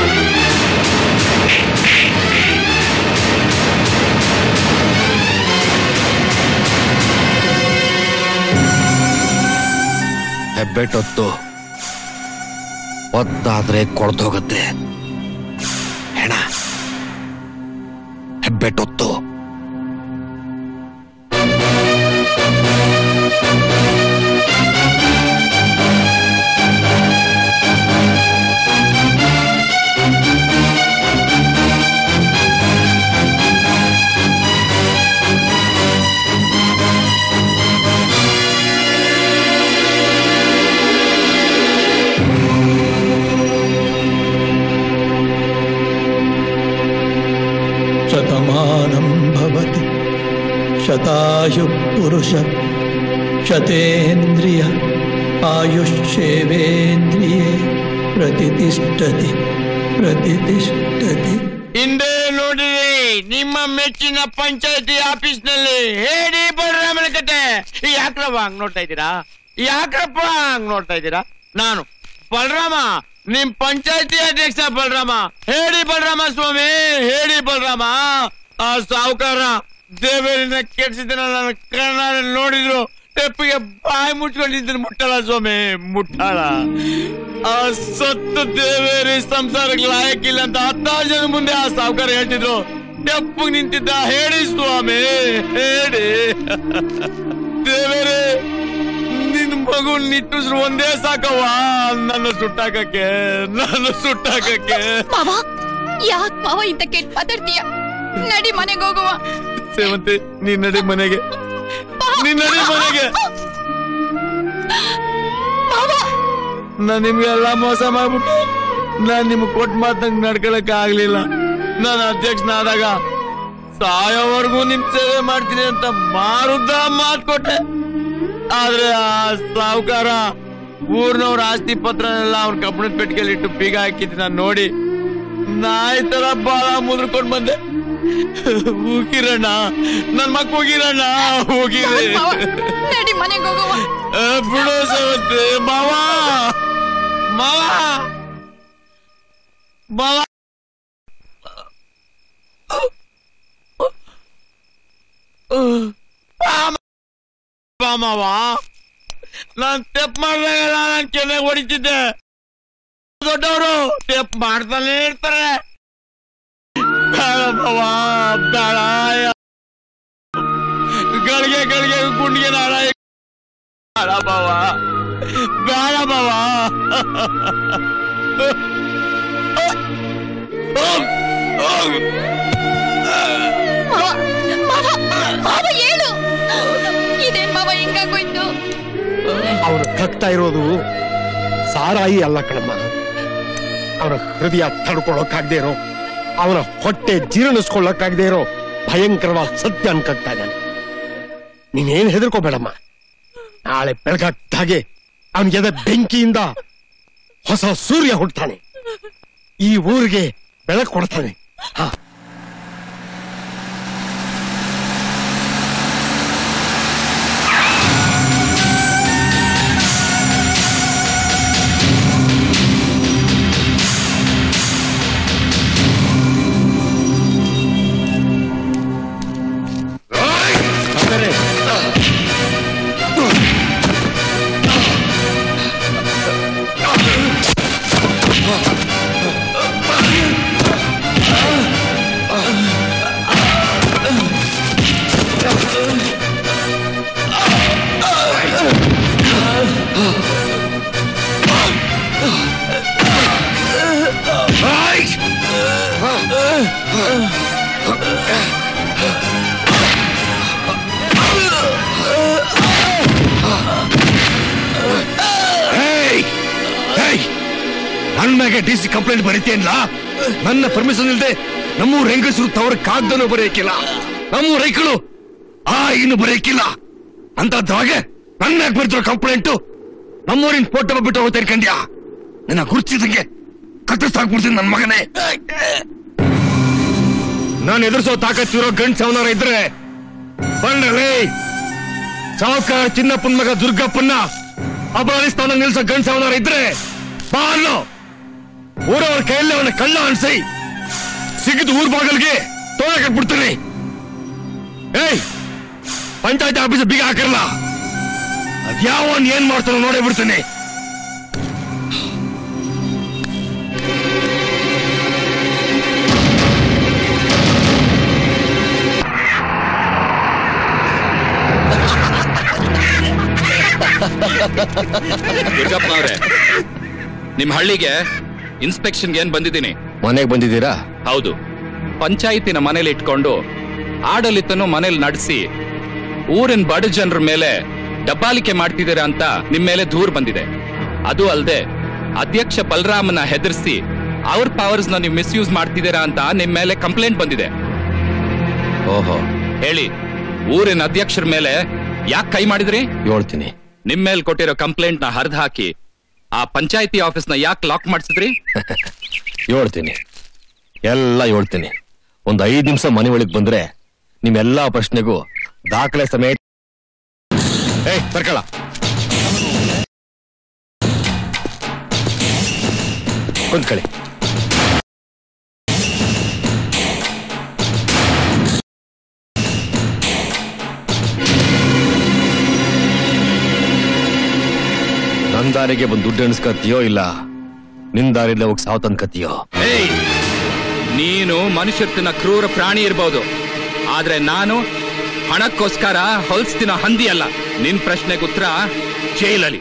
ಹೆಬ್ಬೆಟ್ಟೊತ್ತು ಒತ್ತಾದ್ರೆ ಕೊಳ್ತೋಗತ್ತೆ ಹೆಣ ಹೆಬ್ಬೆಟ್ಟೊತ್ತು शतमानं भवति शतायुः पुरुष शतेन्द्रिय आयुष्येवेन्द्रिये प्रतितिष्ठति प्रतितिष्ठति ಹಿಂದೆ ನೋಡಿರಿ ನಿಮ್ಮ ಮೆಚ್ಚಿನ ಪಂಚಾಯತಿ ಆಫೀಸ್ ನಲ್ಲಿ ಹೇಳಿ ಬಲರಾಮನ ಕತೆ ಯಾಕ್ರಪ್ಪ ಹಂಗ್ ನೋಡ್ತಾ ಇದ್ದೀರಾ ಯಾಕ್ರಪ್ಪ ಹಂಗ್ ನೋಡ್ತಾ ಇದ್ದೀರಾ ನಾನು ಬಲರಾಮ ನಿಮ್ ಪಂಚಾಯತಿ ಅಧ್ಯಕ್ಷ ಬಲರಾಮ ಹೇಳಿ ಬಲರಾಮ ಸ್ವಾಮಿ ಹೇಳಿ ಬಲರಾಮ ಆ ಸಾವುಕಾರ ದೇವರಿನ ಕೆಡ್ಸಿದ್ದನ್ನ ನನ್ನ ಕಣ್ಣಾರೆ ನೋಡಿದ್ರು ತೆಪ್ಪಿಗೆ ಬಾಯಿ ಮುಚ್ಕೊಂಡಿದ್ದೀನಿ ಮುಟ್ಟಲ್ಲ ಸ್ವಾಮಿ ಮುಟ್ಟಲ್ಲ ಆ ಸತ್ತು ದೇವೇರಿ ಸಂಸಾರಕ್ಕೆ ಲಾಯಕ್ಕಿಲ್ಲ ಅಂತ ಹತ್ತಾರು ಜನ ಮುಂದೆ ಆ ಸಾವುಕಾರ ಹೇಳ್ತಿದ್ರು ತೆಪ್ಪಗ್ ನಿಂತಿದ್ದ ಹೇಳಿ ಸ್ವಾಮಿ ಹೇಳಿ ದೇವೇರಿ ನಿನ್ ಮಗು ನಿಟ್ಟುಸ್ರು ಒಂದೇ ಸಾಕವ್ವ ನನ್ನ ಸುಟ್ಟಾಕಕ್ಕೆ ನನ್ನ ಸುಟ್ಟಾಕಕ್ಕೆ ಮಾವ ಯಾಕ್ ಮಾವ ಇಂತ ಕೆಟ್ಟ ಮಾತಾಡ್ತೀಯ ನಡಿ ಮನೆಗೆ ಹೋಗುವ ಸೇವಂತಿ ನೀನ್ ನಡಿ ಮನೆಗೆ ನೀನ್ ನಡಿ ಮನೆಗೆ ನಾನ್ ನಿಮ್ಗೆ ಎಲ್ಲಾ ಮೋಸ ಮಾಡ್ಬಿಟ್ಟು ನಾನ್ ನಿಮ್ಗೆ ಕೊಟ್ಟ ಮಾತಂಗ್ ನಡ್ಕೊಳಕ್ ಆಗ್ಲಿಲ್ಲ ನಾನು ಅಧ್ಯಕ್ಷನಾದಾಗ ಸಾಯೋವರೆಗೂ ನಿಮ್ ಸೇವೆ ಮಾಡ್ತೀನಿ ಅಂತ ಮಾರುದ್ದ ಮಾತ್ ಕೊಟ್ಟೆ ಆದ್ರೆ ಆ ಸಾವುಕಾರ ಊರ್ನವ್ರ ಆಸ್ತಿ ಪತ್ರನೆಲ್ಲ ಅವ್ರ ಕಬ್ಬಣದ ಪೆಟ್ಟಿಗೆಲ್ಲಿ ಇಟ್ಟು ಬೀಗ ಹಾಕಿದ್ ನಾನ್ ನೋಡಿ ನಾಯಿ ತರ ಬಾಳ ಮುದ್ರಕೊಂಡ್ ಬಂದೆ ಹೋಗಿರಣ್ಣ ನನ್ ಮಕ್ ಹೋಗಿರಣ್ಣ ಹೋಗಿರಿ ನಡಿ ಮನೆಗೆ ಹೋಗುವ ಆ, ಬಿಡು ಸವತ್ತೆ ಮಾವ ಮಾವ ಮಾವ ಬಾ ಮಾವ ನಾನ್ ಟೆಪ್ ಮಾಡ್ದಾಗೆಲ್ಲ ನಾನ್ ಚೆನ್ನಾಗಿ ಹೊಡಿತಿದ್ದೆ ದೊಡ್ಡವರು ಟೆಪ್ ಮಾಡ್ತಾನೆ ಇರ್ತಾರೆ ಬೇಡ ಮಾವ ಬೇಡ ಗಳಿಗೆ ಗಳಿಗೆ ಗುಂಡಿಗೆ ನಾಳ ಬೇಡ ಮಾವ ಬೇಡ ಮಾವ ಮಾವ ಹೇಳು ಇದೇನ್ ಮಾವ ಹಿಂಗಾಗೋಯ್ತು ಅವನು ಕಕ್ತಾ ಇರೋದು ಸಾರಾಯಿ ಅಲ್ಲ ಕಣಮ್ಮ ಅವನ ಹೃದಯ ತಡ್ಕೊಳ್ಳೋಕಾಗ್ದೇ ಇರೋ ಅವನ ಹೊಟ್ಟೆ ಜೀರ್ಣಿಸ್ಕೊಳ್ಳೋಕಾಗ್ದೇ ಇರೋ ಭಯಂಕರವಾದ ಸತ್ಯ ಅನ್ಕಗ್ತಾ ಇದ್ದಾನೆ ನೀನೇನ್ ಹೆದರ್ಕೋಬೇಡಮ್ಮ ನಾಳೆ ಬೆಳಗಾಗ್ದಾಗೆ ಅವನಿಗೆದ ಬೆಂಕಿಯಿಂದ ಹೊಸ ಸೂರ್ಯ ಹುಡ್ತಾನೆ ಈ ಊರಿಗೆ ಬೆಳಕು ಕೊಡ್ತಾನೆ ಹಾ ಹೇಯ್! ಹೇಯ್! ನನ್ ಮ್ಯಾಗೆ ಡಿ ಸಿ ಕಂಪ್ಲೇಂಟ್ ಬರೀತೇನ್ಲ ನನ್ನ ಪರ್ಮಿಷನ್ ಇಲ್ಲದೆ ನಮ್ಮೂರ್ ಹೆಂಗಸರು ತವರ ಕಾಗ್ದನು ಬರೆಯಕ್ಕಿಲ್ಲ ನಮ್ಮೂರ್ ರೈಕಳು ಆ ಇನ್ನು ಬರೆಯಕ್ಕಿಲ್ಲ ಅಂತದ್ರಾಗೆ ನನ್ನ ಮ್ಯಾಗ ಬರ್ತಿರೋ ಕಂಪ್ಲೇಂಟು ನಮ್ಮೂರಿನ ಫೋಟೋ ಬಿಟ್ಟು ಹೋಗ್ತಾ ಇರ್ಕಂಡ್ಯಾ ನಿನ್ನ ಗುರ್ತಿದಂಗೆ ಕತ್ತರಿಸಾಕ್ಬಿಡ್ತೀನಿ ನನ್ ಮಗನೇ ನಾನು ಎದುರಿಸೋ ತಾಕತ್ತಿರೋ ಗಂಡ್ಸ್ ಅವನಾರ ಇದ್ರೆ ಬಂಡ್ರಲೇ ಸಾವುಕಾರ ಚಿನ್ನಪ್ಪನ ಮಗ ದುರ್ಗಪ್ಪನ್ನ ಅಪರಾಧಿ ಸ್ಥಾನ ನಿಲ್ಸೋ ಗಂಡ್ಸ ಅವನಾರ ಇದ್ರೆ ಬಾರ್ಲು ಊರವ್ರ ಕೈಯಲ್ಲಿ ಅವನ ಕಳ್ಳ ಅನ್ಸಿ ಸಿಗಿದು ಊರ್ ಬಾಗಲ್ಗೆ ತೋಳ ಕಟ್ಬಿಡ್ತೀನಿ ಏಯ್ ಪಂಚಾಯತ್ ಆಫೀಸ್ ಬೀಗ ಹಾಕಲ್ಲ ಅದ್ಯಾವನ್ ಏನ್ ಮಾಡ್ತಾನೋ ನೋಡೇ ಬಿಡ್ತೀನಿ ದುರ್ಗಪ್ಪನವ್ರೆ ನಿಮ್ ಹಳ್ಳಿಗೆ ಇನ್ಸ್ಪೆಕ್ಷನ್ಗೆ ಏನ್ ಬಂದಿದ್ದೀನಿ ಮನೆಗೆ ಬಂದಿದ್ದೀರಾ ಹೌದು ಪಂಚಾಯಿತಿನ ಮನೇಲಿ ಇಟ್ಕೊಂಡು ಆಡಳಿತನು ಮನೇಲಿ ನಡೆಸಿ ಊರಿನ ಬಡ ಜನರ ಮೇಲೆ ಡಬ್ಬಾಲಿಕೆ ಮಾಡ್ತಿದ್ದೀರಾ ಅಂತ ನಿಮ್ ಮೇಲೆ ದೂರ್ ಬಂದಿದೆ ಅದು ಅಲ್ಲದೆ ಅಧ್ಯಕ್ಷ ಬಲರಾಮನ ಹೆದರ್ಸಿ ಅವ್ರ ಪವರ್ಸ್ ನ ನೀವು ಮಿಸ್ಯೂಸ್ ಮಾಡ್ತಿದ್ದೀರಾ ಅಂತ ನಿಮ್ ಮೇಲೆ ಕಂಪ್ಲೇಂಟ್ ಬಂದಿದೆ ಓಹೋ ಹೇಳಿ ಊರಿನ ಅಧ್ಯಕ್ಷರ ಮೇಲೆ ಯಾಕೆ ಕೈ ಮಾಡಿದ್ರಿ ಹೇಳ್ತೀನಿ ನಿಮ್ ಮೇಲೆ ಕೊಟ್ಟಿರೋ ಕಂಪ್ಲೇಂಟ್ ನ ಹರಿದು ಹಾಕಿ ಆ ಪಂಚಾಯತಿ ಆಫೀಸ್ ನ ಯಾಕೆ ಲಾಕ್ ಮಾಡಿಸಿದ್ರಿ ಹೇಳ್ತೀನಿ ಎಲ್ಲ ಹೇಳ್ತೀನಿ ಒಂದ್ ಐದ್ ನಿಮಿಷ ಮನೆ ಒಳಗ್ ಬಂದ್ರೆ ನಿಮ್ಮೆಲ್ಲಾ ಪ್ರಶ್ನೆಗೂ ದಾಖಲೆ ಸಮೇತ ಏಯ್ ಸರ್ಕಳ ಕುಂತ್ಕೊಳ್ಳಿ ನನ್ ದಾರಿಗೆ ಬಂದು ದುಡ್ಡು ಎಣಿಸ್ಕತ್ತೀಯೋ ಇಲ್ಲ ನಿನ್ ದಾರಿಲ್ಲ ಹೋಗಿ ಸಾವು ತಂದ್ಕತ್ತೀಯೋ ಏಯ್ ನೀನು ಮನುಷ್ಯರ್ತಿನ ಕ್ರೂರ ಪ್ರಾಣಿ ಇರ್ಬೋದು ಆದ್ರೆ ನಾನು ಹಣಕ್ಕೋಸ್ಕರ ಹೊಲ್ಸ್ತಿನ ಹಂದಿ ಅಲ್ಲ ನಿನ್ ಪ್ರಶ್ನೆಗೆ ಉತ್ತರ ಜೈಲಲ್ಲಿ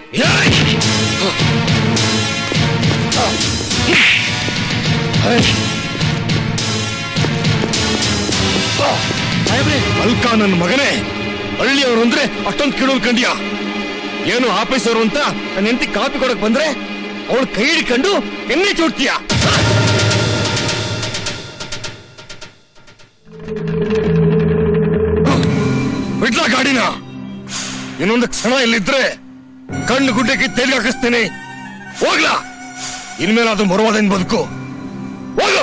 ಅಲ್ಕ ನನ್ನ ಮಗನೇ ಹಳ್ಳಿಯವರು ಅಂದ್ರೆ ಅಷ್ಟೊಂದು ಕಿಳೋಲ್ ಕಂಡ್ಯ ಏನು ಆಫೀಸರು ಅಂತ ನನ್ನ ಹೆಂಡತಿ ಕಾಪಿ ಕೊಡಕ್ ಬಂದ್ರೆ ಅವಳು ಕೈ ಹಿಡ್ಕೊಂಡು ಎಣ್ಣೆ ಚೂಡ್ತೀಯ ಬಿಡ್ಲಾ ಗಾಡಿನ ಇನ್ನೊಂದು ಕ್ಷಣ ಇಲ್ಲಿದ್ರೆ ಕಣ್ಣು ಗುಡ್ಡಕ್ಕೆ ತೇಲಿ ಹಾಕಿಸ್ತೀನಿ ಹೋಗ್ಲಾ ಇನ್ಮೇಲೆ ಅದು ಮರುವಾದೇನ್ ಬದುಕು ಹೋಗು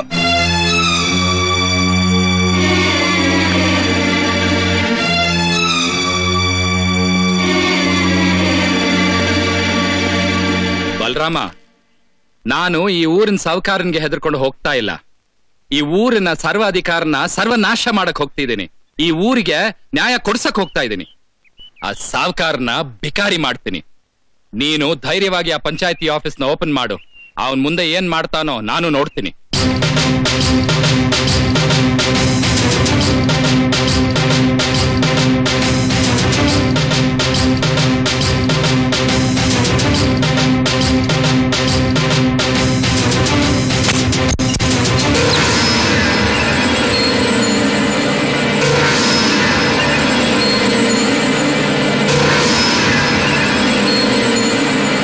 ಬಲರಾಮ ನಾನು ಈ ಊರಿನ ಸಾವುಕಾರನ್ಗೆ ಹೆದರ್ಕೊಂಡು ಹೋಗ್ತಾ ಇಲ್ಲ ಈ ಊರಿನ ಸರ್ವಾಧಿಕಾರನ ಸರ್ವನಾಶ ಮಾಡಕ್ ಹೋಗ್ತಿದ್ದೀನಿ ಈ ಊರಿಗೆ ನ್ಯಾಯ ಕೊಡ್ಸಕ್ ಹೋಗ್ತಾ ಇದ್ದೀನಿ ಆ ಸಾವುಕಾರನ ಬಿಕಾರಿ ಮಾಡ್ತೀನಿ ನೀನು ಧೈರ್ಯವಾಗಿ ಆ ಪಂಚಾಯತಿ ಆಫೀಸ್ನ ಓಪನ್ ಮಾಡು ಅವನ್ ಮುಂದೆ ಏನ್ ಮಾಡ್ತಾನೋ ನಾನು ನೋಡ್ತೀನಿ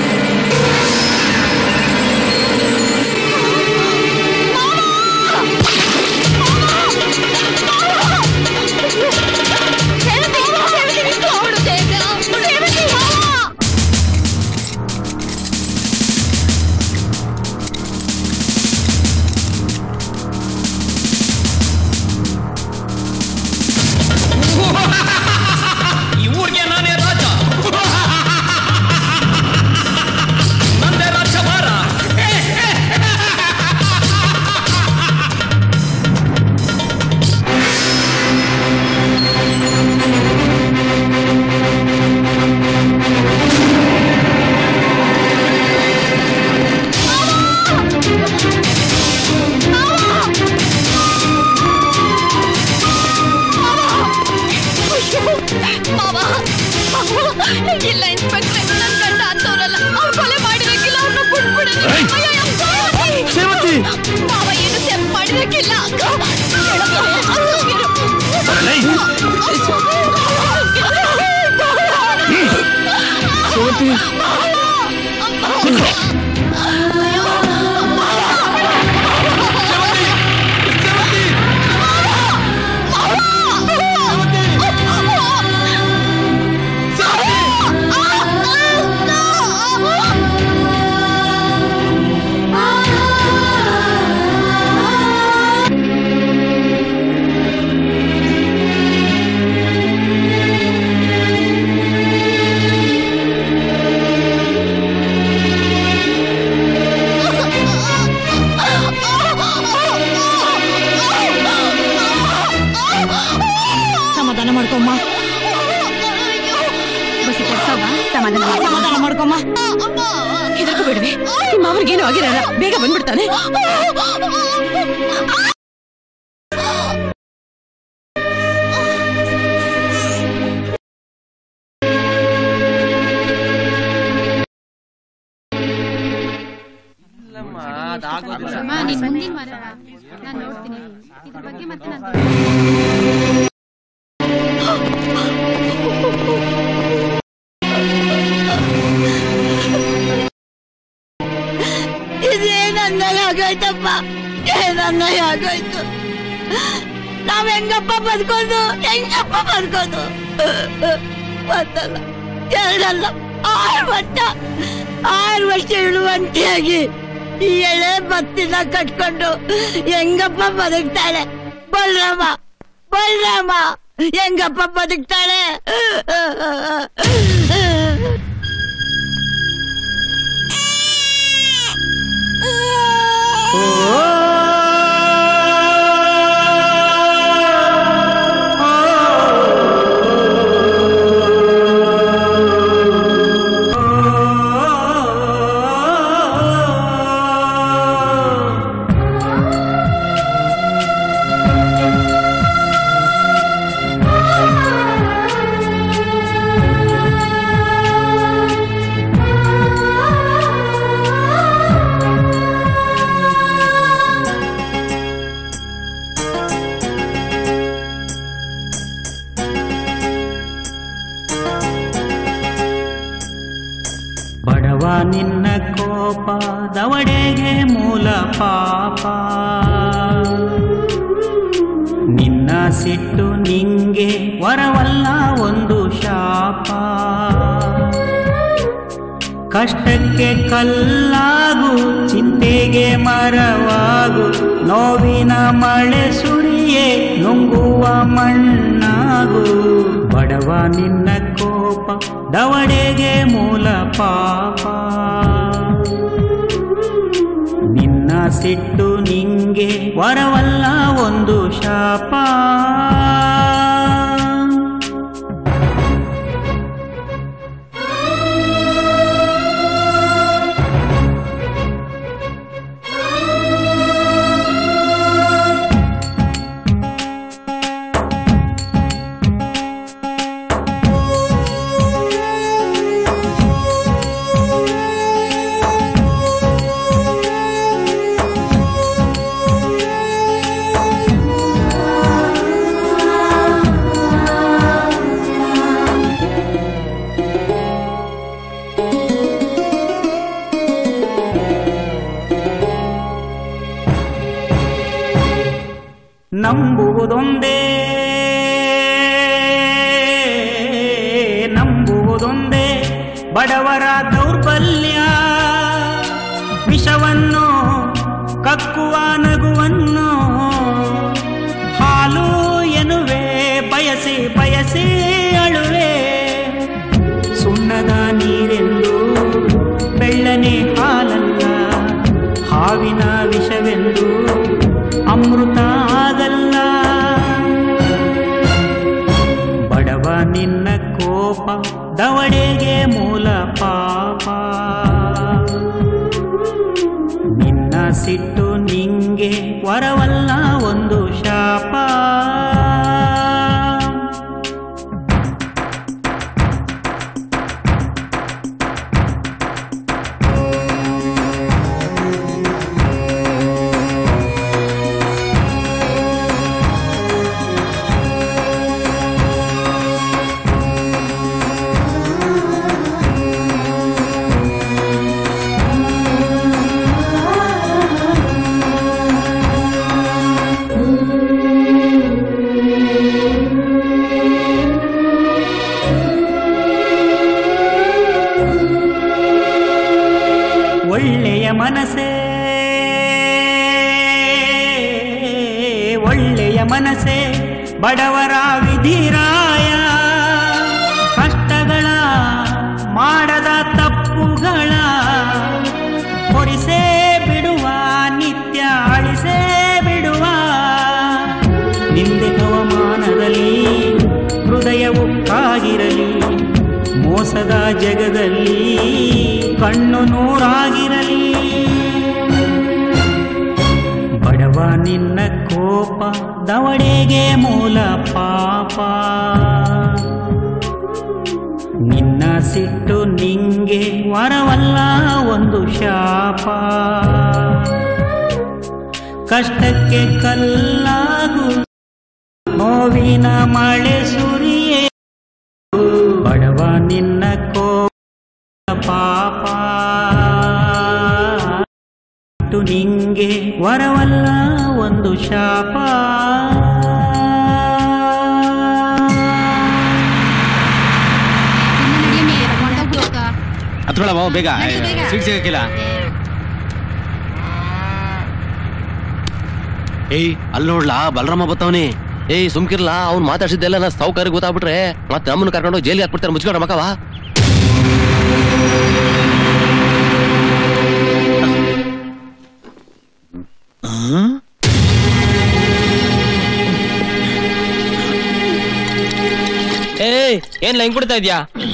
ಮಾವ ಮಾಡ್ಕೊಮ್ಮ ಬಸಿ ಕೆಡ್ಸವ್ವ, ಸಮಾಧಾನ ಮಾಡು. ಸಮಾಧಾನ ಮಾಡ್ಕೊಮ್ಮ ಹೆದರ್ಕೊ ಬಿಡ್ವೆ ನಿಮ್ಮ ಅವ್ರಿಗೇನು ಆಗಿರಲ್ಲ ಬೇಗ ಬಂದ್ಬಿಡ್ತಾನೆ ಇದೇನನ್ನ ಆಗೋಯ್ತಪ್ಪ ಏನನ್ನ ಆಗೋಯ್ತು ನಾವ್ ಹೆಂಗಪ್ಪ ಬದುಕೋದು ಹೆಂಗಪ್ಪ ಬದುಕೋದು ಒಂದಲ್ಲ ಎರಡಲ್ಲ ಆರು ವರ್ಷ ಆರು ವರ್ಷ ಇಳುವಂತಿಯಾಗಿ ಈ ಎಳೆ ಬತ್ತಿನ ಕಟ್ಕೊಂಡು ಹೆಂಗಪ್ಪ ಬದುಕ್ತಾಳೆ ಬಲರಾಮ ಬಲರಾಮ ಹೆಂಗಪ್ಪ ಬದುಕ್ತಾಳೆ ಬಡವ ನಿನ್ನ ಕೋಪ ದವಡೆಗೆ ಮೂಲ ಪಾಪ ನಿನ್ನ ಸಿಟ್ಟು ನಿಂಗೆ ವರವಲ್ಲ ಒಂದು ಶಾಪ ಕಷ್ಟಕ್ಕೆ ಕಲ್ಲಾಗು ಚಿಂತೆಗೆ ಮರವಾಗು ನೋವಿನ ಮಳೆ ಸುರಿಯೇ ನುಂಗುವ ಮಣ್ಣಾಗು ಬಡವ ನಿನ್ನ ಕೋಪ ದವಡೆಗೆ ಮೂಲ ಪಾಪ ನಿನ್ನ ಸಿಟ್ಟು ನಿಂಗೆ ವರವಲ್ಲ ಒಂದು ಶಾಪ ನಂಬುವುದೊಂದೇ ನಂಬುವುದೊಂದೇ ಬಡವರ ದೌರ್ಬಲ್ಯ ವಿಷವನ್ನು ಕಕ್ಕುವ ನಗುವನ್ನು ಹಾಲು ಎನ್ನುವೆ ಬಯಸಿ ಬಯಸಿ ಅಳುವೆ ಸುಣ್ಣದ ನೀರೆಂದು ಬೆಳ್ಳನೆ ಹಾಲಲ್ಲ ಹಾವಿನ ವಿಷವೆಂದು ಅಮೃತ ಆಗಲ್ಲ ಬಡವ ನಿನ್ನ ಕೋಪ ದವಡೆಗೆ ಮೂಲ ಪಾಪ ನಿನ್ನ ಸಿಟ್ಟು ನಿಂಗೆ ವರವಲ್ಲ ಒಂದು ಶಾಪ ಒಳ್ಳೆಯ ಮನಸ್ಸೇ ಒಳ್ಳೆಯ ಮನಸ್ಸೇ ಬಡವರ ವಿಧಿರಾಯ ಕಷ್ಟಗಳ ಮಾಡದ ತಪ್ಪುಗಳ ಹೊರಿಸೇ ಬಿಡುವ ನಿತ್ಯ ಅಳಿಸೇ ಬಿಡುವ ನಿಂದೆ ಅವಮಾನದಲ್ಲಿ ಹೃದಯ ನೂರಾಗಿರಲಿ ಮೋಸದ ಜಗದಲ್ಲಿ ಕಣ್ಣು ನೂರಾಗಿರಲಿ ಬಡವ ನಿನ್ನ ಕೋಪ ದವಡೆಗೆ ಮೂಲ ಪಾಪ ನಿನ್ನ ಸಿಟ್ಟು ನಿಂಗೆ ವರವಲ್ಲ ಒಂದು ಶಾಪ ಕಷ್ಟಕ್ಕೆ ಕಲ್ಲಾಗು ನೋವಿನ ಮಳೆ ಸುರಿಯೇ ಬಡವ ನಿನ್ನ ಕೋಪ ಪಾಪ ಸಿಟ್ಟು ನಿಂಗೆ ವರವಲ್ಲ ಒಂದು ಶಾಪ ಹತ್ಕೊಳ ಬಾವ ಬೇಗ ಸೀಟ್ ಸಿಗಕ್ಕಿಲ್ಲ ಏಯ್ ಅಲ್ಲಿ ನೋಡ್ಲಾ ಬಲರಾಮ ಬತ್ತವನಿ ಏಯ್ ಸುಮ್ಕಿರ್ಲಾ ಅವ್ನ್ ಮಾತಾಡ್ಸಿದ್ದೆಲ್ಲ ನಾ ಸಾವುಕಾರಿಗೆ ಗೊತ್ತಾಗ್ಬಿಟ್ರೆ ಮತ್ತೆ ನಮ್ಮನ್ನ ಕರ್ಕೊಂಡು ಜೈಲಿಗೆ ಹಾಕ್ಬಿಡ್ತಾರೆ ಮುಚ್ಕೊಂಡ ಮಕ್ಕವ ಏಯ್ ಏನ್ ಲೈನ್ ಕೊಡ್ತಾ ಇದ್ಯಾ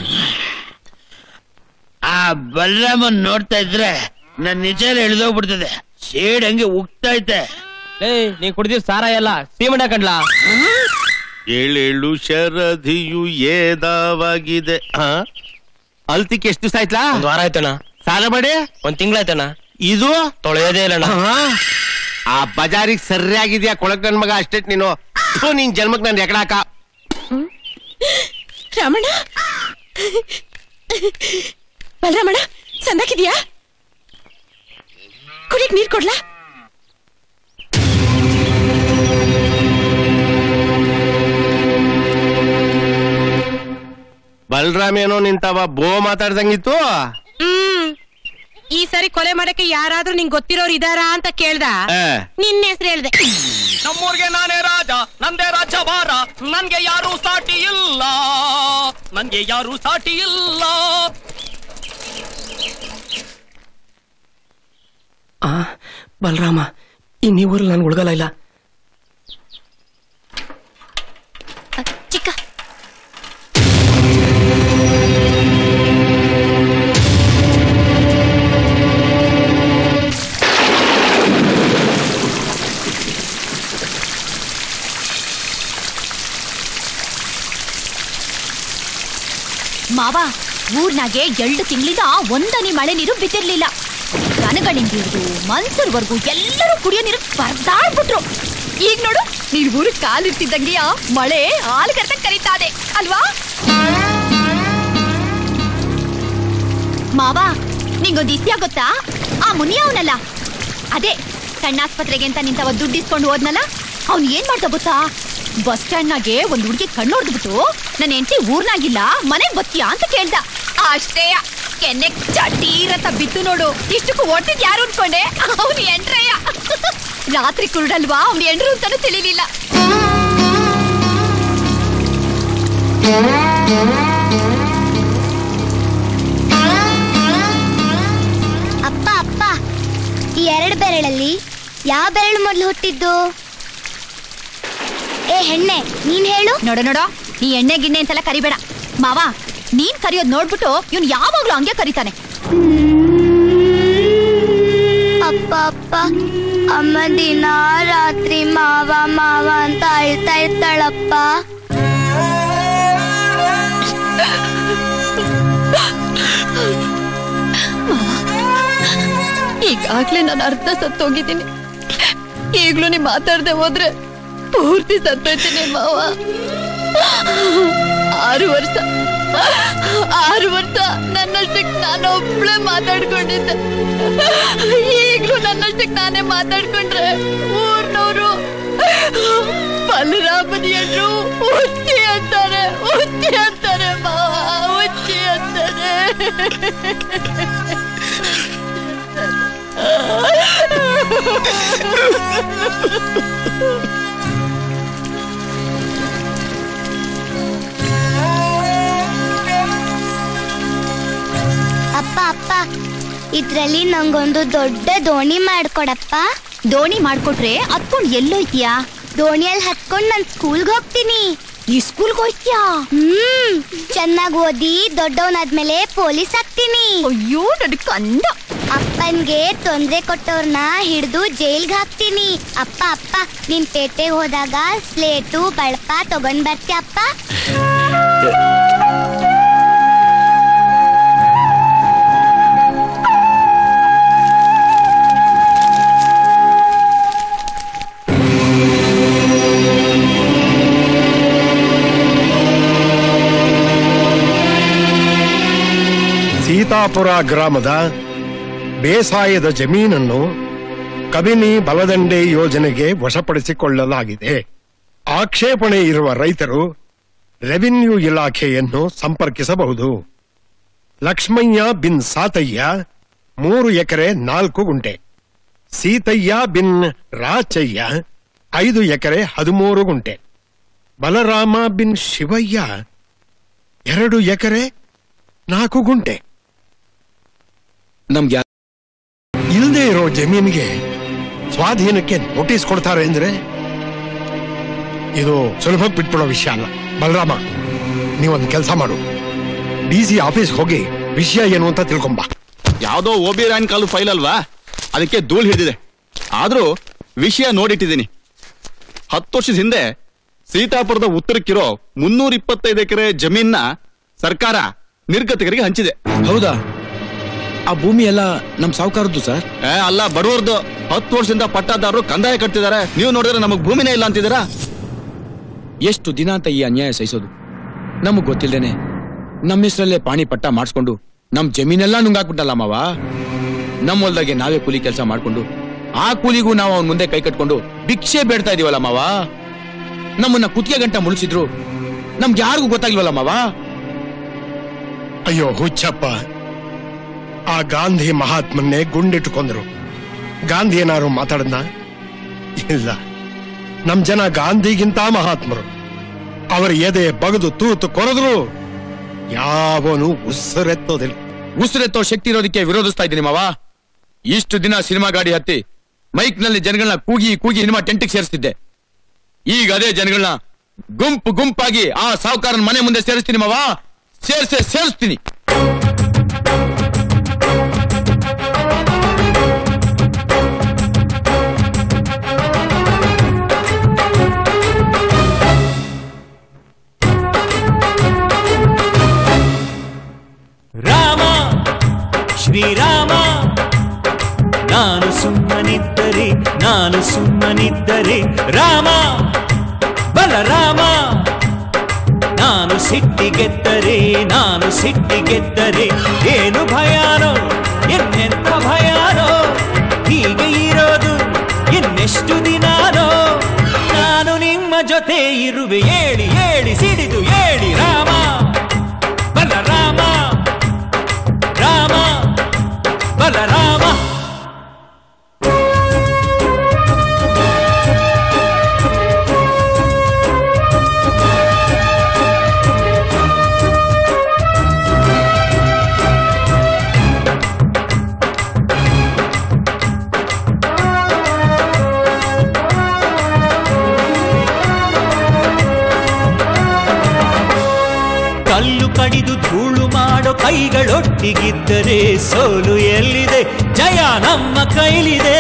ಆ ಬಲರಾಮನ್ ನೋಡ್ತಾ ಇದ್ರೆ ನನ್ ನಿಜ ಇಳಿದೋಗ್ಬಿಡ್ತದೆ ಶೇಡ್ ಹಂಗೆ ಉಗ್ತಾ ಐತೆ ಏಯ್ ನೀ ಕುಡ್ದಿವ್ ಸಾರ ಎಲ್ಲ ಸೀಮಣ್ಣ ಕಂಡ್ಲಾ ಏಳೇಳು ಶರಧಿಯು ಏದಾವಾಗಿದೆ ಹಾ ಅಲ್ತಿಕ್ಕೆ ಎಷ್ಟು ದಿವಸ ಆಯ್ತಾ ಒಂದ್ ವಾರ ಆಯ್ತಣ್ಣ ಸಾಲ ಮಾಡಿ ಒಂದ್ ತಿಂಗಳಾಯ್ತಣ್ಣ ಇದು ತೊಳೆಯೋದೇ ಇಲ್ಲಣ್ಣ ಆ ಬಜಾರಿಗೆ ಸರಿಯಾಗಿದ್ಯಾ ಕೊಳಕ್ ನನ್ ಮಗ ಅಷ್ಟೇ ನೀನು ಥು, ನಿನ್ ಜನ್ಮಕ್ ನನ್ ಎಕಡಾಕ ರಮಣ ಬಲರಾಮಣ್ಣ ಸಂದಾಕಿದ್ಯಾ ಕುಡಿಯಕ್ ನೀರ್ ಕೊಡ್ಲಾ ಬಲರಾಮ್ ಏನೋ ನಿಂತವ ಬೋ ಮಾತಾಡ್ದಂಗಿತ್ತು ಹ್ಮ್ ಈ ಸರಿ ಕೊಲೆ ಮಾಡಕ್ಕೆ ಯಾರಾದ್ರೂ ನಿಂಗ್ ಗೊತ್ತಿರೋರು ಇದಾರಾ ಅಂತ ಕೇಳ್ದ ಆ. ನಿನ್ನ ಹೆಸರು ಹೇಳ್ದೆ ನಮ್ಮೂರ್ಗೆ ನಾನೇ ರಾಜ ನಂದೇ ರಾಜ್ಯ ಭಾರ ನನ್ಗೆ ಯಾರು ಸಾಟಿ ಇಲ್ಲ ನನ್ಗೆ ಯಾರು ಸಾಟಿ ಇಲ್ಲ ಆ ಬಲರಾಮ ಈ ನೀವೂರಲ್ಲಿ ನನ್ಗೆ ಉಳ್ಗಲ್ಲ ಇಲ್ಲ ಚಿಕ್ಕ ಮಾವ ಊರ್ನಾಗೆ ಎರಡು ತಿಂಗಳಿಂದ ಒಂದನಿ ಮಳೆ ನೀರು ಬಿದ್ದಿರ್ಲಿಲ್ಲ ದನಗಳಿಂದ ಹಿಡಿದು ಮನ್ಸರ್ವರ್ಗು ಎಲ್ಲರೂ ಕುಡಿಯೋ ನೀರು ಬರ್ದಾಡ್ಬಿಟ್ರು ಈಗ ನೋಡು ನೀನ್ ಊರಿಗೆ ಕಾಲಿರ್ತಿದ್ದಂಗೆಯ ಮಳೆ ಹಾಲ್ಗರ್ತ ಕರೀತಾದೆ ಅಲ್ವಾ ಮಾವ ನಿಂಗೊಂದು ಇಸ್ಯ ಗೊತ್ತಾ ಆ ಮುನಿಯ ಅವನಲ್ಲ ಅದೇ ಕಣ್ಣಾಸ್ಪತ್ರೆಗೆ ಅಂತ ನಿಂತವ ದುಡ್ಡು ಇಸ್ಕೊಂಡು ಹೋದ್ನಲ್ಲ ಅವ್ನ್ ಏನ್ ಮಾಡ್ದ ಗೊತ್ತಾ ಬಸ್ ಸ್ಟ್ಯಾಂಡ್ನಾಗೆ ಒಂದ್ ಹುಡುಗಿ ಕಣ್ಣು ಹೊಡೆದ್ಬಿಟ್ಟು ನನ್ನ ಹೆಂಡತಿ ಊರ್ನಾಗಿಲ್ಲ ಮನೆಗ್ ಬತ್ತೀಯಾ ಅಂತ ಕೇಳ್ದ ಅಷ್ಟೇ ಕೆನ್ನೆ ಚಟೀರತ ಬಿತ್ತು ನೋಡು ಇಷ್ಟಕ್ಕೂ ಹೊಟ್ಟಿದ್ ಯಾರು ಅನ್ಕೊಂಡೆ ಅವನು ಎಂಟ್ರಯ್ಯ ರಾತ್ರಿ ಕುರುಡಲ್ವಾ ಅವ್ನು ಎಂಡ್ರು ಅಂತಾನು ತಿಳಿಲಿಲ್ಲ ಅಪ್ಪ ಅಪ್ಪ ಈ ಎರಡು ಬೆರಳಲ್ಲಿ ಯಾವ ಬೆರಳು ಮೊದಲು ಹುಟ್ಟಿದ್ದು ಏ ಹೆಣ್ಣೆ ನೀನ್ ಹೇಳು ನೋಡ ನೋಡ ನೀ ಎಣ್ಣೆ ಗಿಣ್ಣೆ ಅಂತೆಲ್ಲ ಕರಿಬೇಡ ಮಾವ ನೀನ್ ಕರಿಯೋದ್ ನೋಡ್ಬಿಟ್ಟು ಇವ್ನು ಯಾವಾಗ್ಲೂ ಹಂಗೆ ಕರಿತಾನೆ ಅಪ್ಪ ಅಪ್ಪ ಅಮ್ಮ ದಿನ ರಾತ್ರಿ ಮಾವ ಮಾವ ಅಂತ ಅಳ್ತಾ ಇರ್ತಾಳಪ್ಪ ಈಗಾಗ್ಲೇ ನಾನು ಅರ್ಧ ಸತ್ತೋಗಿದ್ದೀನಿ ಈಗ್ಲೂ ನೀ ಮಾತಾಡ್ದೆ ಹೋದ್ರೆ ಪೂರ್ತಿ ಸತ್ತೋಯ್ತೀನಿ ಮಾವ ಆರು ವರ್ಷ ಆರು ವರ್ಷ ನನ್ನಷ್ಟಕ್ಕೆ ನಾನು ಒಬ್ಳೆ ಮಾತಾಡ್ಕೊಂಡಿದ್ದೆ ಈಗ್ಲೂ ನನ್ನಷ್ಟಕ್ಕೆ ನಾನೇ ಮಾತಾಡ್ಕೊಂಡ್ರೆ ಊರ್ನವ್ರು ಬಲರಾಮನ ಎಲ್ರು ಹುಚ್ಚಿ ಅಂತಾರೆ ಹುಚ್ಚಿ ಅಂತಾರೆ ಮಾವ ಹುಚ್ಚಿ ಅಂತಾರೆ ಅಪ್ಪ ಅಪ್ಪ ಇದ್ರಲ್ಲಿ ನಂಗೊಂದು ದೊಡ್ಡ ದೋಣಿ ಮಾಡ್ಕೊಡಪ್ಪ ದೋಣಿ ಮಾಡ್ಕೊಟ್ರೆ ಹತ್ಕೊಂಡ್ ಎಲ್ಲೋಯ್ತೀಯಾ ದೋಣಿಯಲ್ಲಿ ಹತ್ಕೊಂಡು ನಾನು ಸ್ಕೂಲ್ಗೆ ಹೋಗ್ತೀನಿ ಈ ಸ್ಕೂಲ್ಗೆ ಹೋಯ್ತ್ಯಾ ಹ್ಮ್ ಚೆನ್ನಾಗ್ ಓದಿ ದೊಡ್ಡವನಾದ್ಮೇಲೆ ಪೊಲೀಸ್ ಆಗ್ತೀನಿ ಅಯ್ಯೋ ನನ್ ಕಂದ ಅಪ್ಪನ್ಗೆ ತೊಂದ್ರೆ ಕೊಟ್ಟವ್ರನ್ನ ಹಿಡಿದು ಜೈಲ್ಗೆ ಹಾಕ್ತೀನಿ ಅಪ್ಪ ಅಪ್ಪ ನೀನ್ ಪೇಟೆಗೆ ಹೋದಾಗ ಸ್ಲೇಟು ಬಳಪ ತಗೊಂಡ್ ಬರ್ತೀಯ ಅಪ್ಪ ಸೀತಾಪುರ ಗ್ರಾಮದ ಬೇಸಾಯದ ಜಮೀನನ್ನು ಕಬಿನಿ ಬಲದಂಡೆ ಯೋಜನೆಗೆ ವಶಪಡಿಸಿಕೊಳ್ಳಲಾಗಿದೆ ಆಕ್ಷೇಪಣೆ ಇರುವ ರೈತರು ರೆವಿನ್ಯೂ ಇಲಾಖೆಯನ್ನು ಸಂಪರ್ಕಿಸಬಹುದು ಲಕ್ಷ್ಮಯ್ಯ ಬಿನ್ ಸಾತಯ್ಯ ಮೂರು ಎಕರೆ ನಾಲ್ಕು ಗುಂಟೆ ಸೀತಯ್ಯ ಬಿನ್ ರಾಚಯ್ಯ ಐದು ಎಕರೆ ಹದಿಮೂರು ಗುಂಟೆ ಬಲರಾಮ ಬಿನ್ ಶಿವಯ್ಯ ಎರಡು ಎಕರೆ ನಾಲ್ಕು ಗುಂಟೆ ನಮ್ಗೆ ಇಲ್ಲದೆ ಇರೋ ಜಮೀನಿಗೆ ಸ್ವಾಧೀನಕ್ಕೆ ನೋಟಿಸ್ ಕೊಡ್ತಾರೆ ಅಂದ್ರೆ ಇದು ಸುಲಭಕ್ಕೆ ಬಿಟ್ಬಿಡೋ ವಿಷಯ ಅಲ್ಲ ಬಲರಾಮ ನೀವೊಂದು ಕೆಲಸ ಮಾಡು ಡಿ ಸಿ ಆಫೀಸ್ ಹೋಗಿ ವಿಷಯ ಏನು ಅಂತ ತಿಳ್ಕೊಂಬ ಯಾವ್ದೋ ಓಬಿ ರಾಯನ್ ಕಾಲು ಫೈಲ್ ಅಲ್ವಾ ಅದಕ್ಕೆ ಧೂಳ್ ಹಿಡಿದಿದೆ ಆದ್ರೂ ವಿಷಯ ನೋಡಿಟ್ಟಿದ್ದೀನಿ ಹತ್ತು ವರ್ಷದ ಹಿಂದೆ ಸೀತಾಪುರದ ಉತ್ತರಕ್ಕಿರೋ ಮುನ್ನೂರ ಇಪ್ಪತ್ತೈದು ಎಕರೆ ಜಮೀನ್ನ ಸರ್ಕಾರ ನಿರ್ಗತಿಕರಿಗೆ ಹಂಚಿದೆ ಹೌದಾ ಆ ಭೂಮಿ ಎಲ್ಲ ನಮ್ ಸಾವುಕಾರದ್ದು ಸರ್ ಏ ಅಲ್ಲ ಬಡವರ್ದು ಹತ್ತು ವರ್ಷದಿಂದ ಪಟ್ಟಾದಾರರು ಕಂದಾಯ ಕಟ್ತಿದ್ದಾರೆ ನೀವು ನೋಡಿದ್ರೆ ನಮಗ್ ಭೂಮಿನೇ ಇಲ್ಲ ಅಂತಿದ್ದೀರಾ ಎಷ್ಟು ದಿನ ಅಂತ ಈ ಅನ್ಯಾಯ ಸಹಿಸೋದು ನಮಗ್ ಗೊತ್ತಿಲ್ದೇನೆ ನಮ್ಮ ಹೆಸರಲ್ಲೇ ಪಾಣಿ ಪಟ್ಟ ಮಾಡಿಸ್ಕೊಂಡು ನಮ್ ಜಮೀನೆಲ್ಲ ನುಂಗಾಕ್ಬಿಟ್ಟಲ್ಲ ಮಾವ ನಮ್ಮ ಹೊಲ್ದಾಗೆ ನಾವೇ ಕೂಲಿ ಕೆಲಸ ಮಾಡ್ಕೊಂಡು ಆ ಕೂಲಿಗೂ ನಾವು ಅವನ್ ಮುಂದೆ ಕೈ ಕಟ್ಕೊಂಡು ಭಿಕ್ಷೆ ಬೇಡ್ತಾ ಇದೀವಲ್ಲ ಮಾವ ನಮ್ಮನ್ನ ಕುತ್ತಿಗೆ ಗಂಟ ಮುಳಿಸಿದ್ರು ನಮ್ಗೆ ಯಾರಿಗೂ ಗೊತ್ತಾಗ್ಲಿವಲ್ಲ ಮಾವ ಅಯ್ಯೋ ಹುಚ್ಚಪ್ಪ ಆ ಗಾಂಧಿ ಮಹಾತ್ಮನ್ನೇ ಗುಂಡಿಟ್ಟುಕೊಂಡ್ರು ಗಾಂಧಿ ಏನಾರು ಮಾತಾಡದ್ನ ಇಲ್ಲ ನಮ್ ಜನ ಗಾಂಧಿಗಿಂತ ಮಹಾತ್ಮರು ಅವರ ಎದೆ ಬಗದು ತೂತು ಕೊರೆದ್ರು ಯಾವನು ಉಸಿರೆತ್ತೋದಿಲ್ಲ ಉಸಿರೆತ್ತೋ ಶಕ್ತಿ ಇರೋದಕ್ಕೆ ವಿರೋಧಿಸ್ತಾ ಇದ್ದೀನಿ ಮಾವ ಇಷ್ಟು ದಿನ ಸಿನಿಮಾ ಗಾಡಿ ಹತ್ತಿ ಮೈಕ್ ನಲ್ಲಿ ಜನಗಳನ್ನ ಕೂಗಿ ಕೂಗಿ ಸಿನಿಮಾ ಟೆಂಟಿಗೆ ಸೇರಿಸ್ತಿದ್ದೆ ಈಗ ಅದೇ ಜನಗಳನ್ನ ಗುಂಪು ಗುಂಪಾಗಿ ಆ ಸಾವುಕಾರನ ಮನೆ ಮುಂದೆ ಸೇರಿಸ್ತೀನಿ ಮಾವ ಸೇರ್ಸೆ ಸೇರಿಸ್ತೀನಿ ರಾಮ ಶ್ರೀರಾಮ ನಾನು ಸುಮ್ಮನಿದ್ದರೆ ನಾನು ಸುಮ್ಮನಿದ್ದರೆ ರಾಮ ಬಲರಾಮ ನಾನು ಸಿಟ್ಟಿಗೆದ್ದರೆ ನಾನು ಸಿಟ್ಟಿಗೆದ್ದರೆ ಏನು ಭಯಾನೋ ಎನ್ನೆಂತ ಭಯಾನೋ ಹೀಗೆ ಇರೋದು ಇನ್ನೆಷ್ಟು ದಿನಾನೋ ನಾನು ನಿಮ್ಮ ಜೊತೆ ಇರುವೆ ಏಳಿ ಏಳಿ ಸಿಡಿದು ಏಳಿ ರಾಮ ಬಲರಾಮ ರಾಮ ಬಲರಾಮ ಕಲ್ಲು ಕಡಿದು ಧೂಳು ಮಾಡೋ ಕೈಗಳೊಟ್ಟಿಗಿದ್ದರೆ ಸೋಲು ಎಲ್ಲಿದೆ ಜಯ ನಮ್ಮ ಕೈಲಿದೆ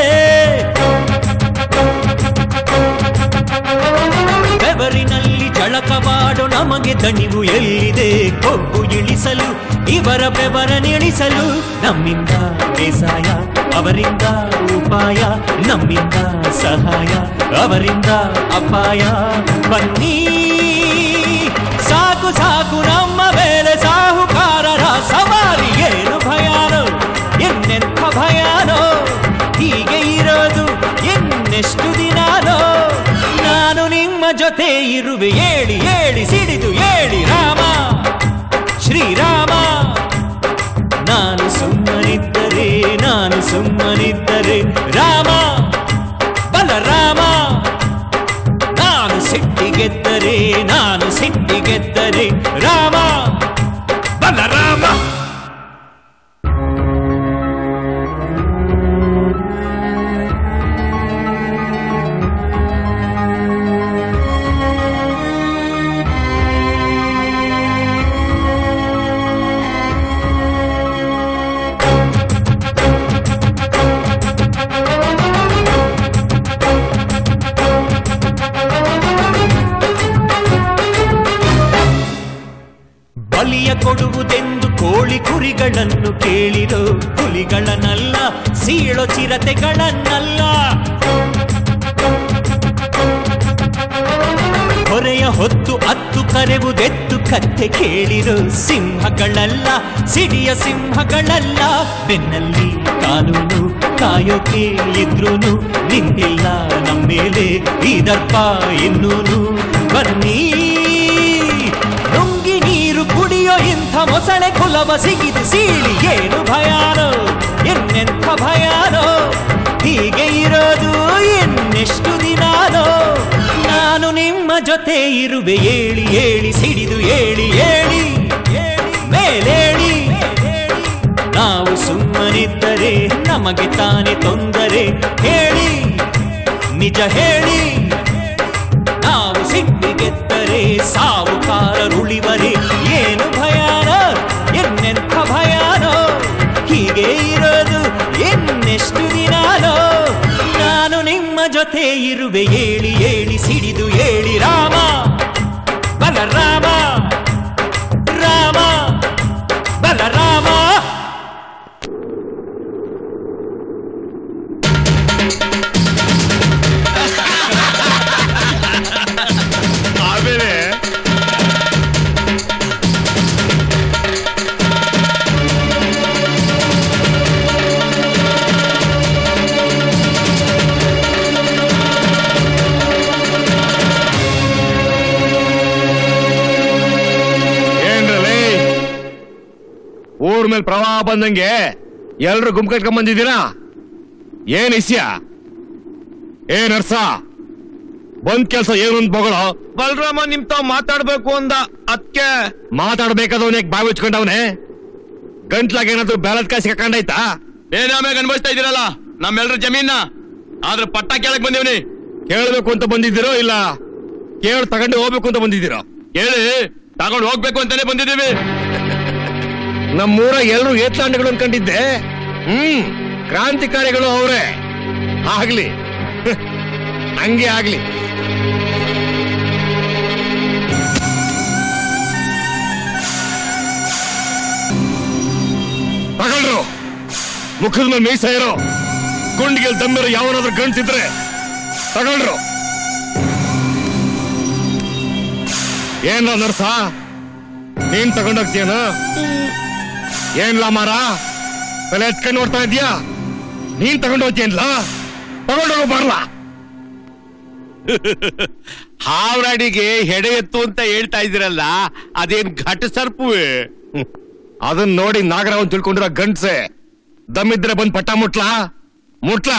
ಬೆವರಿನಲ್ಲಿ ಜಳಕವಾಡೋ ನಮಗೆ ದಣಿವು ಎಲ್ಲಿದೆ ಕೊಬ್ಬು ಇಳಿಸಲು ಇವರ ಬೆವರ ನಿಳಿಸಲು ನಮ್ಮಿಂದ ಬೇಸಾಯ ಅವರಿಂದ ಉಪಾಯ ನಮ್ಮಿಂದ ಸಹಾಯ ಅವರಿಂದ ಅಪಾಯ ಬನ್ನಿ ಸಾಕು ಸಾಕು ನಮ್ಮ ಮೇಲೆ ಸಾಹುಕಾರರ ಸವಾರಿ ಏನು ಭಯಾನೋ ಎನ್ನೆಂಥ ಭಯಾನೋ ಹೀಗೆ ಇರೋದು ಇನ್ನೆಷ್ಟು ದಿನಾನೋ ನಾನು ನಿಮ್ಮ ಜೊತೆ ಇರುವೆ ಏಳಿ ಏಳಿ ಸಿಡಿದು ಏಳಿ ರಾಮ ಶ್ರೀರಾಮ ನಾನು ಸುಮ್ಮನಿದ್ದರೆ ನಾನು ಸುಮ್ಮನಿದ್ದರೆ ರಾಮ ಬಲರಾಮ ನಾನು ಸಿಟ್ಟಿಗೆದ್ದರೆ ನಾನು ಸಿಟ್ಟಿಗೆದ್ದರೆ ರಾಮ ಬಲರಾಮ ಬಲಿಯ ಕೊಡುವುದೆಂದು ಕೋಳಿ ಕುರಿಗಳನ್ನು ಕೇಳಿರೋ ಹುಲಿಗಳನ್ನಲ್ಲ ಸೀಳೋ ಚಿರತೆಗಳನ್ನಲ್ಲ ಹೊರೆಯ ಹೊತ್ತು ಅತ್ತು ಕರೆವುದೆತ್ತು ಕತ್ತೆ ಕೇಳಿರೋ ಸಿಂಹಗಳಲ್ಲ ಸಿಡಿಯ ಸಿಂಹಗಳಲ್ಲ ಬೆನ್ನಲ್ಲಿ ಕಾನೂನು ಕಾಯೋಕೆ ಇದ್ರೂನು ನಿಂತಿಲ್ಲ ನಮ್ಮೇಲೆ ಈ ದರ್ಪ ಇನ್ನೂನು ಬನ್ನಿ ನುಂಗಿ ನೀರು ಕುಡಿಯೋ ಇಂಥ ಮೊಸಳೆ ಕುಲವ ಸಿಗಿದು ಸೀಳಿ ಏನು ಭಯಾನೋ ಎನ್ನೆಂಥ ಭಯಾನೋ ಹೀಗೆ ಇರೋದು ಎನ್ನೆಷ್ಟು ದಿನಾನೋ ನಾನು ನಿಮ್ಮ ಜೊತೆ ಇರುವೆ ಏಳಿ ಏಳಿ ಸಿಡಿದು ಏಳಿ ಏಳಿ ಮೇಲೇಳಿ ನಾವು ಸುಮ್ಮನಿದ್ದರೆ ನಮಗೆ ತಾನೇ ತೊಂದರೆ ಹೇಳಿ ನಿಜ ಹೇಳಿ ನಾವು ಸಿಟ್ಟಿಗೆದ್ದರೆ ಸಾವುಕಾರರುಳಿವರೆ ಏನು ಭಯಾನೋ ಎನ್ನೆಂಥ ಭಯಾನೋ ಹೀಗೆ ಇರೋದು ಎನ್ನೆಷ್ಟು ದಿನಾನೋ ನಾನು ನಿಮ್ಮ ಜೊತೆ ಇರುವೆ ಏಳಿ ಏಳಿ ಸಿಡಿದು ಏಳಿ ರಾಮ ಬಲರಾಮ ರಾಮ ಬಲರಾಮ ಆಮೇಲೆ ಏನ್ರಲ್ಲಿ ಊರ್ ಮೇಲೆ ಪ್ರವಾಹ ಬಂದಂಗೆ ಎಲ್ರು ಗುಂಪು ಕಟ್ಕೊಂಡ್ ಬಂದಿದ್ದೀರಾ ಏನ್ ಇಸ್ಯ ಏ ನರ್ಸ ಬಂದ್ ಕೆಲ್ಸ ಏನು ಅಂತ ಬಗಳು ಬಲರಾಮ ನಿಮ್ ತಾವ್ ಮಾತಾಡ್ಬೇಕು ಅಂದ ಅದ್ಕೆ ಮಾತಾಡ್ಬೇಕಾದವನ್ ಯಾಕೆ ಬಾವಿ ಹಚ್ಕೊಂಡವನೆ ಗಂಟ್ಲಾಗ ಏನಾದ್ರು ಬ್ಯಾಲಟ್ ಕಾಸಿ ಹಾಕೊಂಡೈತಾ ಏನಾಮ್ಯಾಗ ಅನ್ಭವಿಸ್ತಾ ಇದೀರಲ್ಲ ನಮ್ಮೆಲ್ರ ಜಮೀನ ಆದ್ರೆ ಪಟ್ಟ ಕೇಳಕ್ ಬಂದೇವ್ನಿ ಕೇಳ್ಬೇಕು ಅಂತ ಬಂದಿದ್ದೀರೋ ಇಲ್ಲ ಕೇಳ್ ತಗೊಂಡು ಹೋಗ್ಬೇಕು ಅಂತ ಬಂದಿದ್ದೀರೋ ಕೇಳಿ ತಗೊಂಡು ಹೋಗ್ಬೇಕು ಅಂತಾನೆ ಬಂದಿದ್ದೀವಿ ನಮ್ಮೂರ ಎಲ್ರು ಏತ್ಲಾಂಡಗಳು ಅನ್ಕೊಂಡಿದ್ದೆ ಹ್ಮ್ ಕ್ರಾಂತಿಕಾರಿಗಳು ಅವ್ರೆ ಆಗ್ಲಿ ಹಂಗೆ ಆಗ್ಲಿ ತಗೊಳ್ರು ಮುಖದ ಮೇಲೆ ಮೀಸ ಇರೋ ಗುಂಡಿಗೆ ದಮ್ಮಿರೋ ಯಾವನಾದ್ರೂ ಗಂಡ್ಸಿದ್ರೆ ತಗೊಳ್ರು ಏನ್ಲ ನರ್ಸ ನೀನ್ ತಗೊಂಡೋಗ್ತೀಯನ ಏನ್ಲ ಮಾರ ತಲೆ ಎತ್ಕೊಂಡು ನೋಡ್ತಾ ಇದೀಯಾ ನೀನ್ ತಗೊಂಡು ಹೋಗ್ತೀಯನ್ಲ ತಗೊಂಡೋಗೋ ಬರ್ಲಾ ಹಾವ್ರಾಡಿಗೆ ಹೆಡೆ ಎತ್ತು ಅಂತ ಹೇಳ್ತಾ ಇದ್ದೀರಲ್ಲ ಅದೇನ್ ಘಟ ಸರ್ಪುವೆ ಅದನ್ನ ನೋಡಿ ನಾಗರಾವನ್ ತಿಳ್ಕೊಂಡಿರೋ ಗಂಡ್ಸೆ ದಮ್ಮಿದ್ರೆ ಬಂದ್ ಪಟ್ಟ ಮುಟ್ಲಾ ಮುಟ್ಲಾ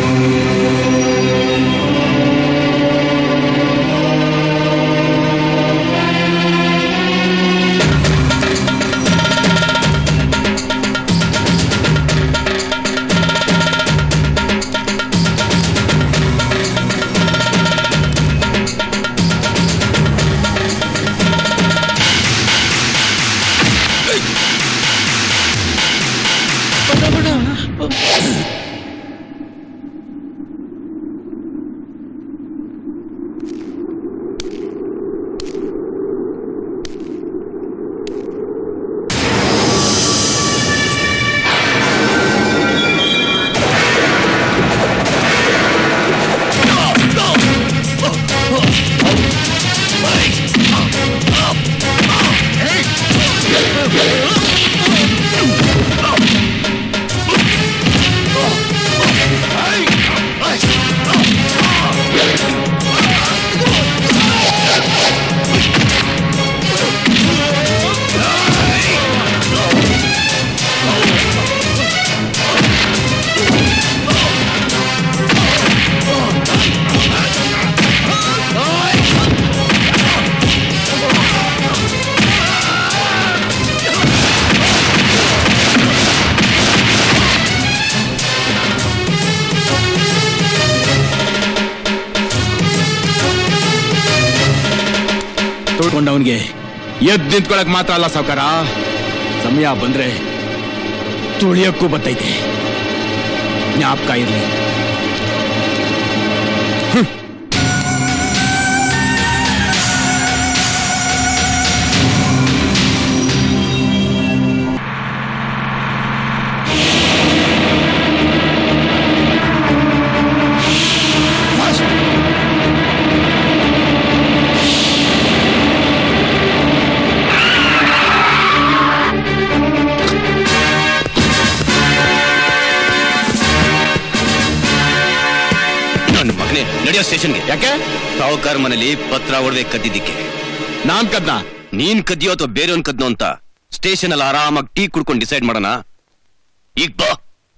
ತುಳ್ಕೊಂಡವನ್ಗೆ ಎದ್ ನಿಂತ್ಕೊಳಕ್ ಮಾತ್ರ ಅಲ್ಲ ಸಾವ್ಕಾರ ಸಮಯ ಬಂದ್ರೆ ತುಳಿಯಕ್ಕೂ ಬರ್ತೈತೆ ಜ್ಞಾಪಕ ಇರ್ಲಿ ನಡಿಯೋ ಸ್ಟೇಷನ್ಗೆ ಯಾಕೆ ಸಾವುಕಾರ ಮನೇಲಿ ಪತ್ರ ಹೊಡೆದೆ ಕದ್ದಿದ್ದಕ್ಕೆ ನಾನ್ ಕದ್ನ ನೀನ್ ಕದ್ದಿಯೋ ಅಥವಾ ಬೇರೆಯವ್ನ್ ಕದ್ನೋ ಅಂತ ಸ್ಟೇಷನ್ ಅಲ್ಲಿ ಆರಾಮಾಗಿ ಟೀ ಕುಡ್ಕೊಂಡು ಡಿಸೈಡ್ ಮಾಡೋಣ ಈಗ ಬಾ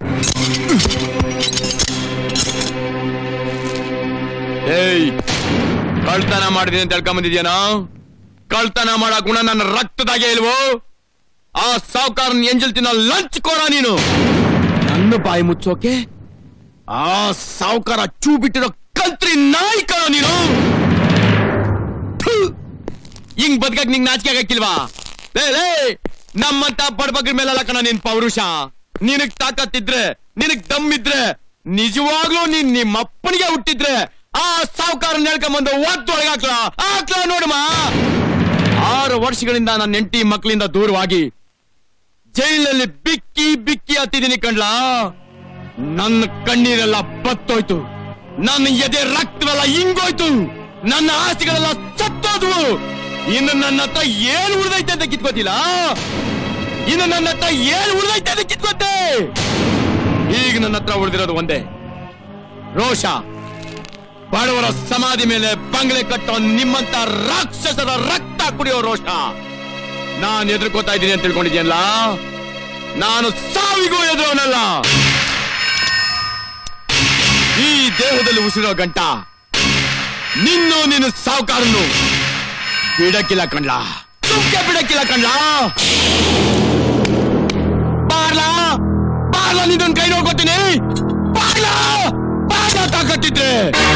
ಏಯ್ ಕಳ್ತನ ಮಾಡಿದೀನಿ ಅಂತ ಹೇಳ್ಕೊಂಬಂದಿದ್ಯಾನೋ ಕಳ್ತನ ಮಾಡೋ ಗುಣ ನನ್ನ ರಕ್ತದಾಗೆ ಇಲ್ವೋ ಆ ಸಾವುಕಾರನ್ ಎಂಜಲ್ ತಿನ್ನೋ ಲಂಚ್ ಕೊಡ ನೀನು ನನ್ನ ಬಾಯಿ ಮುಚ್ಚೋಕೆ ಆ ಸಾವುಕಾರ ಚೂ ಬಿಟ್ಟಿರೋ ಕಲ್ತ್ರಿ ನಾಯಿ ಕಣ ನೀನು ಥು! ಹಿಂಗ್ ಬದ್ಕಕ್ ನಿಂಗ್ ನಾಚಿಕೆ ಆಗಕ್ಕಿಲ್ವಾ ಲೇ ಲೇ ನಮ್ಮಂತ ಬಡಬಗ್ರ ಮೇಲಲ್ಲ ಕಣ ನಿನ್ ಪೌರುಷ ನಿನಗ್ ತಾಕತ್ತಿದ್ರೆ ನಿನಗ್ ದಮ್ ಇದ್ರೆ ನಿಜವಾಗ್ಲೂ ನೀನ್ ನಿಮ್ಮ ಅಪ್ಪನಿಗೆ ಹುಟ್ಟಿದ್ರೆ ಆ ಸಾವುಕಾರನ್ ಹೇಳ್ಕೊಂಬಂದು ಒತ್ತೊಳಗೆ ಹಾಕ್ಲ ಹಾಕ್ಲ ನೋಡಮ್ಮ ಆರು ವರ್ಷಗಳಿಂದ ನನ್ನ ಹೆಂಡತಿ ಮಕ್ಕಳಿಂದ ದೂರವಾಗಿ ಜೈಲಲ್ಲಿ ಬಿಕ್ಕಿ ಬಿಕ್ಕಿ ಹತ್ತಿದ್ದೀನಿ ಕಣ್ಲಾ ನನ್ನ ಕಣ್ಣೀರೆಲ್ಲ ಬತ್ತೋಯ್ತು ನನ್ನ ಎದೆ ರಕ್ತವೆಲ್ಲ ಹಿಂಗೋಯ್ತು ನನ್ನ ಆಸ್ತಿಗಳೆಲ್ಲ ಸತ್ತೋದ್ವು ಇನ್ನು ನನ್ನ ಹತ್ರ ಏನ್ ಉಳಿದೈತೆ ಅಂತ ಕಿತ್ಕೋತಿಲ್ಲ ಇನ್ನು ನನ್ನ ಹತ್ರ ಏನ್ ಉಳಿದೈತೆ ಅಂತ ಕಿತ್ಕೋತೆ ಈಗ ನನ್ನ ಹತ್ರ ಉಳಿದಿರೋದು ಒಂದೇ ರೋಷ ಬಡವರ ಸಮಾಧಿ ಮೇಲೆ ಬಂಗ್ಲೆ ಕಟ್ಟೋ ನಿಮ್ಮಂತ ರಾಕ್ಷಸರ ರಕ್ತ ಕುಡಿಯೋ ರೋಷ ನಾನ್ ಎದುರ್ಕೋತಾ ಇದ್ದೀನಿ ಅಂತ ತಿಳ್ಕೊಂಡಿದ್ಯಲ್ಲ ನಾನು ಸಾವಿಗೂ ಎದುರೋನಲ್ಲ ಈ ದೇಹದಲ್ಲಿ ಉಸಿರೋ ಗಂಟ ನಿನ್ನು ನಿನ್ನ ಸಾವುಕಾರನು ಬಿಡಕ್ಕಿಲ್ಲ ಕಣ್ಲಾ ಸುಮ್ಕೆ ಬಿಡಕ್ಕಿಲ್ಲ ಕಣ್ಲಾ ಬಾರ್ಲಾ ಬಾರ್ಲಾ ನಿನ್ನೊಂದ್ ಕೈ ನೋಡ್ಕೋತೀನಿ ಬಾರ್ಲಾ ಬಾರ್ಲಾ ತಾಕತ್ತಿದ್ರೆ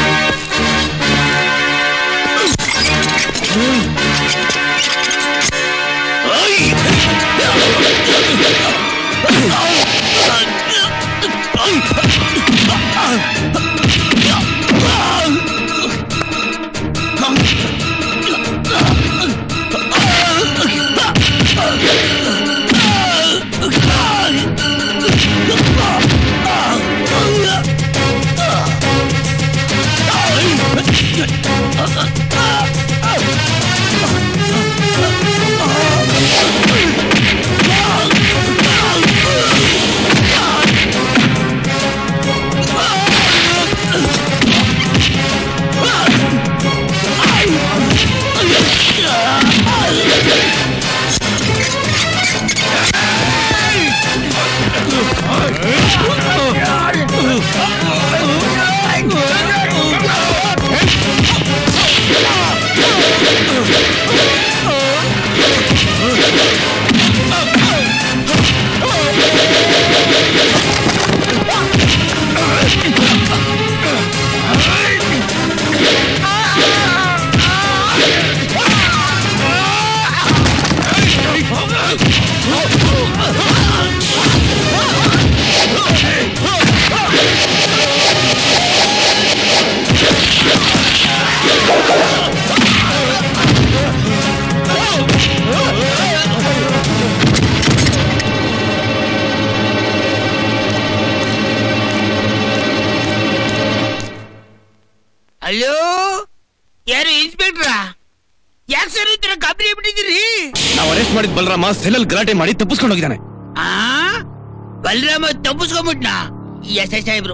ಅಯ್ಯೋ ಯಾರು ಇನ್ಸ್ಪೆಕ್ಟ್ರಾ ಯಾಕೆ ಸರ್ ಈ ತರ ಗಾಬರಿ ಬಿಟ್ಟಿದ್ದೀರಿ ನಾವು ಅರೆಸ್ಟ್ ಮಾಡಿದ ಬಲರಾಮ ಸೆಲ್ಲಲ್ ಗಲಾಟೆ ಮಾಡಿ ತಪ್ಪಿಸ್ಕೊಂಡು ಹೋಗಿದ್ದಾನೆ ಆ ಬಲರಾಮ ತಪ್ಪಿಸ್ಕೊಂಬಿಟ್ನಾ ಎಸ್ ಐ ಸಾಹೇಬ್ರು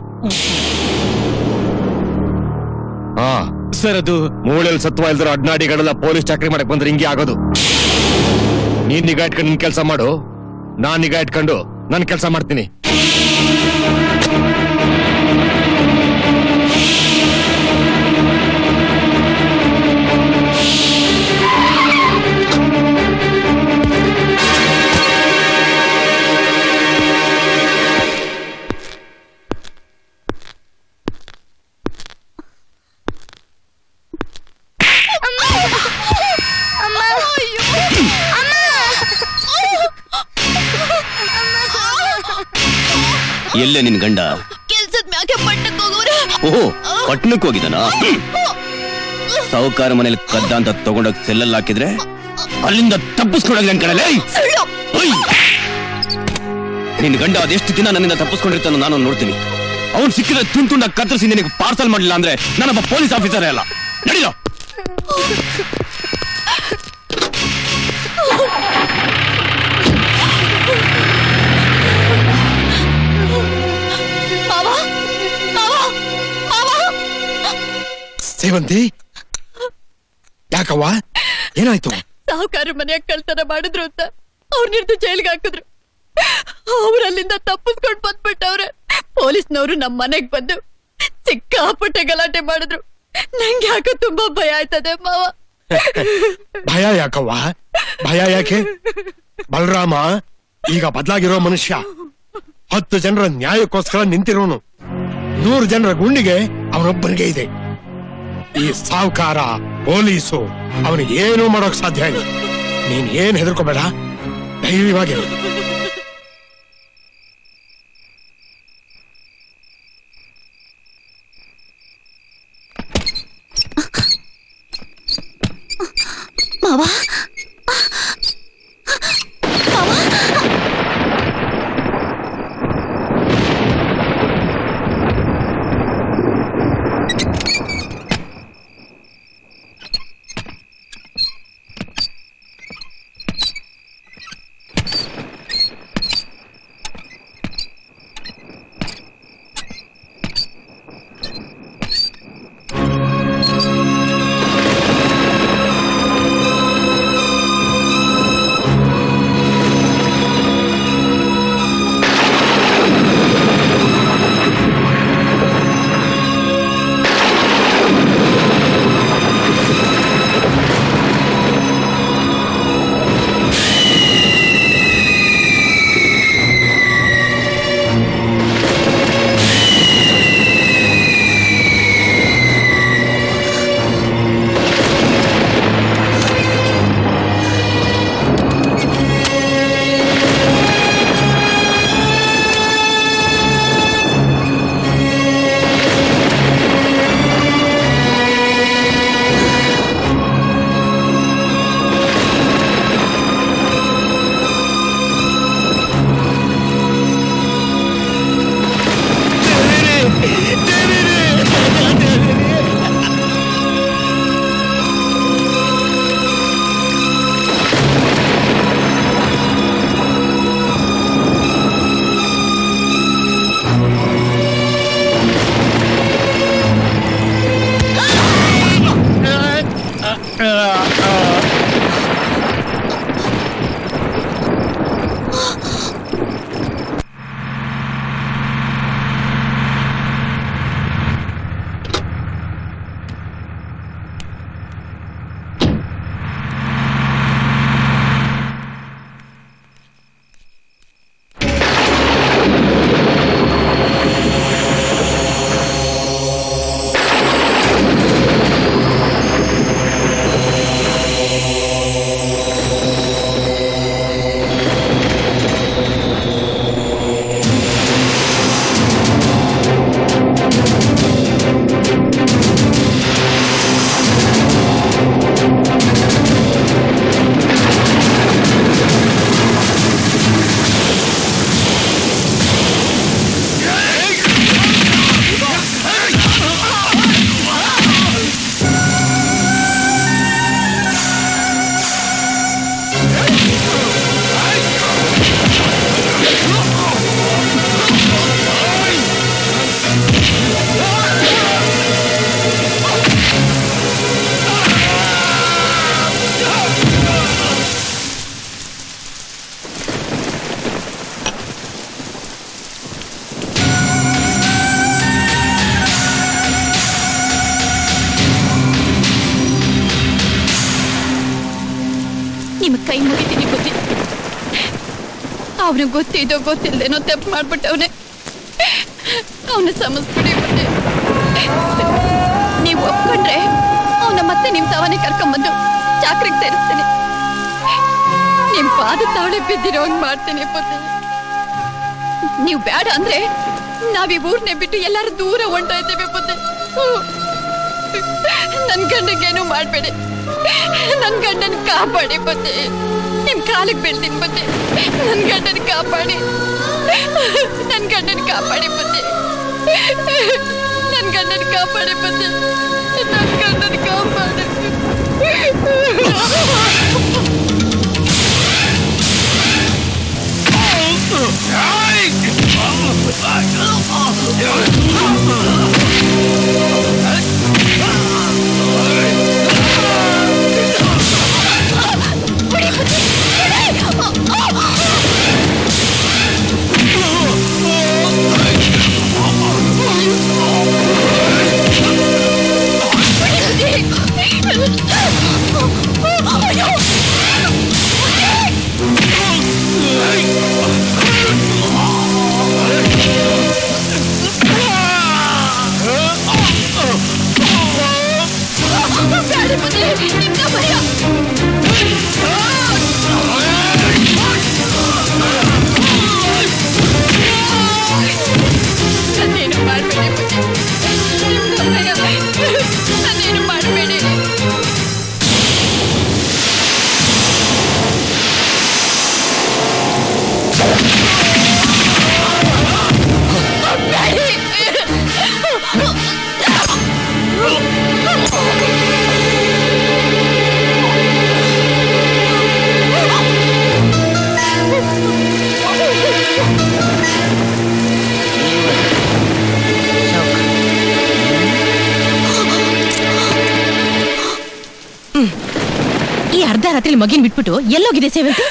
ಹಾ ಸರ್ ಅದು ಮೂಳೆಲ್ ಸತ್ವ ಇಲ್ದಿರೋ ಅಡ್ನಾಡಿಗಳೆಲ್ಲ ಪೊಲೀಸ್ ಚಾಕರಿ ಮಾಡಕ್ ಬಂದ್ರೆ ಹಿಂಗೆ ಆಗೋದು ನೀನ್ ನಿಗಾ ಇಟ್ಕೊಂಡು ನಿನ್ ಕೆಲಸ ಮಾಡು ನಾನ್ ನಿಗಾ ಇಟ್ಕೊಂಡು ನನ್ ಕೆಲಸ ಮಾಡ್ತೀನಿ ಎಲ್ಲೇ ನಿನ್ ಗಂಡ ಕೆಲ್ಸದ ಮ್ಯಾಕೆ ಪಟ್ಟಕ್ ಹೋಗೋರೆ ಓಹೋ ಪಟ್ನಕ್ಕೆ ಹೋಗಿದ್ದಾನ ಸಾವುಕಾರ ಮನೇಲಿ ಕದ್ದ ಅಂತ ತಗೊಂಡೋಗ್ ಸೆಲ್ಲಲ್ಲಿ ಹಾಕಿದ್ರೆ ಅಲ್ಲಿಂದ ತಪ್ಪಿಸ್ಕೊಡಲ್ಲ ನನ್ ಕಡೆ ನಿನ್ ಗಂಡ ಅದೆಷ್ಟು ದಿನ ನನ್ನಿಂದ ತಪ್ಪಿಸ್ಕೊಂಡಿರ್ತಾನೋ ನಾನು ನೋಡ್ತೀನಿ ಅವ್ನು ಸಿಕ್ಕಿದ್ರೆ ತುಂಡು ತುಂಡ ಕತ್ತರಿಸಿ ನಿನಗೆ ಪಾರ್ಸಲ್ ಮಾಡಲಿಲ್ಲ ಅಂದ್ರೆ ನಾನೊಬ್ಬ ಪೊಲೀಸ್ ಆಫೀಸರೇ ಅಲ್ಲ ನಡೀಲೋ ಮಾವ ಮಾವ ಮಾವ ಸೇವಂತಿ ಯಾಕವ್ವ ಏನಾಯ್ತು ಸಾಹುಕಾರ ಮನೆಯಾಗ ಕಳ್ತನ ಮಾಡಿದ್ರು ಅಂತ ಅವ್ರ ನಿರ್ದು ಜೈಲ್ಗೆ ಹಾಕಿದ್ರು ಅವ್ರಲ್ಲಿಂದ ತಪ್ಪಿಸ್ಕೊಂಡ್ ಬಂದ್ಬಿಟ್ಟವ್ರೆ ಪೊಲೀಸ್ನವರು ನಮ್ ಮನೆಗ್ ಬಂದು ಸಿಕ್ಕಾಪಟ್ಟೆ ಗಲಾಟೆ ಮಾಡಿದ್ರು ನಂಗೆ ಯಾಕೋ ತುಂಬಾ ಭಯ ಆಯ್ತದೆ ಮಾವ ಭಯ ಯಾಕವ್ವ ಭಯ ಯಾಕೆ ಬಲರಾಮ ಈಗ ಬದಲಾಗಿರೋ ಮನುಷ್ಯ ಹತ್ತು ಜನರ ನ್ಯಾಯಕ್ಕೋಸ್ಕರ ನಿಂತಿರೋನು ನೂರು ಜನರ ಗುಂಡಿಗೆ ಅವನೊಬ್ಬನಿಗೆ ಇದೆ ಈ ಸಾವುಕಾರ ಪೊಲೀಸು ಅವನಿಗೆ ಏನೂ ಮಾಡೋಕ್ ಸಾಧ್ಯ ಇಲ್ಲ ನೀನ್ ಏನ್ ಹೆದರ್ಕೋಬೇಡ ಧೈರ್ಯವಾಗಿರು ಮಾವ ನಿಮ್ ಕೈ ಮುಗಿತೀನಿ ಬುದ್ಧಿ ಅವನು ಗೊತ್ತಿದ್ದೋ ಗೊತ್ತಿಲ್ದೇನೋ ತಪ್ಪು ಮಾಡ್ಬಿಟ್ಟವನೆ ಅವನ ಸಮಸ್ಬಿಡಿ ಬುದ್ಧಿ ನೀವು ಒಪ್ಕೊಂಡ್ರೆ ಅವನ ಮತ್ತೆ ನಿಮ್ ತಾವನೆ ಕರ್ಕೊಂಬಂದು ಚಾಕ್ರಿಗೆ ಸೇರಿಸ್ತೀನಿ ನಿಮ್ ಪಾದ ತಾಳೆ ಬಿದ್ದಿರೋ ಹಂಗ್ ಮಾಡ್ತೀನಿ ಬುದ್ಧಿ ನೀವು ಬೇಡ ಅಂದ್ರೆ ನಾವ್ ಈ ಊರ್ನೆ ಬಿಟ್ಟು ಎಲ್ಲಾರು ದೂರ ಹೊಂಟಾ ಇದ್ದೇವೆ ಬುದ್ಧಿ ನನ್ ಗಂಡಗೇನು ಮಾಡ್ಬೇಡಿ ನನ್ ಗಂಡನ್ ಕಾಪಾಡಿ ಬುದ್ಧಿ ನಿಮ್ ಕಾಲಿಗೆ ಬೀಳ್ತೀನಿ ಬುದ್ಧಿ ನನ್ ಗಂಡನ್ ಕಾಪಾಡಿ ನನ್ ಗಂಡನ್ ಕಾಪಾಡಿ ಬುದ್ಧಿ ನನ್ ಗಂಡನ್ ಕಾಪಾಡಿ ಬುದ್ಧಿ ನನ್ ಗಂಡನ್ ಕಾಪಾಡಿ Hey! ಅರ್ಧ ರಾತ್ರಿ ಮಗಿನ್ ಬಿಟ್ಬಿಟ್ಟು ಎಲ್ಲೋಗಿದೆ ಸೇವಂತಿ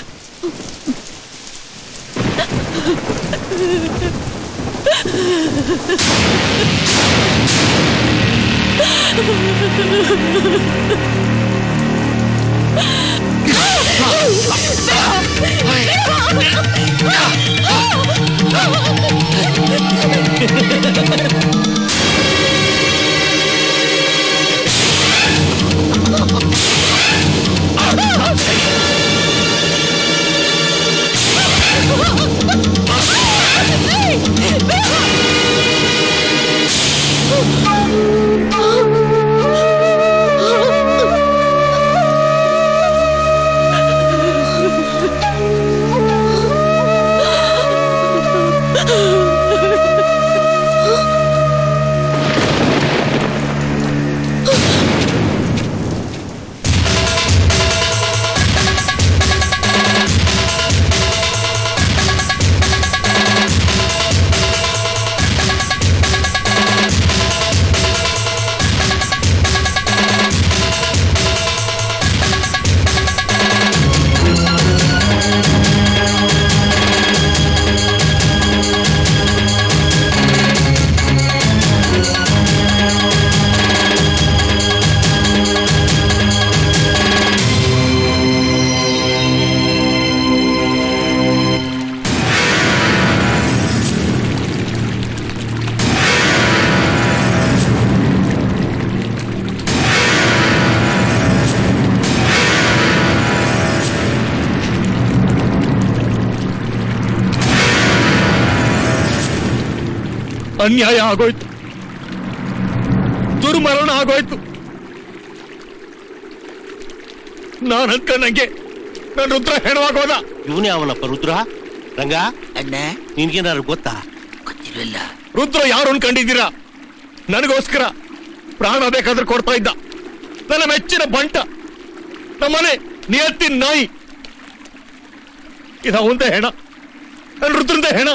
ಅನ್ಯಾಯ ಆಗೋಯ್ತು ದುರ್ಮರಣ ಆಗೋಯ್ತು ನಾನು ಅನ್ಕೊಂಡಂಗೆ ನನ್ನ ರುದ್ರ ಹೆಣವಾಗೋದ ಇವನೇ ಅವನಪ್ಪ ರುದ್ರ ರಂಗ ಅಣ್ಣ ನಿನ್ಗೇನಾದ್ರು ಗೊತ್ತಾ ಗೊತ್ತಿರಲಿಲ್ಲ ರುದ್ರ ಯಾರು ಅನ್ಕೊಂಡಿದ್ದೀರಾ ನನಗೋಸ್ಕರ ಪ್ರಾಣ ಬೇಕಾದ್ರೆ ಕೊಡ್ತಾ ಇದ್ದ ನನ್ನ ಮೆಚ್ಚಿನ ಬಂಟ ನಮ್ಮನೆ ನಿಯತ್ತಿನ ನಾಯಿ ಇದ ಒಂದೇ ಹೆಣ ನನ್ನ ರುದ್ರಂದೇ ಹೆಣ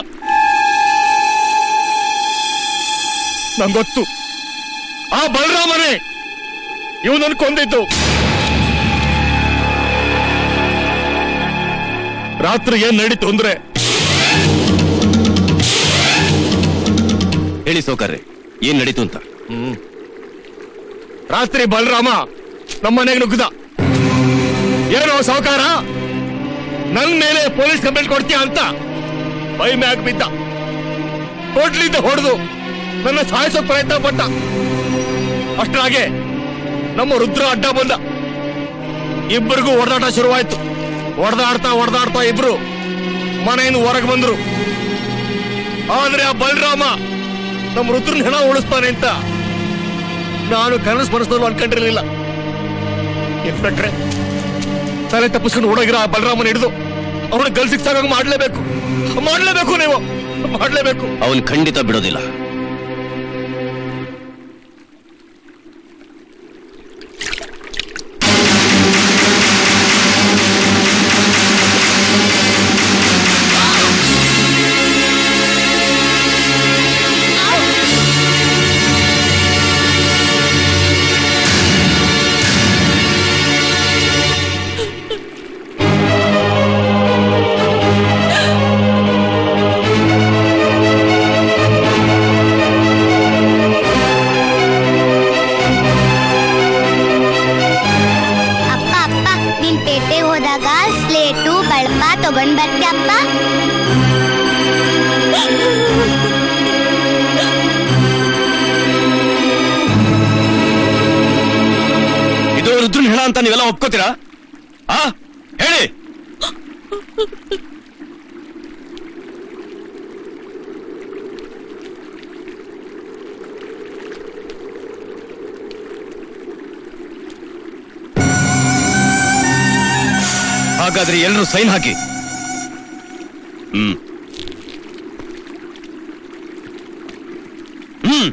ನಂಗೊತ್ತು ಆ ಬಲರಾಮನೇ ಇವನನ್ನು ಕೊಂದಿದ್ದು ರಾತ್ರಿ ಏನ್ ನಡೀತು ಅಂದ್ರೆ ಹೇಳಿ ಸೌಕರ್ಯ ಏನ್ ನಡೀತು ಅಂತ ರಾತ್ರಿ ಬಲರಾಮ ನಮ್ಮನೆಗೆ ನುಗ್ಗದ ಏನೋ ಸಾವುಕಾರ ನನ್ ಮೇಲೆ ಪೊಲೀಸ್ ಕಂಪ್ಲೇಂಟ್ ಕೊಡ್ತೀಯ ಅಂತ ಬೈ ಮ್ಯಾಗ್ ಬಿದ್ದ ಕೊಡ್ಲಿದ್ದ ಹೊಡೆದು ನನ್ನ ಸಾಯಿಸೋ ಪ್ರಯತ್ನ ಪಟ್ಟ ಅಷ್ಟಾಗೆ ನಮ್ಮ ರುದ್ರ ಅಡ್ಡ ಬಂದ ಇಬ್ಬರಿಗೂ ಹೊಡೆದಾಟ ಶುರುವಾಯ್ತು ಹೊಡೆದಾಡ್ತಾ ಹೊಡೆದಾಡ್ತಾ ಇಬ್ರು ಮನೆಯಿಂದ ಹೊರಗೆ ಬಂದ್ರು ಆದ್ರೆ ಆ ಬಲರಾಮ ನಮ್ಮ ರುದ್ರನ ಹೆಣ ಉಳಿಸ್ತಾನೆ ಅಂತ ನಾನು ಕನಸು ಮನಸ್ಸಲ್ಲೂ ಅನ್ಕೊಂಡಿರ್ಲಿಲ್ಲ ಇನ್ಸ್ಪೆಕ್ಟ್ರೆ ತಲೆ ತಪ್ಪಿಸ್ಕೊಂಡು ಓಡೋಗಿರೋ ಆ ಬಲರಾಮನ ಹಿಡಿದು ಅವನ ಗಲ್ ಸಿಕ್ಸಾಗ ಮಾಡ್ಲೇಬೇಕು ಮಾಡ್ಲೇಬೇಕು ನೀವು ಮಾಡ್ಲೇಬೇಕು ಅವನ್ ಖಂಡಿತ ಬಿಡೋದಿಲ್ಲ ಅಪ್ಪ ಅಪ್ಪ ನೀನ್ ಪೇಟೆಗೆ ಹೋದಾಗ ಸ್ಲೇಟು ಬಳಪ ತಗೊಂಡ್ ಬರ್ತೀಯ ಅಪ್ಪ ಇದು ರುದ್ರನ್ ಹೆಣ ಅಂತ ನೀವೆಲ್ಲ ಒಪ್ಕೋತೀರಾ ಆ ಹೇಳಿ ಹಾಗಾದ್ರೆ ಎಲ್ಲರೂ ಸೈನ್ ಹಾಕಿ ಹ್ಮ್ ಹ್ಮ್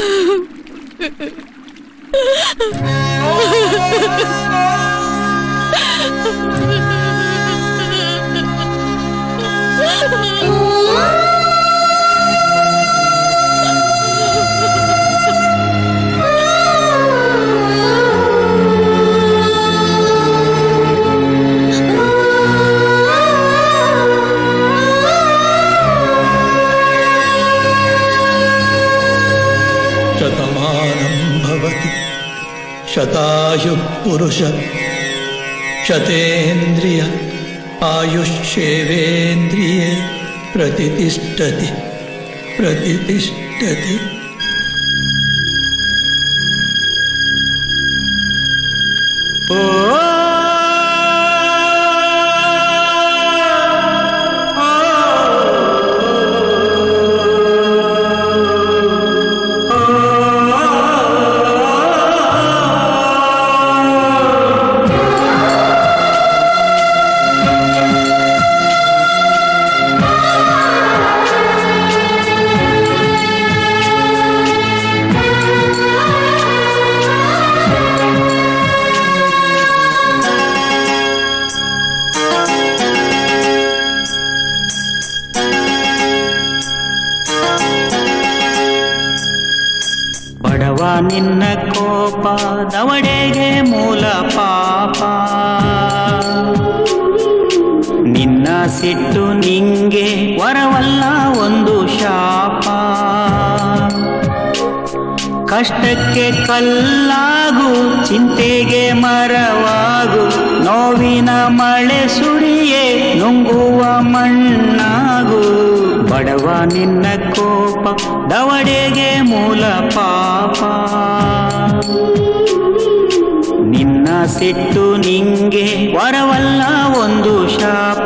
शतमानं भवति शतायुः पुरुष शतेन्द्रिय आयुष्येवेन्द्रिये प्रतितिष्ठति प्रतितिष्ठति ಬಡವ ನಿನ್ನ ಕೋಪ ದವಡೆಗೆ ಮೂಲ ಪಾಪ ನಿನ್ನ ಸಿಟ್ಟು ನಿಂಗೆ ವರವಲ್ಲ ಒಂದು ಶಾಪ ಕಷ್ಟಕ್ಕೆ ಕಲ್ಲಾಗು ಚಿಂತೆಗೆ ಮರವಾಗು ನೋವಿನ ಮಳೆ ಸುರಿಯೇ ನುಂಗುವ ಮಣ್ಣಾಗು ಬಡವ ನಿನ್ನ ಕೋಪ ದವಡೆಗೆ ಮೂಲ ಪಾಪ ನಿನ್ನ ಸಿಟ್ಟು ನಿಂಗೆ ವರವಲ್ಲ ಒಂದು ಶಾಪ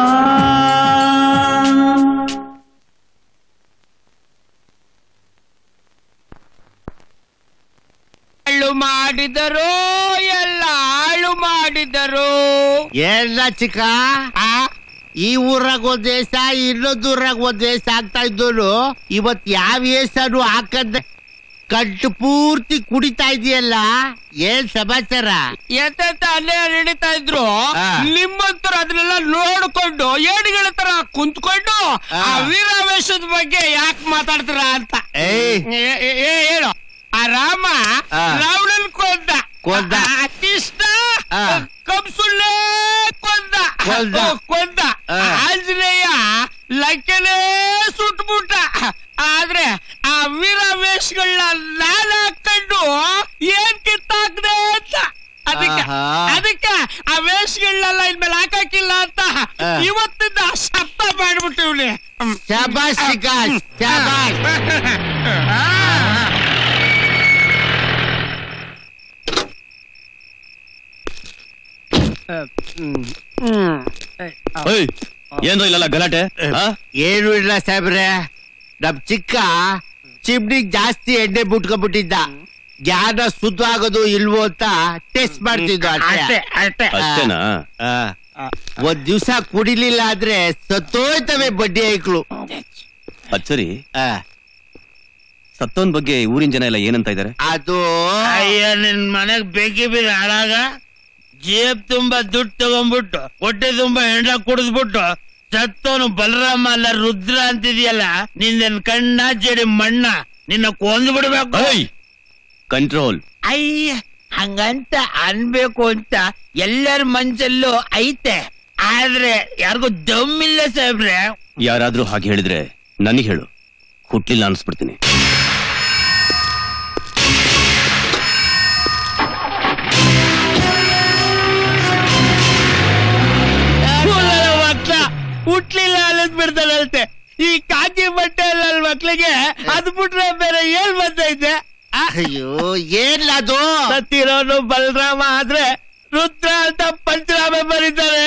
ಹಾಳು ಮಾಡಿದರು ಎಲ್ಲ ಹಾಳು ಮಾಡಿದರು ಏನ ಚಿಕ್ಕ ಈ ಊರಾಗ ಒಂದ್ ದೇಶ ಇನ್ನೊಂದ್ ಊರಾಗ ಒಂದ್ ದೇಶ ಆಗ್ತಾ ಇದ್ದೋನು ಇವತ್ ಯಾವ ಏಸನು ಹಾಕದ ಕಟ್ಟು ಪೂರ್ತಿ ಕುಡಿತಾ ಇದೆಯಲ್ಲ ಏನ್ ಸಮಾಚಾರ ಎತ್ತ ಅಲ್ಲೇ ನಡೀತಾ ಇದ್ರು ಆ. ನಿಮ್ಮಂತರ ಅದನ್ನೆಲ್ಲ ನೋಡ್ಕೊಂಡು ಏಡುಗಳ ತರ ಕುಂತ್ಕೊಂಡು ಆ ವೀರಾವೇಶದ ಬಗ್ಗೆ ಯಾಕೆ ಮಾತಾಡ್ತೀರ ಅಂತ ಏಯ್. ಏ- ಏ- ಏ- ಹೇಳು ಆ ರಾಮ ಆ. ರಾವಣನ್ ಕೊಂದ ಕೊಂದ. ಆ ಕೃಷ್ಣ ಆ. ಕಂಸುಳ್ಳೆ ಕೊಂದ ಕೊಂದ. ಓ, ಕೊಂದ ಆ. ಆಂಜನೇಯ ಲಂಕೆನೇ ಸುಟ್ಬಿಟ್ಟ ಆದ್ರೆ ಆ ವೀರಾವೇಶಗಳನ್ನ ನಾನು ಹಾಕೊಂಡು ಏನ್ ಕಿತ್ತಾಕ್ದೆ ಅಂತ ಅದಕ್ಕೆ ಆಹಾ. ಅದಕ್ಕೆ ಆ ವೇಷಗಳನ್ನೆಲ್ಲ ಇನ್ಮೇಲೆ ಹಾಕಕ್ಕಿಲ್ಲ ಅಂತ ಆ. ಇವತ್ತಿಂದ ಶಬ್ದ ಮಾಡ್ಬಿಟ್ಟಿವ್ನಿ ಶಾಬಾಷ್ ಚಿಕಾಸ್ ಶಾಬಾಷ್ ಏನ್ರ ಇಲ್ಲಲ್ಲ ಗಲಾಟೆ ಆ? ಏನು ಇಲ್ಲ ಸಾಹೇಬ್ರೆ ನಮ್ ಚಿಕ್ಕ ಚಿಮ್ನಿಗ್ ಜಾಸ್ತಿ ಎಣ್ಣೆ ಬಿಟ್ಕೊಂಡ್ಬಿಟ್ಟಿದ್ದ ಜ್ಞಾನ ಶುದ್ಧ ಆಗೋದು ಇಲ್ವೋ ಅಂತ ಟೆಸ್ಟ್ ಮಾಡ್ತಿದ್ದ ಅಷ್ಟೇ ಅಷ್ಟೇ ಅಷ್ಟೇನಾ ಒಂದ್ ದಿವ್ಸ ಕುಡಿಲಿಲ್ಲ ಆದ್ರೆ ಸತ್ತೋಯ್ತವೆ ಬಡ್ಡಿ ಐಕ್ಳು ಅದ್ ಸರಿ ಸತ್ತೋನ್ ಬಗ್ಗೆ ಊರಿನ ಜನ ಎಲ್ಲ ಏನಂತ ಇದಾರೆ ಅದು ಅಯ್ಯ ನಿನ್ ಮನೆಗ್ ಬೆಂಕಿ ಬೀರ ಹಾಳಾಗ ಜೇಬ್ ತುಂಬಾ ದುಡ್ಡು ತಗೊಂಡ್ಬಿಟ್ಟು ಹೊಟ್ಟೆ ತುಂಬಾ ಹೆಂಡ ಕುಡಿದ್ಬಿಟ್ಟು ಸತ್ತೋನು ಬಲರಾಮ ಅಲ್ಲ ರುದ್ರ ಅಂತಿದ್ಯಲ್ಲ ನಿಂದನ್ ಕಣ್ಣ ಜಡಿ ಮಣ್ಣ ನಿನ್ನ ಕೊಂದು ಬಿಡ್ಬೇಕು ಕಂಟ್ರೋಲ್ ಅಯ್ಯ ಹಂಗಂತ ಅನ್ಬೇಕು ಅಂತ ಎಲ್ಲರ ಮನ್ಸಲ್ಲೂ ಐತೆ ಆದ್ರೆ ಯಾರಿಗೂ ದಮ್ಮಿಲ್ಲ ಸಾಹೇಬ್ರೆ ಯಾರಾದ್ರೂ ಹಾಗೆ ಹೇಳಿದ್ರೆ ನನಗೆ ಹೇಳು ಹುಟ್ಲಿಲ್ಲ ಅನ್ಸ್ಬಿಡ್ತೀನಿ ಹುಲ್ಲರ ಮಕ್ಳ ಹುಟ್ಲಿಲ್ಲ ಅನ್ನೋದ್ ಬಿಡ್ತಾನಂತೆ ಈ ಕಾಕಿ ಬಟ್ಟೆ ಅಲ್ಲ ಮಕ್ಳಿಗೆ ಅದ್ ಬಿಟ್ರೆ ಬೇರೆ ಏನ್ ಬಂದೈತೆ ಅಯ್ಯೋ ಏನ್ ಅದು ಸತ್ತಿರೋನು ಬಲರಾಮ ಆದ್ರೆ ರುದ್ರ ಅಂತ ಪಂಚರಾಮ ಬರೀತಾರೆ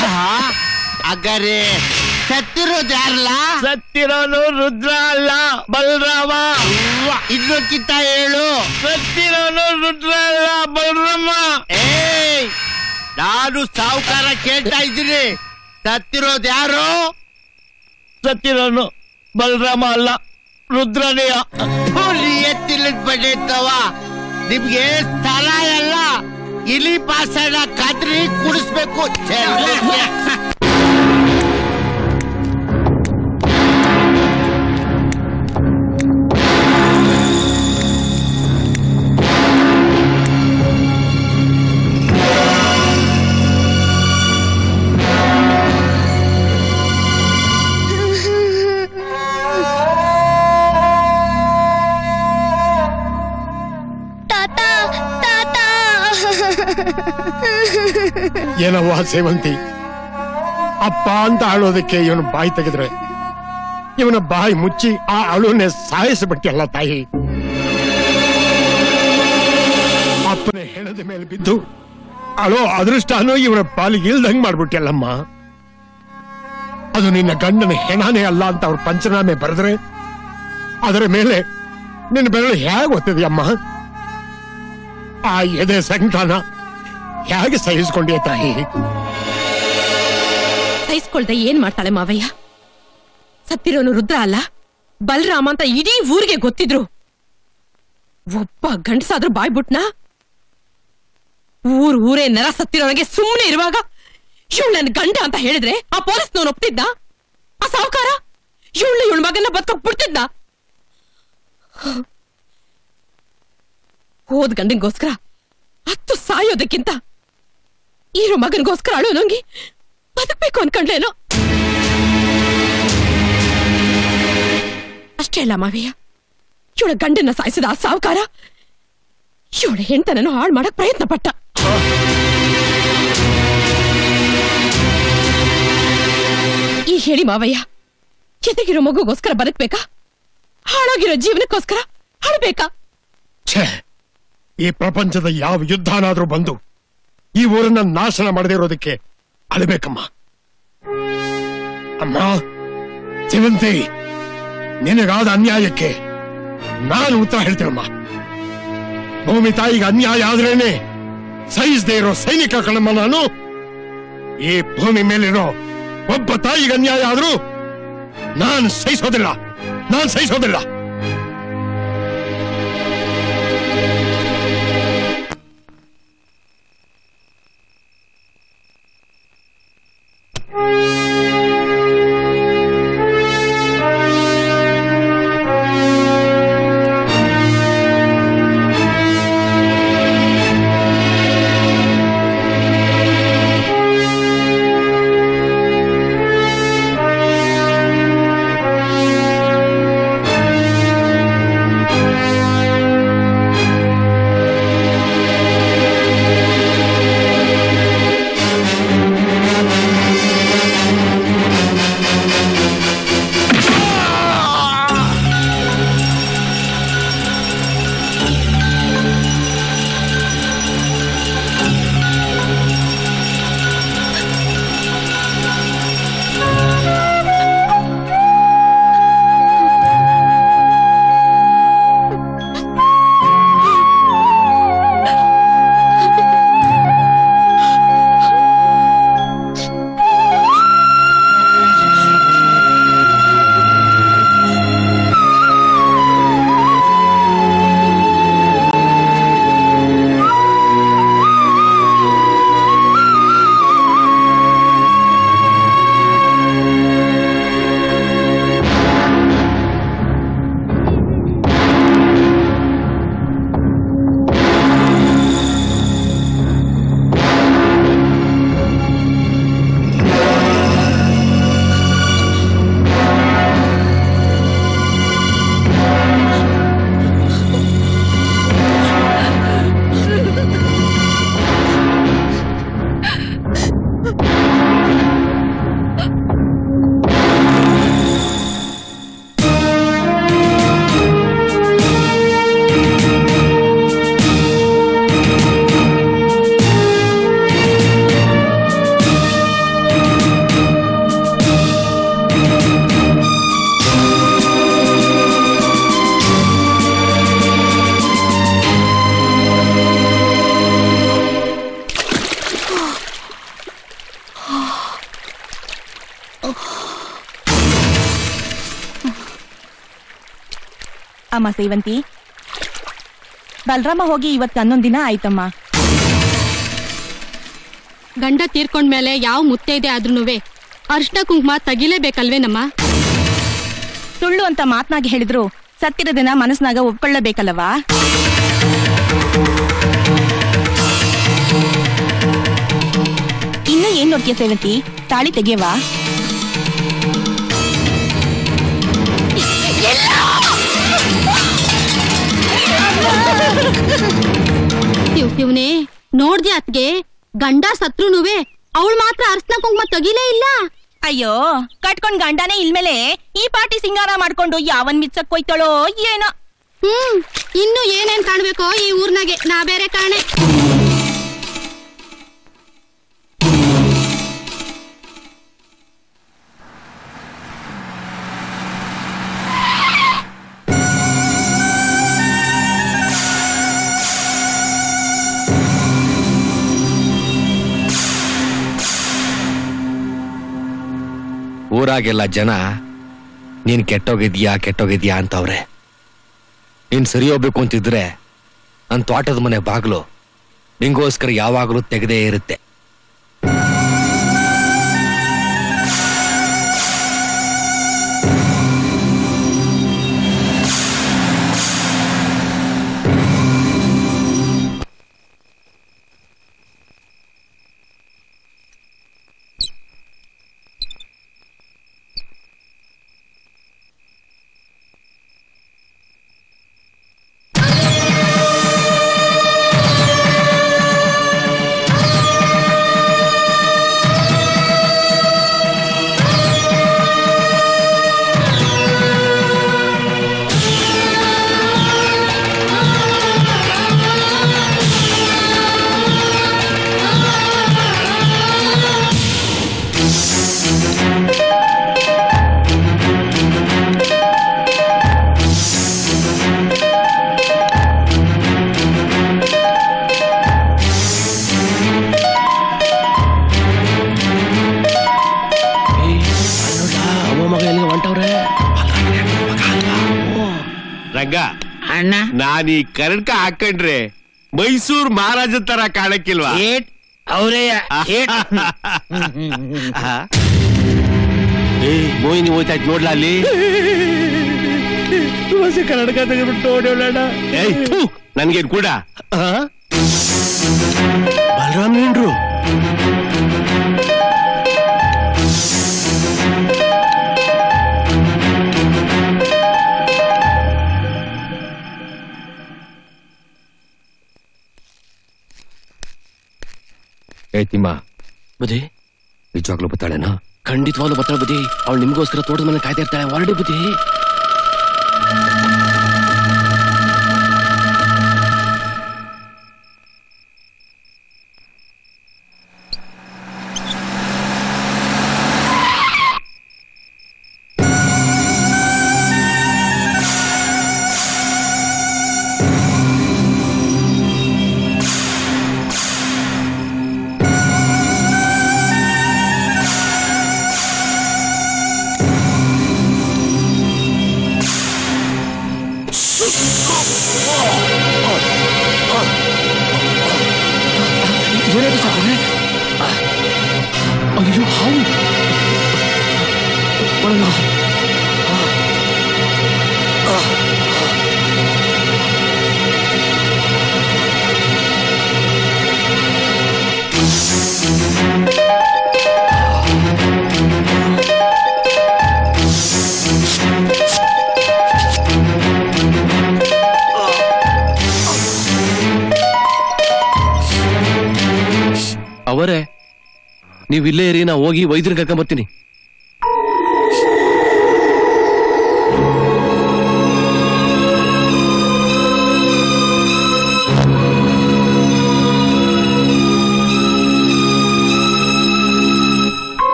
ಅಗರೆ ಸತ್ತಿರೋದು ಯಾರಲ್ಲ ಸತ್ತಿರೋನು ರುದ್ರ ಅಲ್ಲ ಬಲರಾಮ ಇನ್ನೊಂದ್ಕಿಂತ ಹೇಳು ಸತ್ತಿರೋನು ರುದ್ರ ಅಲ್ಲ ಬಲರಾಮ ಏಯ್ ನಾನು ಸಾವುಕಾರ ಕೇಳ್ತಾ ಇದ್ದೀನಿ ಸತ್ತಿರೋದು ಯಾರು ಸತ್ತಿರೋನು ಬಲರಾಮ ಅಲ್ಲ ರುದ್ರನೆಯ ಎತ್ತಿಲ್ಲದ ಬಡ್ಡೆತ್ತವ ನಿಮ್ಗೆ ಸ್ಥಳ ಎಲ್ಲ ಇಲಿ ಪಾಸಣ ಕದ್ರಿ ಕುಡಿಸ್ಬೇಕು ಚೆಲ್ಲಕ್ಕೆ. ತಾತ ತಾತ ಏನವ್ವ ಸೇವಂತಿ ಅಪ್ಪ ಅಂತ ಅಳೋದಕ್ಕೆ ಇವನು ಬಾಯಿ ತೆಗೆದ್ರೆ ಇವನ ಬಾಯಿ ಮುಚ್ಚಿ ಆ ಅಳುನೆ ಸಾಯಿಸ್ಬಿಟ್ಟಿಯಲ್ಲ ತಾಯಿ ಅಪ್ಪನ ಹೆಣದ ಮೇಲೆ ಬಿದ್ದು ಅಳೋ ಅದೃಷ್ಟನೂ ಇವನ ಪಾಲಿಗೆ ಇಲ್ದಂಗ್ ಮಾಡ್ಬಿಟ್ಟಿಯಲ್ಲಮ್ಮ ಅದು ನಿನ್ನ ಗಂಡನ ಹೆಣನೇ ಅಲ್ಲ ಅಂತ ಅವ್ರ ಪಂಚನಾಮೆ ಬರೆದ್ರೆ ಅದರ ಮೇಲೆ ನಿನ್ನ ಬೆರಳು ಹೇಗೆ ಒತ್ತಿದೆಯಮ್ಮ ಆ ಎದೆ ಸಂಕಟನ ಹೇಗೆ ಸಹಿಸ್ಕೊಂಡೆ ತಾಯಿ ಸಹಿಸ್ಕೊಳ್ದೆ ಏನ್ ಮಾಡ್ತಾಳೆ ಮಾವಯ್ಯ ಸತ್ತಿರೋನು ರುದ್ರ ಅಲ್ಲ ಬಲರಾಮ ಅಂತ ಇಡೀ ಊರಿಗೆ ಗೊತ್ತಿದ್ರು ಒಬ್ಬ ಗಂಡಸಾದ್ರೂ ಬಾಯ್ಬಿಟ್ನಾ ಊರ್ ಊರೇ ನರ ಸತ್ತಿರೋನಿಗೆ ಸುಮ್ಮನೆ ಇರುವಾಗ ಇವಳು ನನ್ ಗಂಡ ಅಂತ ಹೇಳಿದ್ರೆ ಆ ಪೊಲೀಸ್ನವನು ಒಪ್ತಿದ್ದ ಆ ಸಾವುಕಾರ ಇವಳು ಇವಳ ಮಗನ ಬದುಕೋಕ್ ಬಿಡ್ತಿದ್ದ ಹೋದ್ ಗಂಡಂಗೋಸ್ಕರ ಹತ್ತು ಸಾಯೋದಕ್ಕಿಂತ ಇರೋ ಮಗನಿಗೋಸ್ಕರ ಅಳೋನಂಗಿ ಬದುಕ್ಬೇಕು ಅನ್ಕೊಂಡ್ಲೇನೋ ಅಷ್ಟೇ ಅಲ್ಲ ಮಾವಯ್ಯ ಇವಳ ಗಂಡನ್ನ ಸಾಯಿಸಿದ ಆ ಸಾವುಕಾರ ಇವಳ ಹೆಂಡತನನ್ನು ಹಾಳು ಮಾಡಕ್ ಪ್ರಯತ್ನ ಪಟ್ಟ ಈ ಹೇಳಿ ಮಾವಯ್ಯ ಜೊತೆಗಿರೋ ಮಗುಗೋಸ್ಕರ ಬದುಕ್ಬೇಕಾ ಹಾಳಾಗಿರೋ ಜೀವನಕ್ಕೋಸ್ಕರ ಹಾಳ್ಬೇಕಾ ಛೇ ಈ ಪ್ರಪಂಚದ ಯಾವ ಯುದ್ಧನಾದ್ರೂ ಬಂದು ಈ ಊರನ್ನ ನಾಶನ ಮಾಡದೇ ಇರೋದಕ್ಕೆ ಅಳಬೇಕಮ್ಮ ಅಮ್ಮ ಸೇವಂತಿ ನಿನಗಾದ ಅನ್ಯಾಯಕ್ಕೆ ನಾನು ಉತ್ತರ ಹೇಳ್ತೇನಮ್ಮ ಭೂಮಿ ತಾಯಿಗೆ ಅನ್ಯಾಯ ಆದ್ರೇನೆ ಸಹಿಸದೇ ಇರೋ ಸೈನಿಕ ಕಣಮ್ಮ ನಾನು ಈ ಭೂಮಿ ಮೇಲಿರೋ ಒಬ್ಬ ತಾಯಿಗೆ ಅನ್ಯಾಯ ಆದ್ರೂ ನಾನು ಸಹಿಸೋದಿಲ್ಲ ನಾನು ಸಹಿಸೋದಿಲ್ಲ ಆ ಅಮ್ಮ ಸೇವಂತಿ ಬಲರಾಮ ಹೋಗಿ ಇವತ್ತು ಹನ್ನೊಂದ್ ದಿನ ಆಯ್ತಮ್ಮ ಗಂಡ ತೀರ್ಕೊಂಡ್ಮೇಲೆ ಯಾವ ಮುತ್ತೈದೆ ಆದ್ರೂನುವೆ ಅರ್ಶನ ಕುಂಕುಮ ತೆಗಿಲೇಬೇಕಲ್ವೇನಮ್ಮ ಸುಳ್ಳು ಅಂತ ಮಾತ್ನಾಗಿ ಹೇಳಿದ್ರು ಸತ್ತಿರೋದನ್ನ ಮನಸ್ನಾಗ ಒಪ್ಕೊಳ್ಳಬೇಕಲ್ಲವಾ ಇನ್ನು ಏನ್ ನೋಡ್ತೀಯ ಸೇವಂತಿ ತಾಳಿ ತೆಗೆಯವಾ ಶಿವ್ ಶಿವ್ನೇ ನೋಡ್ದೆ ಅತ್ಗೆ ಗಂಡ ಸತ್ರುನುವೆ ಅವಳು ಮಾತ್ರ ಅರ್ಶನ ಕುಂಕುಮ ತೆಗಿಲೇ ಇಲ್ಲ ಅಯ್ಯೋ ಕಟ್ಕೊಂಡ್ ಗಂಡನೇ ಇಲ್ಮೇಲೆ ಈ ಪಾಟಿ ಸಿಂಗಾರ ಮಾಡ್ಕೊಂಡು ಯಾವನ್ ಮಿಚ್ಚಕ್ ಹೋಯ್ತಾಳೋ ಏನೋ ಹ್ಮ್ ಇನ್ನು ಏನೇನ್ ಕಾಣ್ಬೇಕೋ ಈ ಊರ್ನಾಗೆ ನಾ ಬೇರೆ ಕಾಣೆ ಊರಾಗೆಲ್ಲ ಜನ ನೀನ್ ಕೆಟ್ಟೋಗಿದ್ಯಾ ಕೆಟ್ಟೋಗಿದ್ಯಾ ಅಂತವ್ರೆ ನೀನ್ ಸರಿ ಹೋಗ್ಬೇಕು ಅಂತಿದ್ರೆ ನನ್ ತೋಟದ ಮನೆ ಬಾಗ್ಲು ನಿಂಗೋಸ್ಕರ ಯಾವಾಗಲೂ ತೆಗೆದೇ ಇರುತ್ತೆ ರಂಗ ಅಣ್ಣ ನಾನ್ ಈ ಕರ್ಕ ಹಾಕೊಂಡ್ರೆ ಮೈಸೂರ್ ಮಹಾರಾಜ ತರ ಕಾಣಕ್ಕಿಲ್ವಾ ಅವರೇ ಏ ಮೋಹಿನಿ ಹೋಯ್ತಾಯ್ತು ನೋಡ್ಲಾ ಅಲ್ಲಿ ಕನ್ನಡಕ ತೆಗೆದ್ಬಿಟ್ಟು ಓಡೋಣ ಏಯ್ ಥು, ನನ್ಗೇನ್ ಕೂಡ ಬಲರಾಮ್ ನಿಂಡ್ರು ಏ ತಿಮ್ಮ ಬುದ್ಧಿ ನಿಜವಾಗ್ಲೂ ಬತ್ತಾಳೆನಾ ಖಂಡಿತವಾಗ್ಲೂ ಬರ್ತಾಳೆ ಬುದ್ಧಿ ಅವಳು ನಿಮ್ಗೋಸ್ಕರ ತೋಟದ ಮನೆ ಕಾಯ್ತಾ ಇರ್ತಾಳೆ ಹೊರಡಿ ಬುದ್ಧಿ ಏನಾಯ್ತು ಸಾಕಂದ್ರೆ ಅಯ್ಯೋ ಹಾವು ಒಳಗೆ ಅವರೇ ನೀವ್ ಇಲ್ಲೇ ಇರಿ ನಾ ಹೋಗಿ ವೈದ್ಯರು ಕರ್ಕೊಂಡ್ ಬರ್ತೀನಿ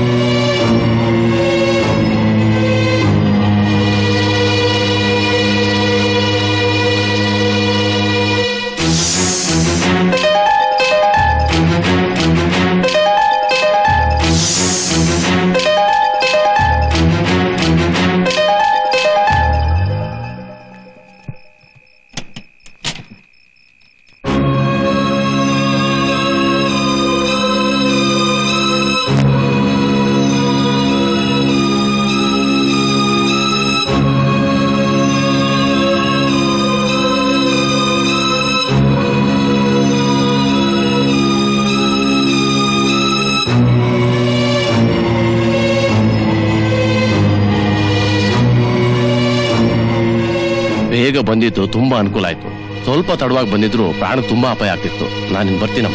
ಆ ಬಂದಿದ್ದು ತುಂಬಾ ಅನುಕೂಲ ಆಯ್ತು ಸ್ವಲ್ಪ ತಡವಾಗಿ ಬಂದಿದ್ರು ಪ್ರಾಣ ತುಂಬಾ ಅಪಾಯ ಆಗ್ತಿತ್ತು ನಾನು ಬರ್ತೀನಮ್ಮ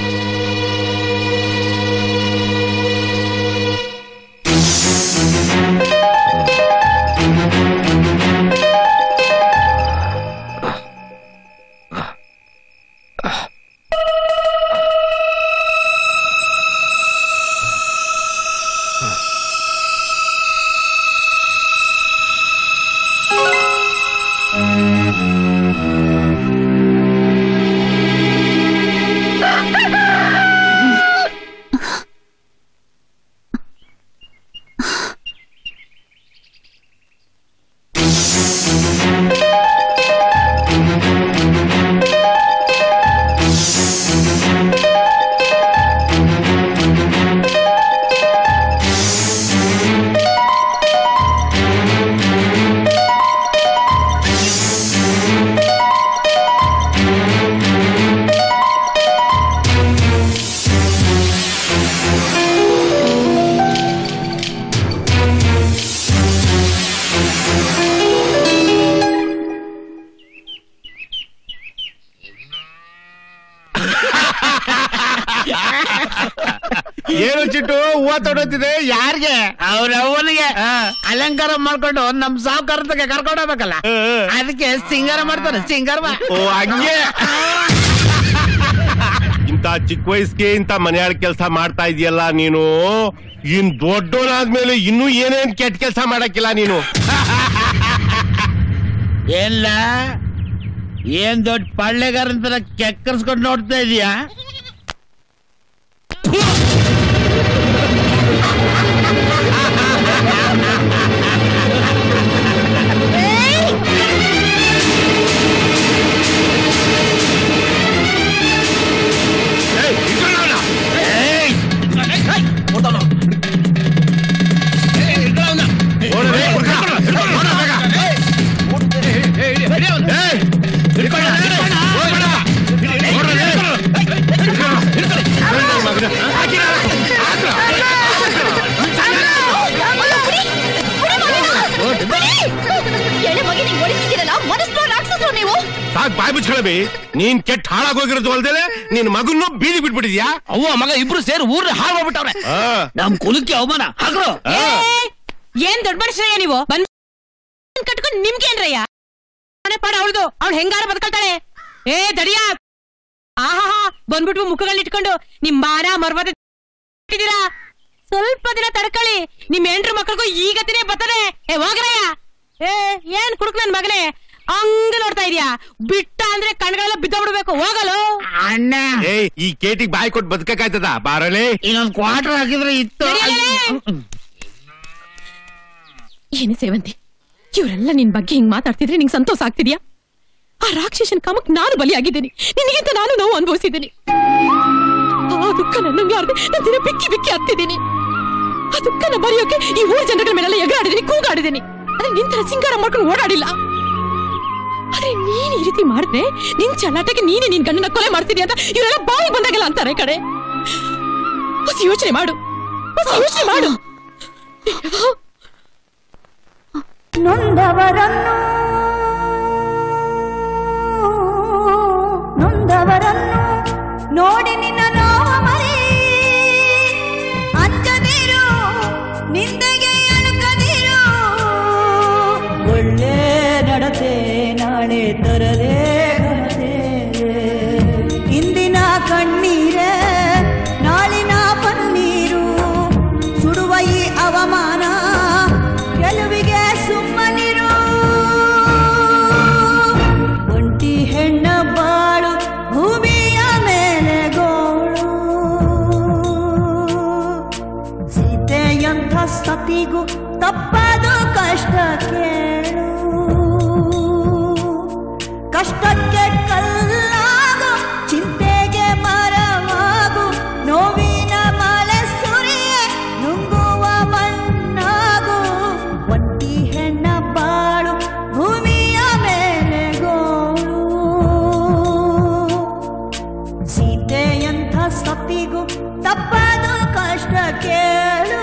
ಏನು ಚಿಟ್ಟು ಹೂವ ತೊಡೋತಿದೆ ಯಾರಿಗೆ ಅವ್ರ ಅವನಿಗೆ ಅಲಂಕಾರ ಮಾಡ್ಕೊಂಡು ನಮ್ ಸಾವುಕಾರಕ್ಕೆ ಕರ್ಕೊಂಡು ಹೋಗ್ಬೇಕಲ್ಲ ಅದಕ್ಕೆ ಸಿಂಗಾರ ಮಾಡ್ತಾನೆ ಸಿಂಗಾರ ಓ ಹಂಗೆ ಇಂತ ಚಿಕ್ಕ ವಯಸ್ಸಿಗೆ ಇಂತ ಮನೆಯಾಳ ಕೆಲಸ ಮಾಡ್ತಾ ಇದೆಯಲ್ಲ ನೀನು ಇನ್ ದೊಡ್ಡವನಾದ್ಮೇಲೆ ಇನ್ನೂ ಏನೇನ್ ಕೆಟ್ಟ ಕೆಲಸ ಮಾಡಕ್ಕಿಲ್ಲ ನೀನು ಏನ್ಲ ಏನ್ ದೊಡ್ಡ ಪಳ್ಳೆಗಾರ ಅಂತ ಕೆಕ್ಕರ್ಸ್ಕೊಂಡು ನೋಡ್ತಾ ಇದೀಯಾ ಎಳೆ ಮಗಿ ನೀವು ಹೊಡಿತಿದ್ದೀರಲ್ಲ ಮನಸ್ಸು ರಾಕ್ಷಸರು ನೀವು ಸಾಕ್ ಬಾಯ್ ಮುಚ್ಕೊಳಬಿ ನೀನ್ ಕೆಟ್ಟ ಹಾಳಾಗೋಗಿರೋದು ಅಲ್ದೇನೆ ನಿನ್ ಮಗನ್ನು ಬೀದಿ ಬಿಟ್ಬಿಟ್ಟಿದ್ಯಾ ಅವ್ವ ಮಗ ಇಬ್ರು ಸೇರಿ ಊರ್ನ ಹಾಳು ಮಾಡ್ಬಿಟ್ಟವ್ರೆ ನಮ್ ಕುಲಕ್ಕೆ ಅವಮಾನ ಹಾಕ್ರು ಏನ್ ದೊಡ್ಡ ಮನುಷ್ಯರಯ್ಯ ನೀವು ಬಂದ್ ಕಟ್ಕೊಂಡ್ ನಿಮ್ಗೇನ್ರಯ್ಯ ಮನೆ ಪಾಡ ಅವಳ್ದು ಅವ್ಳು ಹೆಂಗಾರ ಬದುಕಳ್ತಾಳೆ ಏ ದಡಿಯ ಆಹಾ ಬಂದ್ಬಿಟ್ಟು ಮುಖಗಳನ್ನ ಇಟ್ಕೊಂಡು ನಿಮ್ ಮಾನ ಮರ್ವದ ಇಟ್ಟಿದ್ದೀರಾ ಸ್ವಲ್ಪ ದಿನ ತಡ್ಕೊಳ್ಳಿ ನಿಮ್ ಹೆಂಡ್ರ ಮಕ್ಳಿಗೂ ಈಗತಿನೇ ಬರ್ತದೆ ಏ ಹೋಗ್ರಯ್ಯ ಏ ಏನ್ ಕುಡುಕ್ ನನ್ ಮಗನೇ ಹಂಗ ನೋಡ್ತಾ ಇದೀಯಾ ಬಿಟ್ಟ ಅಂದ್ರೆ ಕಣ್ಗಳೆಲ್ಲ ಬಿದ್ದೋಗ್ಬಿಡ್ಬೇಕು ಹೋಗಲು ಅಣ್ಣ ಏಯ್ ಈ ಕೇಟಿಗ್ ಬಾಯಿ ಕೊಟ್ಟು ಬದುಕಕ್ಕಾಯ್ತದ ಬಾರಲೆ ಇನ್ನೊಂದ್ ಕ್ವಾರ್ಟರ್ ಹಾಕಿದ್ರೆ ಇತ್ತು ಏನು ಸೇವಂತಿ ಇವರೆಲ್ಲ ನಿನ್ ಬಗ್ಗೆ ಹಿಂಗ್ ಮಾತಾಡ್ತಿದ್ರೆ ನಿಂಗೆ ಸಂತೋಷ ಆಗ್ತಿದ್ಯಾ ಆ ರಾಕ್ಷಸನ್ ಕಾಮಕ್ ನಾನು ಬಲಿಯಾಗಿದ್ದೀನಿ ನಿನಗಿಂತ ನಾನು ನೋವು ಅನುಭವಿಸಿದ್ದೀನಿ ಆ ದುಃಖ ನನ್ನಂಗ್ಲಾರ್ದೆ ನಾನು ದಿನ ಬಿಕ್ಕಿ ಬಿಕ್ಕಿ ಹತ್ತಿದ್ದೀನಿ ಆ ದುಃಖನ ಬರೆಯೋಕೆ ಈ ಊರ್ ಜನಗಳ ಮೇಲೆಲ್ಲ ಎಗರಾಡಿದೀನಿ ಕೂಗಾಡಿದೀನಿ ಅದೇ ನಿಂತರ ಸಿಂಗಾರ ಮಾಡ್ಕೊಂಡು ಓಡಾಡಿಲ್ಲ ಆದ್ರೆ ನೀನ್ ಈ ರೀತಿ ಮಾಡಿದ್ರೆ ನಿನ್ ಚಲಾಟಕ್ಕೆ ನೀನೇ ನಿನ್ ಗಂಡನ ಕೊಲೆ ಮಾಡ್ತಿದ್ಯಾ ಅಂತ ಇವರೆಲ್ಲ ಬಾಯಿ ಬಂದಾಗೆಲ್ಲ ಅಂತಾರೆ ಕಡೆ ಹೊಸ ಯೋಚನೆ ಮಾಡು ಹೊಸ ಯೋಚನೆ ಮಾಡು ನೊಂದವರನ್ನು ನೊಂದವರನ್ನು ನೋಡಿ ನಿನ್ನ ನೋವ ಮರಿ ಅಂಜದಿರು ನಿಂದೆಗೆ ಅಳುಕದಿರು ಒಳ್ಳೆ ನಡತೆ ನಾಳೆ ತರದೆ ಘನತೆ ಇಂದಿನ ಕಣ್ಣೀರೇ ನಾಳಿನ ಪನ್ನೀರು ಸುಡುವ ಈ ಅವಮಾನ ಗೆಲುವಿಗೆ ಸುಮ್ಮನಿರು ಒಂಟಿ ಹೆಣ್ಣ ಬಾಳು ಭೂಮಿಯ ಮೇಲೆ ಗೋಳು ಸೀತೆಯಂಥ ಸತಿಗೂ ತಪ್ಪದು ಕಷ್ಟ ಕೇಳು ಕಷ್ಟಕ್ಕೆ ಕಲ್ಲಾಗು ಚಿಂತೆಗೆ ಮರವಾಗು ನೋವಿನ ಮಳೆ ಸುರಿಯೇ ನುಂಗುವ ಮಣ್ಣಾಗು ಒಂಟಿ ಹೆಣ್ಣ ಬಾಳು ಭೂಮಿಯ ಮೇಲೆ ಗೋಳು ಸೀತೆಯಂಥ ಸತಿಗೂ ತಪ್ಪದು ಕಷ್ಟ ಕೇಳು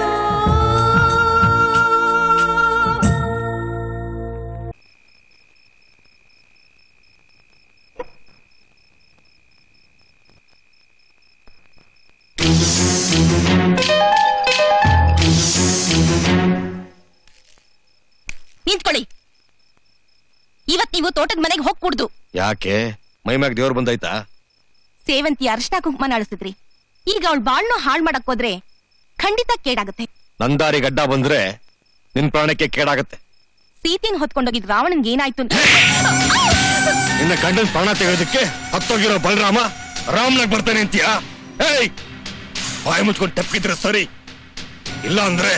ಯಾಕೆ ಮೈ ಮ್ಯಾಗ ದೇವ್ರು ಬಂದಾಯ್ತಾ ಸೇವಂತಿ ಅರ್ಶನ ಕುಂಕುಮ ನಾಳಿಸಿದ್ರಿ ಈಗ ಅವಳು ಬಾಳ್ನು ಹಾಳ್ ಮಾಡಕ್ ಹೋದ್ರೆ ಖಂಡಿತ ಕೇಡಾಗುತ್ತೆ ನಂದಾರಿ ಗಡ್ಡ ಬಂದ್ರೆ ನಿನ್ ಪ್ರಾಣಕ್ಕೆ ಕೇಡಾಗತ್ತೆ ಸೀತಿನ ಹೊತ್ಕೊಂಡೋಗಿದ್ ರಾವಣನ್ಗೆ ಏನಾಯ್ತು ಅಂತ ನಿನ್ನ ಗಂಡನ ಪ್ರಾಣ ತೆಗೆಯೋದಕ್ಕೆ ಹತ್ತೋಗಿರೋ ಬಲರಾಮ ರಾಮ್ನಾಗ್ ಬರ್ತಾನೆ ಅಂತೀಯಾ ಏಯ್ ಬಾಯಿ ಮುಚ್ಕೊಂಡು ತಪ್ಪಿದ್ರೆ ಸರಿ ಇಲ್ಲ ಅಂದ್ರೆ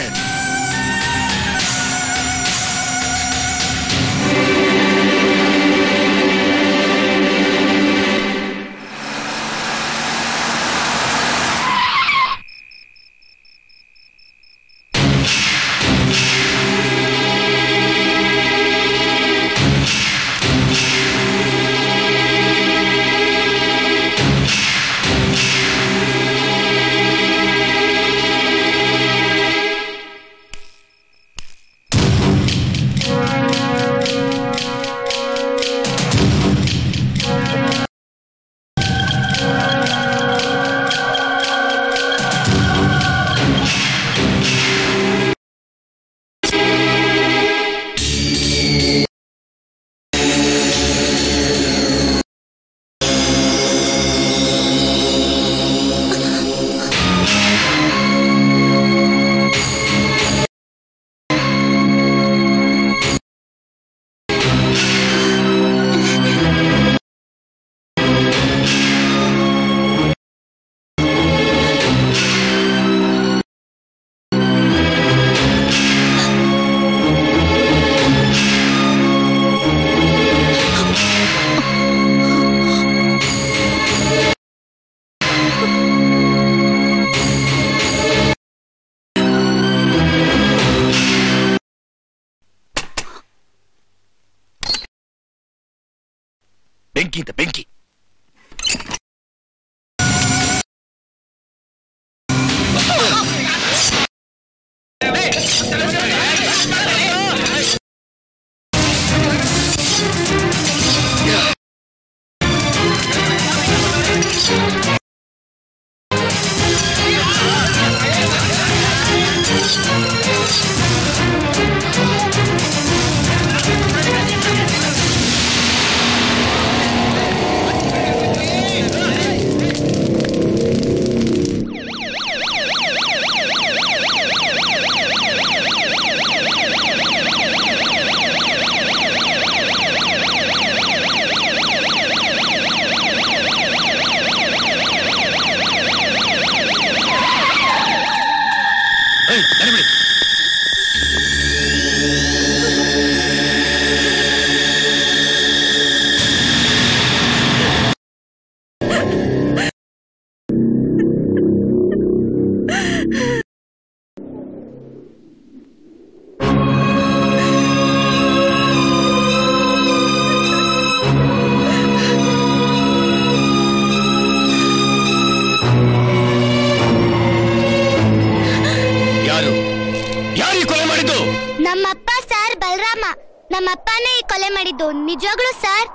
ಬೆಂಕಿ ಅಂತ ಬೆಂಕಿ ಏಯ್, ನೆನಬಿಡಿ. ಯಾರು ಯಾರು ಈ ಕೊಲೆ ಮಾಡಿದ್ದು ನಮ್ಮಪ್ಪ ಸರ್ ಬಲರಾಮ ನಮ್ಮಪ್ಪನೇ ಈ ಕೊಲೆ ಮಾಡಿದ್ದು ನಿಜವಾಗ್ಲು ಸರ್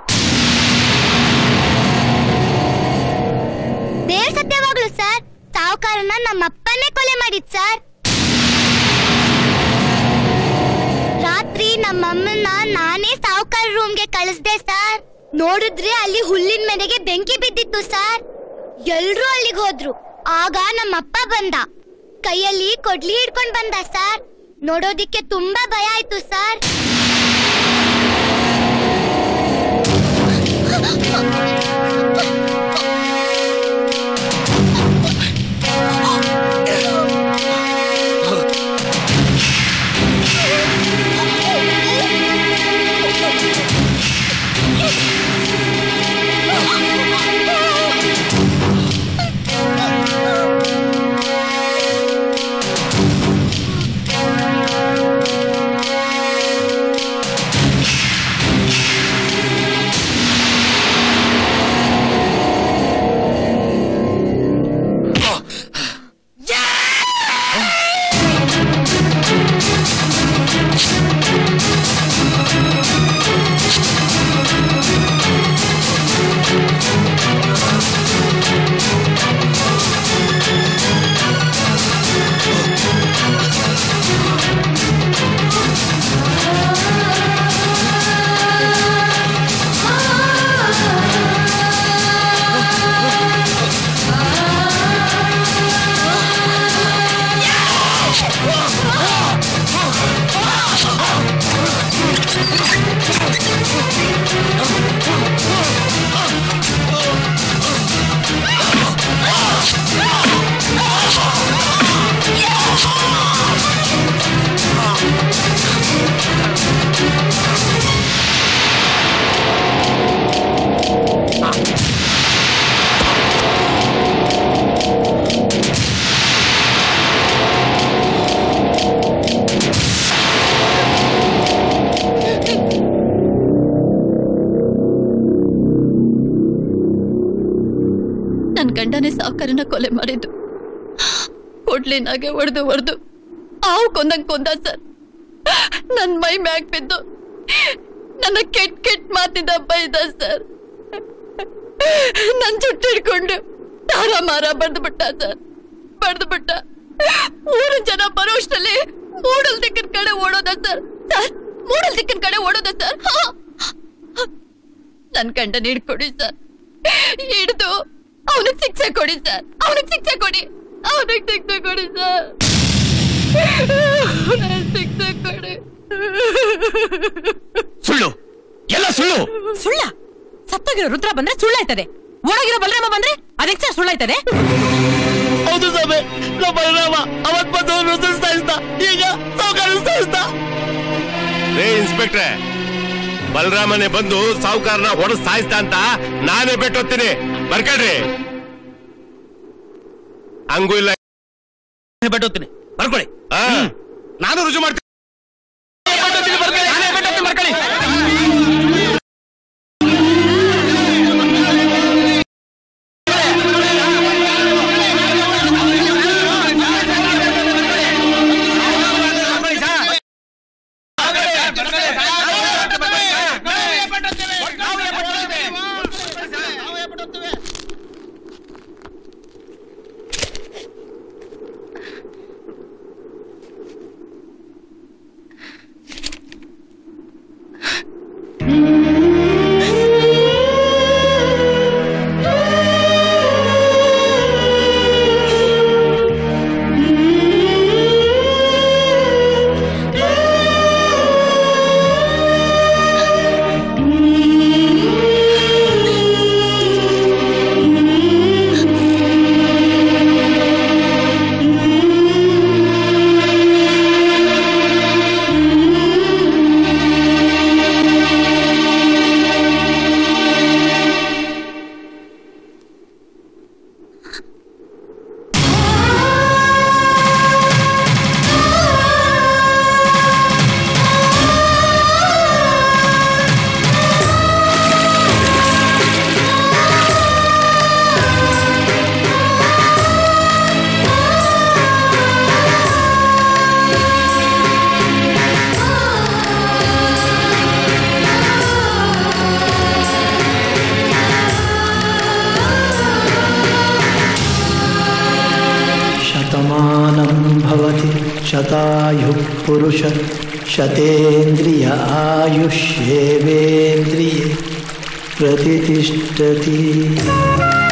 ದೇವ್ ಸತ್ಯವಾಗ್ಲು ಸರ್ ಸಾವುಕಾರನ ನಮ್ಮಪ್ಪನೇ ಕೊಲೆ ಮಾಡಿದ್ ಸರ್ ರಾತ್ರಿ ನಮ್ಮಮ್ಮನ್ನ ನಾನೇ ಸಾವುಕಾರ ರೂಮ್ಗೆ ಕಳಿಸ್ದೆ ಸರ್ ನೋಡಿದ್ರೆ ಅಲ್ಲಿ ಹುಲ್ಲಿನ ಮನೆಗೆ ಬೆಂಕಿ ಬಿದ್ದಿತ್ತು ಸರ್ ಎಲ್ರೂ ಅಲ್ಲಿಗೆ ಹೋದ್ರು ಆಗ ನಮ್ಮಪ್ಪ ಬಂದ ಕೈಯಲ್ಲಿ ಕೊಡ್ಲಿ ಹಿಡ್ಕೊಂಡ್ ಬಂದ ಸರ್ ನೋಡೋದಿಕ್ಕೆ ತುಂಬಾ ಭಯ ಆಯ್ತು ಸರ್ ಗಂಡನೇ ಸಾವುಕಾರನ ಕೊಲೆ ಮಾಡಿದ್ದು ಕೊಡ್ಲಿನಾಗೆ ಹೊಡೆದು ಹೊಡೆದು ಆವು ಕೊಂದಂಗ್ ಕೊಂದ ಸರ್ ನನ್ ಮೈ ಮ್ಯಾಗ್ ಬಿದ್ದು ನನ್ನ ಕೆಟ್ಟ ಕೆಟ್ಟ ಮಾತಿಂದ ಬೈದ ಸರ್ ನನ್ ಜುಟ್ಟು ಹಿಡ್ಕೊಂಡು ತಾರ ಮಾರ ಬಡ್ದು ಬಿಟ್ಟ ಸರ್ ಬಡ್ದು ಬಿಟ್ಟ ಮೂರು ಜನ ಬರೋಷ್ಟರಲ್ಲಿ ಮೂಡಲ್ ದಿಕ್ಕಿನ ಕಡೆ ಓಡೋದ ಸರ್ ಸರ್ ಮೂಡಲ್ ದಿಕ್ಕಿನ ಕಡೆ ಓಡೋದ ಸರ್ ಹಾ. ನನ್ ಗಂಡನ ಹಿಡ್ಕೊಡಿ ಸರ್ ಹಿಡ್ದು ಅವನಿಗೆ ಶಿಕ್ಷೆ ಕೊಡಿ ಸರ್ ಅವನಿಗೆ ಶಿಕ್ಷೆ ಕೊಡಿ ಅವನಿಗೆ ಶಿಕ್ಷೆ ಕೊಡಿ ಸರ್ ಅವ್ನಿಗ್ ಶಿಕ್ಷೆ ಕೊಡಿ ಸುಳ್ಳು ಎಲ್ಲ ಸುಳ್ಳು ಸುಳ್ಳ ಸತ್ತಾಗಿರೋ ರುದ್ರ ಬಂದ್ರೆ ಸುಳ್ಳಾಯ್ತದೆ ಒಳಗಿರೋ ಬಲರಾಮ ಬಂದ್ರೆ ಅದಕ್ಕೆ ಸರ್ ಸುಳ್ಳಾಯ್ತದೆ ಹೌದು ಸ್ವಾಮಿ ನಮ್ಮ ಬಲರಾಮ ಅವತ್ ಬಂದು ರುದ್ರಿಸ್ತಾ ಇದ್ದ ಈಗ ಸಾವುಕಾರಿಸ್ತಾ ಇದ್ದ ರೇ ಇನ್ಸ್ಪೆಕ್ಟ್ರೆ ಬಲರಾಮನೆ ಬಂದು ಸಾವುಕಾರನ ಹೊಡೆದ್ ಸಾಯಿಸ್ತ ಅಂತ ನಾನೇ ಬಿಟ್ಟೋಗ್ತೀನಿ ಬರ್ಕಡ್ರಿ ಹಂಗೂ ಇಲ್ಲ ಬಿಟ್ಟೋಗ್ತೀನಿ ಬರ್ಕೊಳ್ಳಿ ನಾನು ರುಜು ಮಾಡ್ತೀನಿ शतमानं भवति शतायुः पुरुष शतेन्द्रिय आयुष्येवेन्द्रिये प्रतितिष्ठति